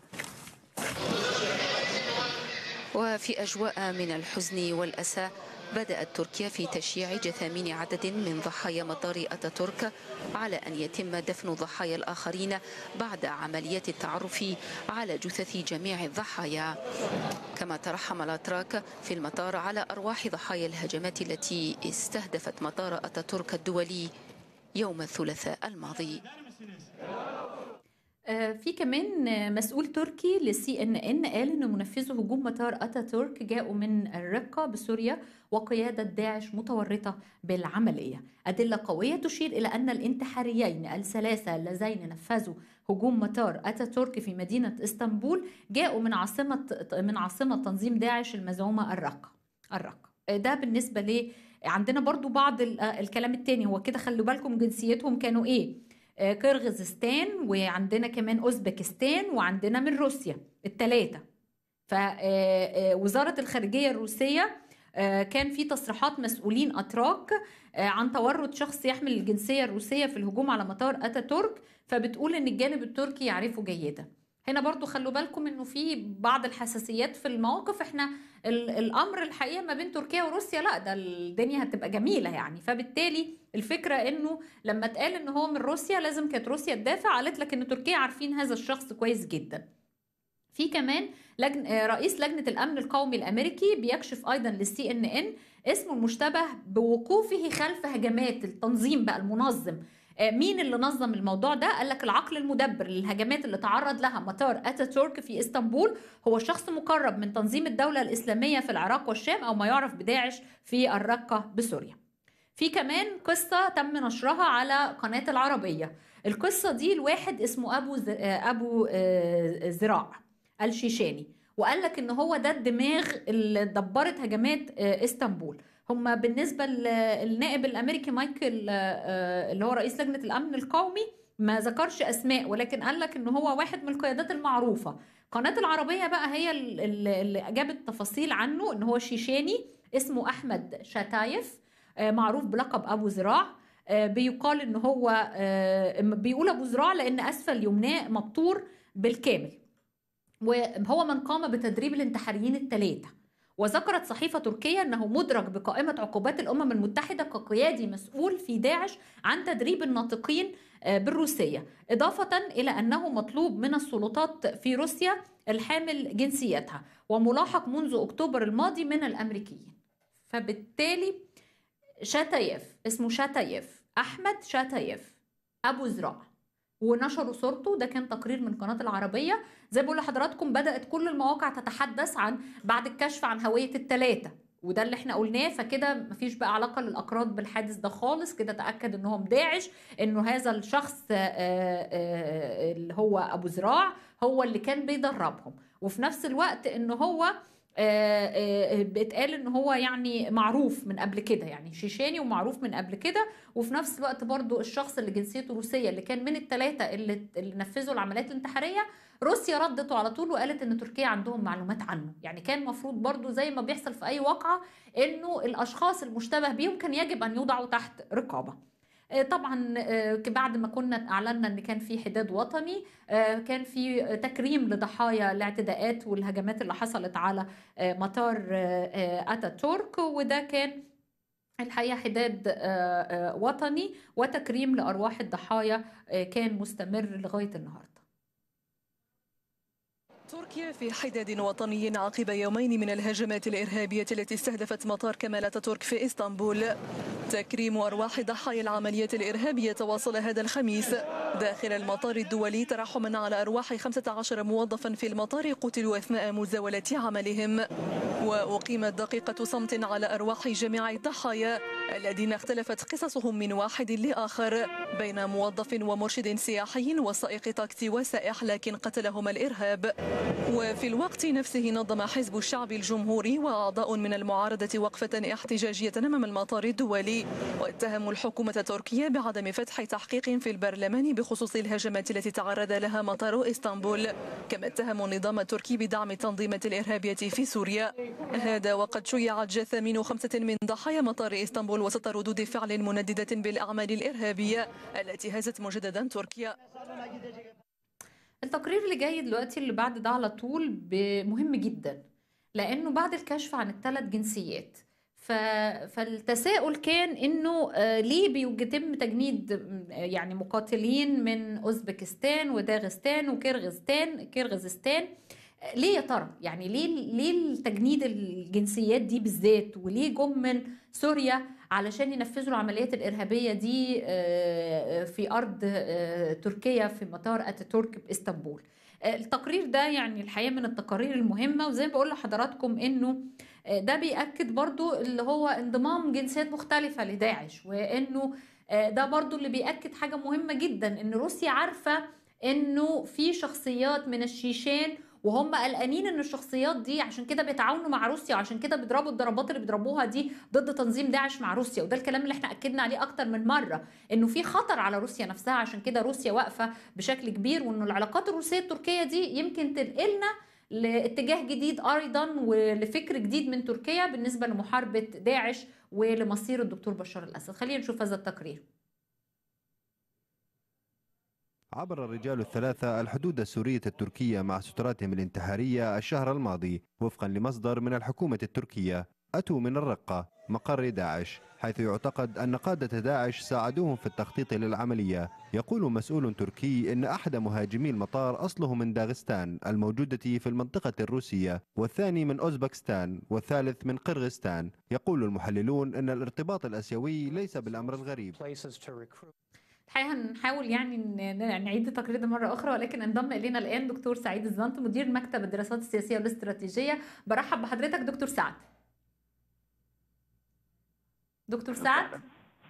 وفي أجواء من الحزن والأسى بدأت تركيا في تشييع جثامين عدد من ضحايا مطار أتاتورك على أن يتم دفن ضحايا الآخرين بعد عمليات التعرف على جثث جميع الضحايا كما ترحم الأتراك في المطار على أرواح ضحايا الهجمات التي استهدفت مطار أتاتورك الدولي يوم الثلاثاء الماضي آه، في كمان آه، مسؤول تركي للسي ان ان قال ان منفذو هجوم مطار اتاتورك جاءوا من الرقه بسوريا وقياده داعش متورطه بالعمليه. ادله قويه تشير الى ان الانتحاريين الثلاثه اللذين نفذوا هجوم مطار اتاتورك في مدينه اسطنبول جاءوا من عاصمه من عاصمه تنظيم داعش المزعومه الرقه. الرقه. آه، ده بالنسبه ل عندنا برضو بعض ال- آه، الكلام التاني هو كده خلوا بالكم جنسيتهم كانوا ايه؟ آه، كرغيزستان وعندنا كمان اوزبكستان وعندنا من روسيا الثلاثه فوزاره الخارجيه الروسيه آه، كان في تصريحات مسؤولين اتراك آه، عن تورط شخص يحمل الجنسيه الروسيه في الهجوم على مطار اتاتورك فبتقول ان الجانب التركي يعرفه جيدا هنا برضو خلوا بالكم انه في بعض الحساسيات في المواقف احنا ال- الامر الحقيقه ما بين تركيا وروسيا لا ده الدنيا هتبقى جميله يعني فبالتالي الفكره انه لما اتقال ان هو من روسيا لازم كانت روسيا تدافع قالت لك ان تركيا عارفين هذا الشخص كويس جدا في كمان لجن... آه، رئيس لجنه الامن القومي الامريكي بيكشف ايضا للسي ان ان اسمه المشتبه بوقوفه خلف هجمات التنظيم بقى المنظم آه، مين اللي نظم الموضوع ده قال لك العقل المدبر للهجمات اللي تعرض لها مطار اتاتورك في اسطنبول هو شخص مقرب من تنظيم الدوله الاسلاميه في العراق والشام او ما يعرف بداعش في الرقه بسوريا في كمان قصة تم نشرها على قناة العربية القصة دي الواحد اسمه أبو ز... أبو آه، زراع الشيشاني وقال لك إن هو ده الدماغ اللي دبرت هجمات آه، اسطنبول هم بالنسبة للنائب الأمريكي مايكل آه، آه، اللي هو رئيس لجنة الأمن القومي ما ذكرش أسماء ولكن قال لك إن هو واحد من القيادات المعروفة قناة العربية بقى هي ال- ال- اللي جابت تفاصيل عنه إن هو شيشاني اسمه أحمد شتايف آه، معروف بلقب ابو ذراع آه، بيقال ان هو آه، بيقول ابو ذراع لان اسفل يمناه مبتور بالكامل وهو من قام بتدريب الانتحاريين الثلاثه وذكرت صحيفة تركية أنه مدرج بقائمة عقوبات الأمم المتحدة كقيادي مسؤول في داعش عن تدريب الناطقين آه، بالروسية إضافة إلى أنه مطلوب من السلطات في روسيا الحامل جنسيتها وملاحق منذ أكتوبر الماضي من الأمريكيين فبالتالي شتايف اسمه شتايف احمد شتايف ابو زراع ونشروا صورته ده كان تقرير من قناه العربيه زي ما بقول لحضراتكم بدات كل المواقع تتحدث عن بعد الكشف عن هويه الثلاثه وده اللي احنا قلناه فكده مفيش بقى علاقه للاكراد بالحادث ده خالص كده تاكد انهم داعش انه هذا الشخص آه، آه، اللي هو ابو زراع هو اللي كان بيدربهم وفي نفس الوقت ان هو آه، آه، بيتقال ان هو يعني معروف من قبل كده يعني شيشاني ومعروف من قبل كده وفي نفس الوقت برضو الشخص اللي جنسيته روسيه اللي كان من الثلاثه اللي, اللي نفذوا العمليات الانتحاريه روسيا ردته على طول وقالت ان تركيا عندهم معلومات عنه يعني كان المفروض برضو زي ما بيحصل في اي واقعه انه الاشخاص المشتبه بيهم كان يجب ان يوضعوا تحت رقابه آه، طبعا آه، بعد ما كنا اعلنا ان كان في حداد وطني آه، كان في تكريم لضحايا الاعتداءات والهجمات اللي حصلت على آه، مطار آه، آه، اتاتورك وده كان الحقيقه حداد آه، آه، وطني وتكريم لارواح الضحايا آه، كان مستمر لغايه النهارده تركيا في حداد وطني عقب يومين من الهجمات الإرهابية التي استهدفت مطار كمال أتاتورك في إسطنبول تكريم أرواح ضحايا العملية الإرهابية تواصل هذا الخميس داخل المطار الدولي ترحما على أرواح 15 موظفا في المطار قتلوا أثناء مزاولة عملهم وأقيمت دقيقة صمت على أرواح جميع الضحايا الذين اختلفت قصصهم من واحد لآخر بين موظف ومرشد سياحي وسائق تاكسي وسائح لكن قتلهما الإرهاب وفي الوقت نفسه نظم حزب الشعب الجمهوري وأعضاء من المعارضة وقفة احتجاجية أمام المطار الدولي واتهموا الحكومة التركية بعدم فتح تحقيق في البرلمان بخصوص الهجمات التي تعرض لها مطار إسطنبول كما اتهموا النظام التركي بدعم التنظيمات الإرهابية في سوريا هذا وقد شيعت جثامين خمسة من ضحايا مطار إسطنبول وسط ردود فعل منددة بالأعمال الإرهابية التي هزت مجددا تركيا التقرير اللي جاي دلوقتي اللي بعد ده على طول ب- مهم جدا لانه بعد الكشف عن الثلاث جنسيات ف... فالتساؤل كان انه آه، ليه بيتم تجنيد م، يعني مقاتلين من اوزبكستان وداغستان وكرغستان كرغزستان آه، ليه يا ترى يعني ليه ليه التجنيد الجنسيات دي بالذات وليه جم من سوريا علشان ينفذوا العمليات الارهابيه دي آه، في ارض آه، تركيا في مطار اتاتورك باسطنبول آه، التقرير ده يعني الحقيقه من التقارير المهمه وزي ما بقول لحضراتكم انه آه، ده بيأكد برضو اللي هو انضمام جنسيات مختلفة لداعش وانه آه، ده برضو اللي بيأكد حاجة مهمة جدا ان روسيا عارفة انه في شخصيات من الشيشان وهم قلقانين ان الشخصيات دي عشان كده بيتعاونوا مع روسيا وعشان كده بيضربوا الضربات اللي بيضربوها دي ضد تنظيم داعش مع روسيا وده الكلام اللي احنا اكدنا عليه اكتر من مره انه في خطر على روسيا نفسها عشان كده روسيا واقفه بشكل كبير وانه العلاقات الروسيه التركيه دي يمكن تنقلنا لاتجاه جديد ايضا ولفكر جديد من تركيا بالنسبه لمحاربه داعش ولمصير الدكتور بشار الاسد خلينا نشوف هذا التقرير عبر الرجال الثلاثة الحدود السورية التركية مع ستراتهم الانتحارية الشهر الماضي وفقا لمصدر من الحكومة التركية أتوا من الرقة مقر داعش حيث يعتقد أن قادة داعش ساعدوهم في التخطيط للعملية يقول مسؤول تركي أن أحد مهاجمي المطار أصله من داغستان الموجودة في المنطقة الروسية والثاني من أوزبكستان والثالث من قرغستان يقول المحللون أن الارتباط الأسيوي ليس بالأمر الغريب الحقيقه هنحاول يعني ن- نعيد التقرير ده مره اخرى ولكن انضم الينا الان دكتور سعيد الزنط مدير مكتب الدراسات السياسيه والاستراتيجيه برحب بحضرتك دكتور سعد دكتور سعد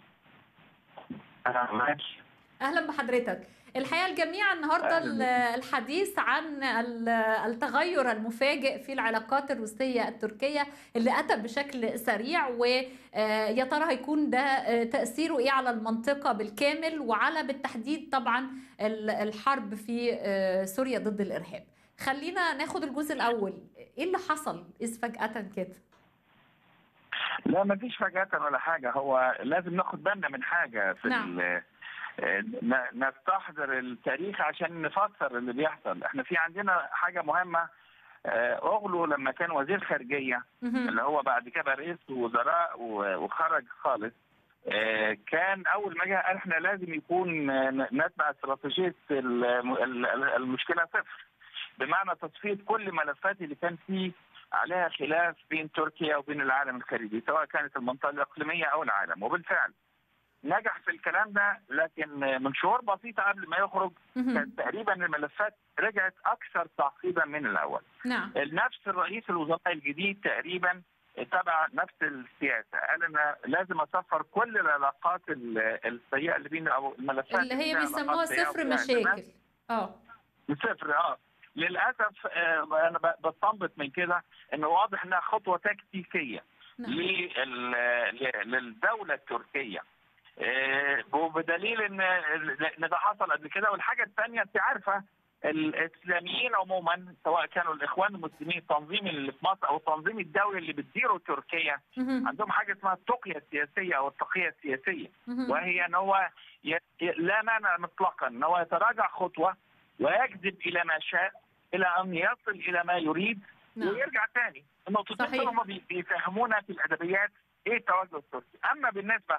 انا معاكي اهلا بحضرتك الحقيقه الجميع النهارده ال- الحديث عن ال- التغير المفاجئ في العلاقات الروسيه التركيه اللي اتى بشكل سريع ويا ترى هيكون ده آه، تاثيره ايه على المنطقه بالكامل وعلى بالتحديد طبعا ال- الحرب في آه، سوريا ضد الارهاب خلينا ناخد الجزء الاول ايه اللي حصل اذ فجاه كده لا ما فيش فجأة ولا حاجة هو لازم ناخد بالنا من حاجة في نعم. ال- آه، ن- نستحضر التاريخ عشان نفسر اللي بيحصل احنا في عندنا حاجة مهمة آه، أغلو لما كان وزير خارجية مهم. اللي هو بعد كده بقى رئيس وزراء و- وخرج خالص آه، كان اول ما جه قال احنا لازم يكون آه، نتبع استراتيجيه ال- ال- المشكله صفر بمعنى تصفيه كل ملفات اللي كان فيه عليها خلاف بين تركيا وبين العالم الخارجي سواء كانت المنطقه الاقليميه او العالم وبالفعل نجح في الكلام ده لكن من شهور بسيطه قبل ما يخرج مهم. كانت تقريبا الملفات رجعت اكثر تعقيدا من الاول نعم نفس الرئيس الوزراء الجديد تقريبا تبع نفس السياسه قال انا لازم اصفر كل العلاقات ال- السيئه اللي بين او الملفات اللي هي فيها بيسموها علاقات سيئة صفر وفيها مشاكل اه صفر اه للاسف آه انا ب- بستنبط من كده انه واضح انها خطوه تكتيكيه نعم. لل- ل- للدوله التركيه آه، وبدليل ان ان ده حصل قبل كده والحاجه الثانيه انت عارفه الاسلاميين عموما سواء كانوا الاخوان المسلمين التنظيم اللي في مصر او التنظيم الدولي اللي بتديره تركيا مهم. عندهم حاجه اسمها التقيه السياسيه او التقيه السياسيه مهم. وهي ان هو ي... ي- لا مانع مطلقا ان هو يتراجع خطوه ويجذب الى ما شاء الى ان يصل الى ما يريد نعم. ويرجع تاني النقطتين صحيح. دول هم بي- بيفهمونا في الادبيات ايه التوجه التركي اما بالنسبه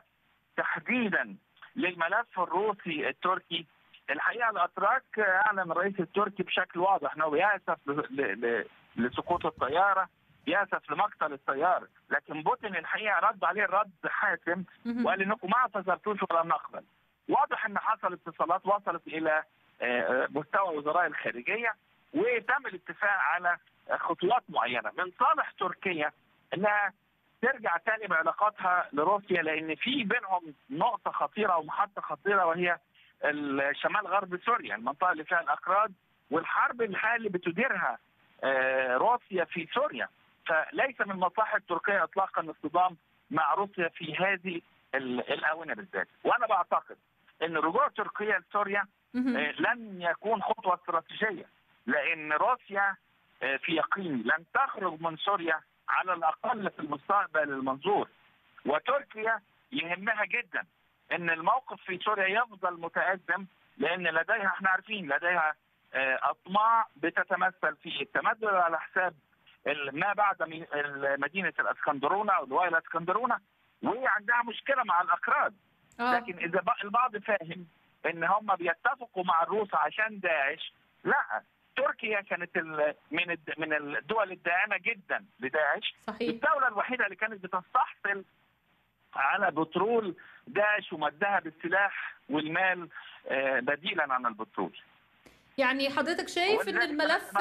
تحديدا للملف الروسي التركي الحقيقه الاتراك اعلن الرئيس التركي بشكل واضح انه بيأسف ل- ل- ل- لسقوط الطياره بيأسف لمقتل الطيار لكن بوتين الحقيقه رد عليه رد حاسم مهم. وقال انكم ما اعتذرتوش ولا نقبل واضح ان حصل اتصالات وصلت الى آه، مستوى وزراء الخارجيه وتم الاتفاق على خطوات معينه من صالح تركيا انها ترجع تاني بعلاقاتها لروسيا لان في بينهم نقطه خطيره ومحطه خطيره وهي ال- شمال غرب سوريا المنطقه اللي فيها الاكراد والحرب الحالي بتديرها آه، روسيا في سوريا فليس من مصلحه تركيا اطلاقا الصدام مع روسيا في هذه ال- الاونه بالذات وانا بعتقد ان رجوع تركيا لسوريا مهم. آه، لن يكون خطوه استراتيجيه لان روسيا آه، في يقيني لن تخرج من سوريا على الاقل في المستقبل المنظور وتركيا يهمها جدا ان الموقف في سوريا يفضل متأزم لان لديها احنا عارفين لديها آه، اطماع بتتمثل في التمدد على حساب ال- ما بعد مي- ال- مدينه الاسكندرونه او لواء الاسكندرونه وعندها مشكله مع الاكراد اه لكن اذا ب- البعض فاهم ان هم بيتفقوا مع الروس عشان داعش لا تركيا كانت ال- من الد- من الدول الداعمه جدا لداعش صحيح الدوله الوحيده اللي كانت بتستحصل على بترول داعش ومدها بالسلاح والمال آه، بديلا عن البترول يعني حضرتك شايف ان الملف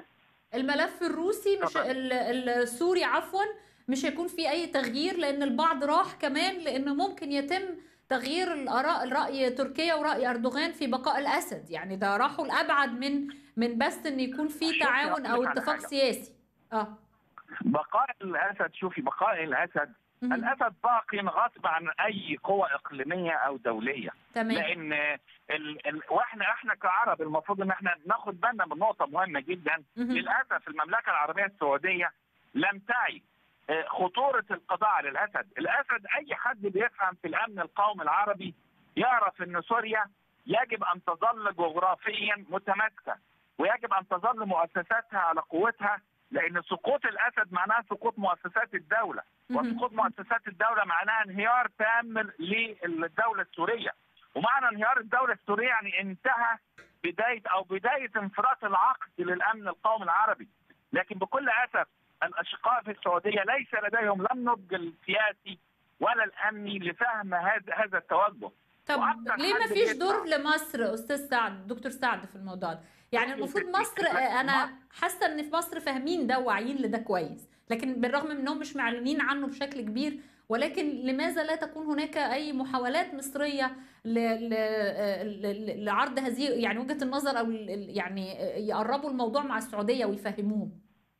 الملف الروسي مش ال- ال- السوري عفوا مش هيكون فيه اي تغيير لان البعض راح كمان لانه ممكن يتم تغيير الاراء الراي تركيا وراي اردوغان في بقاء الاسد يعني ده راحوا الابعد من من بس ان يكون في شوفي تعاون او أقول لك على اتفاق حاجة. سياسي اه بقاء الاسد شوفي بقاء الاسد مهم. الاسد باق غصب عن اي قوة اقليميه او دوليه تمام لان ال... ال... واحنا احنا كعرب المفروض ان احنا ناخد بالنا من نقطه مهمه جدا مهم. للاسف المملكه العربيه السعوديه لم تعي آه، خطوره القضاء على الاسد، الاسد اي حد بيفهم في الامن القومي العربي يعرف ان سوريا يجب ان تظل جغرافيا متماسكه ويجب ان تظل مؤسساتها على قوتها لان سقوط الاسد معناه سقوط مؤسسات الدوله مهم. وسقوط مؤسسات الدوله معناها انهيار تام للدوله السوريه ومعنى انهيار الدوله السوريه يعني انتهى بدايه او بدايه انفراط العقد للامن القومي العربي لكن بكل اسف الاشقاء في السعوديه ليس لديهم لا النضج السياسي ولا الامني لفهم هذا هذا التوجه طب وأكتر ليه ما حد فيش بيدفع. دور لمصر استاذ سعد دكتور سعد في الموضوع ده يعني المفروض ستي، مصر لا، انا حاسه ان في مصر فاهمين ده وواعيين لده كويس لكن بالرغم من انهم مش معلنين عنه بشكل كبير ولكن لماذا لا تكون هناك اي محاولات مصريه ل... ل... ل... لعرض هذه يعني وجهه النظر او ال- يعني يقربوا الموضوع مع السعوديه ويفهموه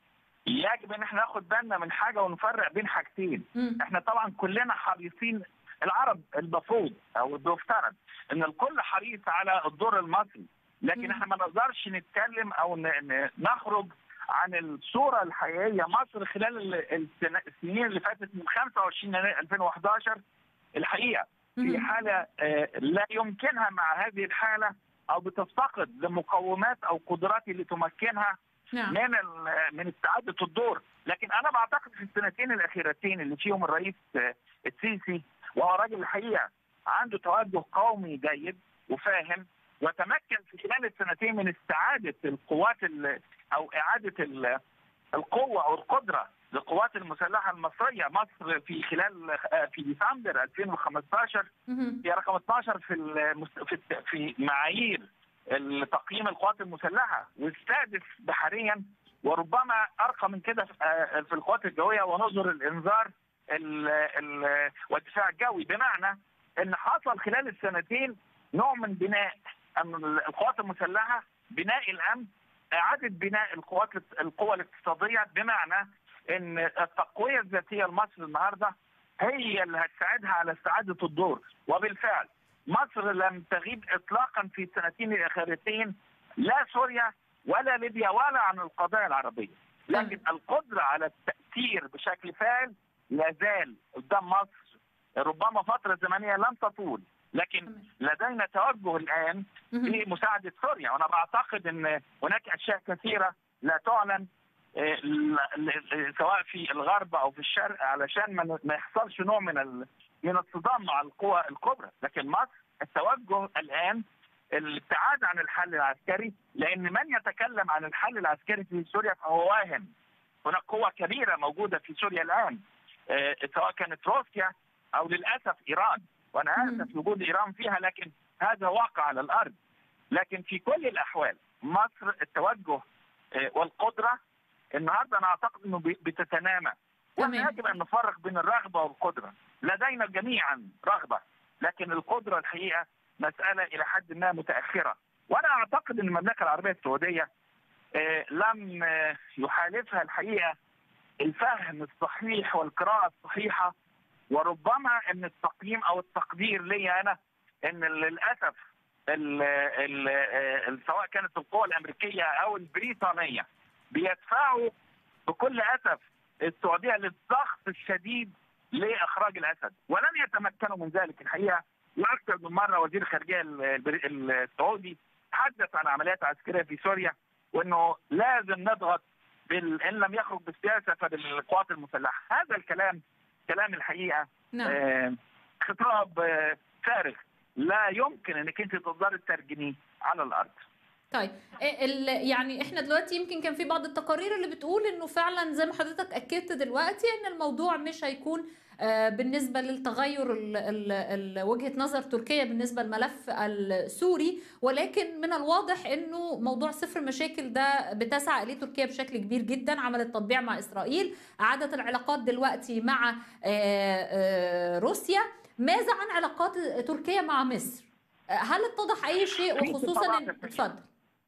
يجب ان احنا ناخد بالنا من حاجه ونفرق بين حاجتين مم. احنا طبعا كلنا حريصين العرب المفروض او بيفترض ان الكل حريص على الدور المصري لكن مم. احنا ما نقدرش نتكلم او ن- ن- نخرج عن الصوره الحقيقيه مصر خلال ال- السن- السنين اللي فاتت من 25 يناير 2011 الحقيقه في مم. حاله آه، لا يمكنها مع هذه الحاله او بتفتقد لمقومات او قدرات اللي تمكنها نعم من ال- من استعاده الدور لكن انا بعتقد في السنتين الاخيرتين اللي فيهم الرئيس آه، السيسي وهو راجل الحقيقه عنده توجه قومي جيد وفاهم وتمكن في خلال السنتين من استعاده القوات ال- او اعاده ال- القوه او القدره للقوات المسلحه المصريه مصر في خلال آه، في ديسمبر 2015 مهم. هي رقم 12 في المست... في الت- في معايير تقييم القوات المسلحه والسادس بحريا وربما ارقى من كده في- آه، في القوات الجويه ونظر الانذار ال... ال... والدفاع الجوي بمعنى ان حصل خلال السنتين نوع من بناء أن القوات المسلحه بناء الامن اعاده بناء القوات القوى الاقتصاديه بمعنى ان التقويه الذاتيه لمصر النهارده هي اللي هتساعدها على استعاده الدور وبالفعل مصر لم تغيب اطلاقا في السنتين الاخيرتين لا سوريا ولا ليبيا ولا عن القضايا العربيه لكن القدره على التاثير بشكل فاعل لا زال قدام مصر ربما فتره زمنيه لن تطول لكن لدينا توجه الان مهم. لمساعده سوريا وانا بعتقد ان هناك اشياء كثيره لا تعلن آه، ل- ل- سواء في الغرب او في الشرق علشان ما ن- ما يحصلش نوع من ال- من الصدام مع القوى الكبرى لكن مصر التوجه الان الابتعاد عن الحل العسكري لان من يتكلم عن الحل العسكري في سوريا فهو واهم هناك قوة كبيرة موجودة في سوريا الآن آه، سواء كانت روسيا أو للأسف إيران وأنا مم. آسف لوجود إيران فيها لكن هذا واقع على الأرض لكن في كل الأحوال مصر التوجه آه، والقدرة النهاردة أنا أعتقد أنه بي- بتتنامى تمام. واحنا يجب أن نفرق بين الرغبة والقدرة لدينا جميعا رغبة لكن القدرة الحقيقة مسألة إلى حد ما متأخرة وأنا أعتقد أن المملكة العربية السعودية آه، لم آه، يحالفها الحقيقه الفهم الصحيح والقراءه الصحيحه وربما ان التقييم او التقدير لي انا ان للاسف ال ال ال سواء كانت القوى الامريكيه او البريطانيه بيدفعوا بكل اسف السعوديه للضغط الشديد لاخراج الاسد ولن يتمكنوا من ذلك الحقيقه واكثر من مره وزير الخارجيه البري- السعودي تحدث عن عمليات عسكريه في سوريا وانه لازم نضغط بال... ان لم يخرج بالسياسه فبالقوات المسلحه، هذا الكلام كلام الحقيقه نعم آه خطاب آه فارغ لا يمكن انك انت تقدري تترجميه على الارض. طيب ال- يعني احنا دلوقتي يمكن كان في بعض التقارير اللي بتقول انه فعلا زي ما حضرتك اكدت دلوقتي ان الموضوع مش هيكون آه، بالنسبه للتغير ال- ال- ال- وجهه نظر تركيا بالنسبه للملف السوري ولكن من الواضح انه موضوع صفر مشاكل ده بتسعى اليه تركيا بشكل كبير جدا عملت تطبيع مع اسرائيل اعادت العلاقات دلوقتي مع آه، آه، روسيا ماذا عن علاقات تركيا مع مصر هل اتضح اي شيء في وخصوصا طبعاً إن- اتفضل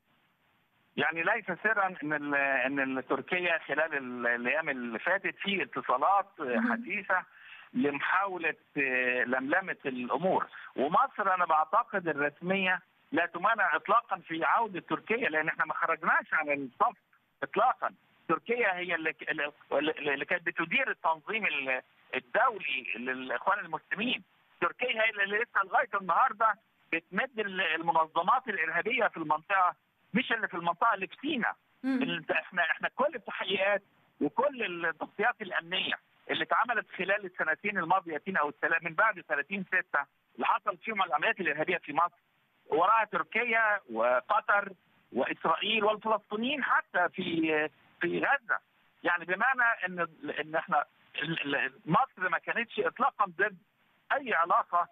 يعني ليس سرا ان ال- ان تركيا خلال ال- الايام اللي فاتت في اتصالات حديثه لمحاوله آه، لملمه الامور ومصر انا بعتقد الرسميه لا تمانع اطلاقا في عوده تركيا لان احنا ما خرجناش عن الصف اطلاقا تركيا هي اللي اللي- اللي كانت بتدير التنظيم ال- الدولي للاخوان المسلمين تركيا هي اللي لسه لغايه النهارده بتمد ال- المنظمات الارهابيه في المنطقه مش اللي في المنطقه اللي في سينا ال- احنا احنا كل التحقيقات وكل التغطيات الامنيه اللي اتعملت خلال السنتين الماضيتين او الثلا- من بعد 30 6 اللي حصلت فيهم العمليات الارهابيه في مصر وراها تركيا وقطر واسرائيل والفلسطينيين حتى في في غزه يعني بمعنى ان ان احنا ال- ال- مصر ما كانتش اطلاقا ضد اي علاقه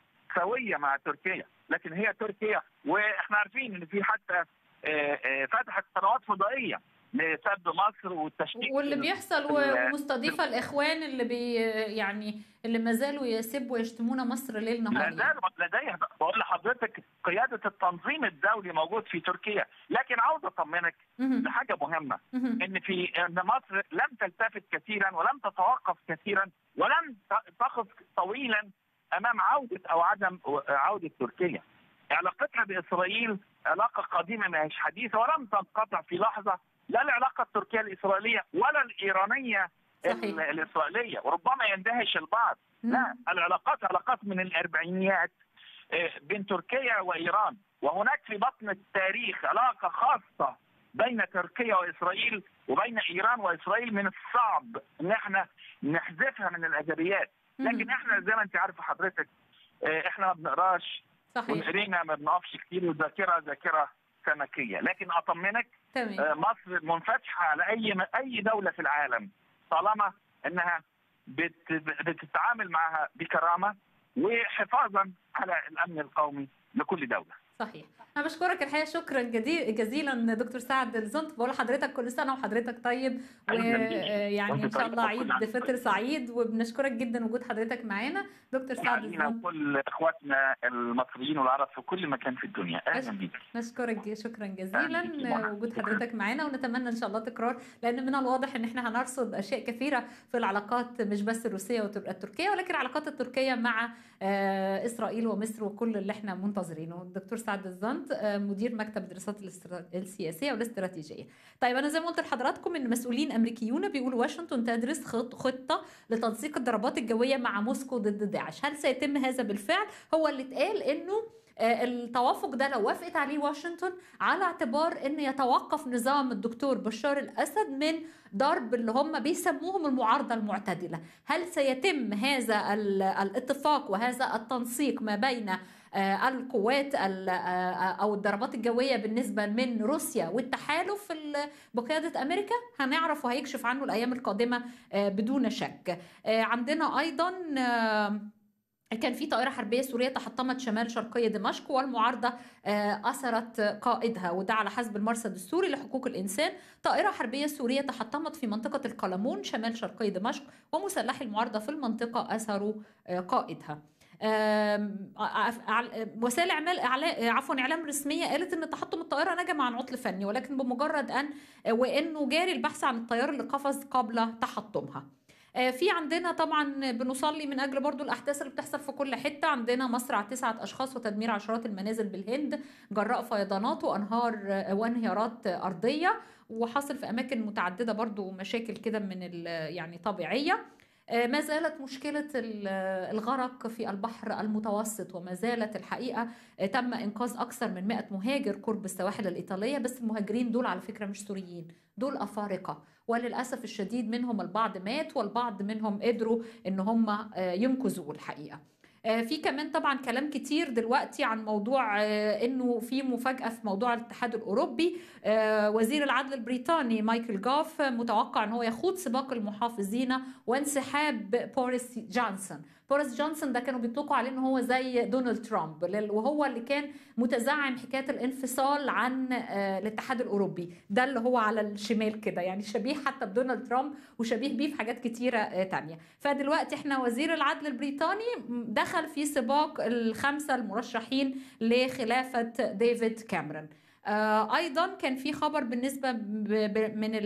سويه مع تركيا لكن هي تركيا واحنا عارفين ان في حتى آه، آه، فتحت قنوات فضائيه لسد مصر والتشكيك واللي بيحصل في ال- ومستضيفه الاخوان اللي بي يعني اللي ما زالوا يسبوا ويشتمون مصر ليل نهار لا زال لديه بقول لحضرتك قياده التنظيم الدولي موجود في تركيا لكن عاوز اطمنك لحاجه مهمه ان في ان مصر لم تلتفت كثيرا ولم تتوقف كثيرا ولم ت- تقف طويلا امام عوده او عدم عوده تركيا علاقتها باسرائيل علاقه قديمه مش حديثه ولم تنقطع في لحظه لا العلاقه التركيه الاسرائيليه ولا الايرانيه ال- الاسرائيليه وربما يندهش البعض لا العلاقات علاقات من الاربعينيات آه، بين تركيا وايران وهناك في بطن التاريخ علاقه خاصه بين تركيا واسرائيل وبين ايران واسرائيل من الصعب ان احنا نحذفها من الايجابيات لكن احنا زي ما انت عارفه حضرتك آه، احنا ما بنقراش صحيح ونقرينا ما بنقفش كتير والذاكره ذاكره سمكيه لكن اطمنك تمام آه، مصر منفتحه على اي اي دوله في العالم طالما انها بت بتتعامل معها بكرامه وحفاظا على الامن القومي لكل دوله. صحيح انا بشكرك الحقيقه شكرا جدي- جزيلا دكتور سعد الزنت بقول لحضرتك كل سنه وحضرتك طيب ويعني ان شاء الله عيد فطر سعيد وبنشكرك جدا وجود حضرتك معانا دكتور سعد علينا الزنت وكل اخواتنا المصريين والعرب في كل مكان في الدنيا اهلا بيك. نشكرك شكرا أهلا بيكي جزيلا مرحبا. وجود حضرتك معانا ونتمنى ان شاء الله تكرار لان من الواضح ان احنا هنرصد اشياء كثيره في العلاقات مش بس الروسيه والتركيه ولكن العلاقات التركيه مع آه، اسرائيل ومصر وكل اللي احنا منتظرينه الدكتور سعد الزنت آه، مدير مكتب الدراسات الاسترا- السياسيه والاستراتيجيه طيب انا زي ما قلت لحضراتكم ان مسؤولين امريكيون بيقولوا واشنطن تدرس خط- خطه لتنسيق الضربات الجويه مع موسكو ضد داعش هل سيتم هذا بالفعل هو اللي اتقال انه آه، التوافق ده لو وافقت عليه واشنطن على اعتبار ان يتوقف نظام الدكتور بشار الاسد من ضرب اللي هم بيسموهم المعارضه المعتدله، هل سيتم هذا ال- الاتفاق وهذا التنسيق ما بين آه، القوات ال- آه، او الضربات الجويه بالنسبه من روسيا والتحالف ال- بقياده امريكا هنعرف وهيكشف عنه الايام القادمه آه، بدون شك. آه، عندنا ايضا آه، كان في طائرة حربية سورية تحطمت شمال شرقي دمشق والمعارضة آه، أسرت قائدها وده على حسب المرصد السوري لحقوق الإنسان طائرة حربية سورية تحطمت في منطقة القلمون شمال شرقي دمشق ومسلحي المعارضة في المنطقة أسروا آه، قائدها آم، ع- ع- وسائل اعمال إعلا- عفوا اعلام رسميه قالت ان تحطم الطائره نجم عن عطل فني ولكن بمجرد ان وانه جاري البحث عن الطيار اللي قفز قبل تحطمها آه، في عندنا طبعا بنصلي من اجل برضو الاحداث اللي بتحصل في كل حته عندنا مصرع تسعه اشخاص وتدمير عشرات المنازل بالهند جراء فيضانات وانهار آه، وانهيارات آه، ارضيه وحصل في اماكن متعدده برضو مشاكل كده من ال- يعني طبيعيه آه، ما زالت مشكلة ال- الغرق في البحر المتوسط وما زالت الحقيقة آه، تم إنقاذ أكثر من 100 مهاجر قرب السواحل الإيطالية بس المهاجرين دول على فكرة مش سوريين دول أفارقة وللأسف الشديد منهم البعض مات والبعض منهم قدروا إن هم آه، ينقذوا الحقيقة في كمان طبعا كلام كتير دلوقتي عن موضوع انه في مفاجاه في موضوع الاتحاد الاوروبي وزير العدل البريطاني مايكل جوف متوقع ان هو يخوض سباق المحافظين وانسحاب بوريس جونسون بوريس جونسون ده كانوا بيطلقوا عليه ان هو زي دونالد ترامب وهو اللي كان متزعم حكايه الانفصال عن الاتحاد الاوروبي ده اللي هو على الشمال كده يعني شبيه حتى بدونالد ترامب وشبيه بيه في حاجات كتيره تانية فدلوقتي احنا وزير العدل البريطاني دخل في سباق الخمسه المرشحين لخلافه ديفيد كاميرون ايضا كان في خبر بالنسبه من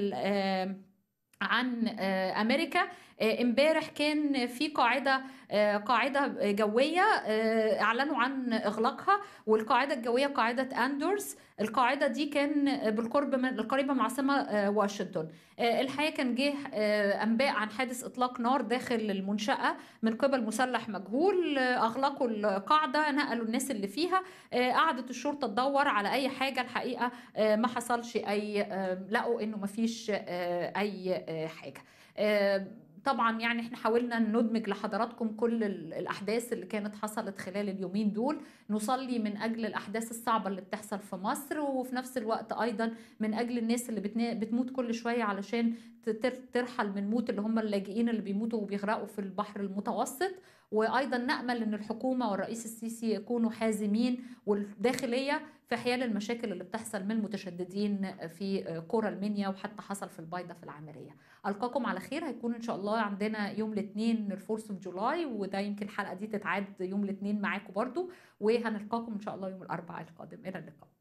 عن امريكا امبارح كان في قاعده قاعده جويه اعلنوا عن اغلاقها والقاعده الجويه قاعده اندورس القاعده دي كان بالقرب من القريبه من عاصمه واشنطن الحقيقه كان جه انباء عن حادث اطلاق نار داخل المنشاه من قبل مسلح مجهول اغلقوا القاعده نقلوا الناس اللي فيها قعدت الشرطه تدور على اي حاجه الحقيقه ما حصلش اي لقوا انه ما فيش اي حاجه طبعا يعني احنا حاولنا ندمج لحضراتكم كل الاحداث اللي كانت حصلت خلال اليومين دول نصلي من اجل الاحداث الصعبه اللي بتحصل في مصر وفي نفس الوقت ايضا من اجل الناس اللي بتموت كل شويه علشان ترحل من موت اللي هم اللاجئين اللي بيموتوا وبيغرقوا في البحر المتوسط وايضا نامل ان الحكومه والرئيس السيسي يكونوا حازمين والداخليه في حيال المشاكل اللي بتحصل من المتشددين في قرى المنيا وحتى حصل في البيضه في العمليه القاكم على خير هيكون ان شاء الله عندنا يوم الاثنين الفورس اوف جولاي وده يمكن الحلقه دي تتعاد يوم الاثنين معاكم برضو وهنلقاكم ان شاء الله يوم الاربعاء القادم الى اللقاء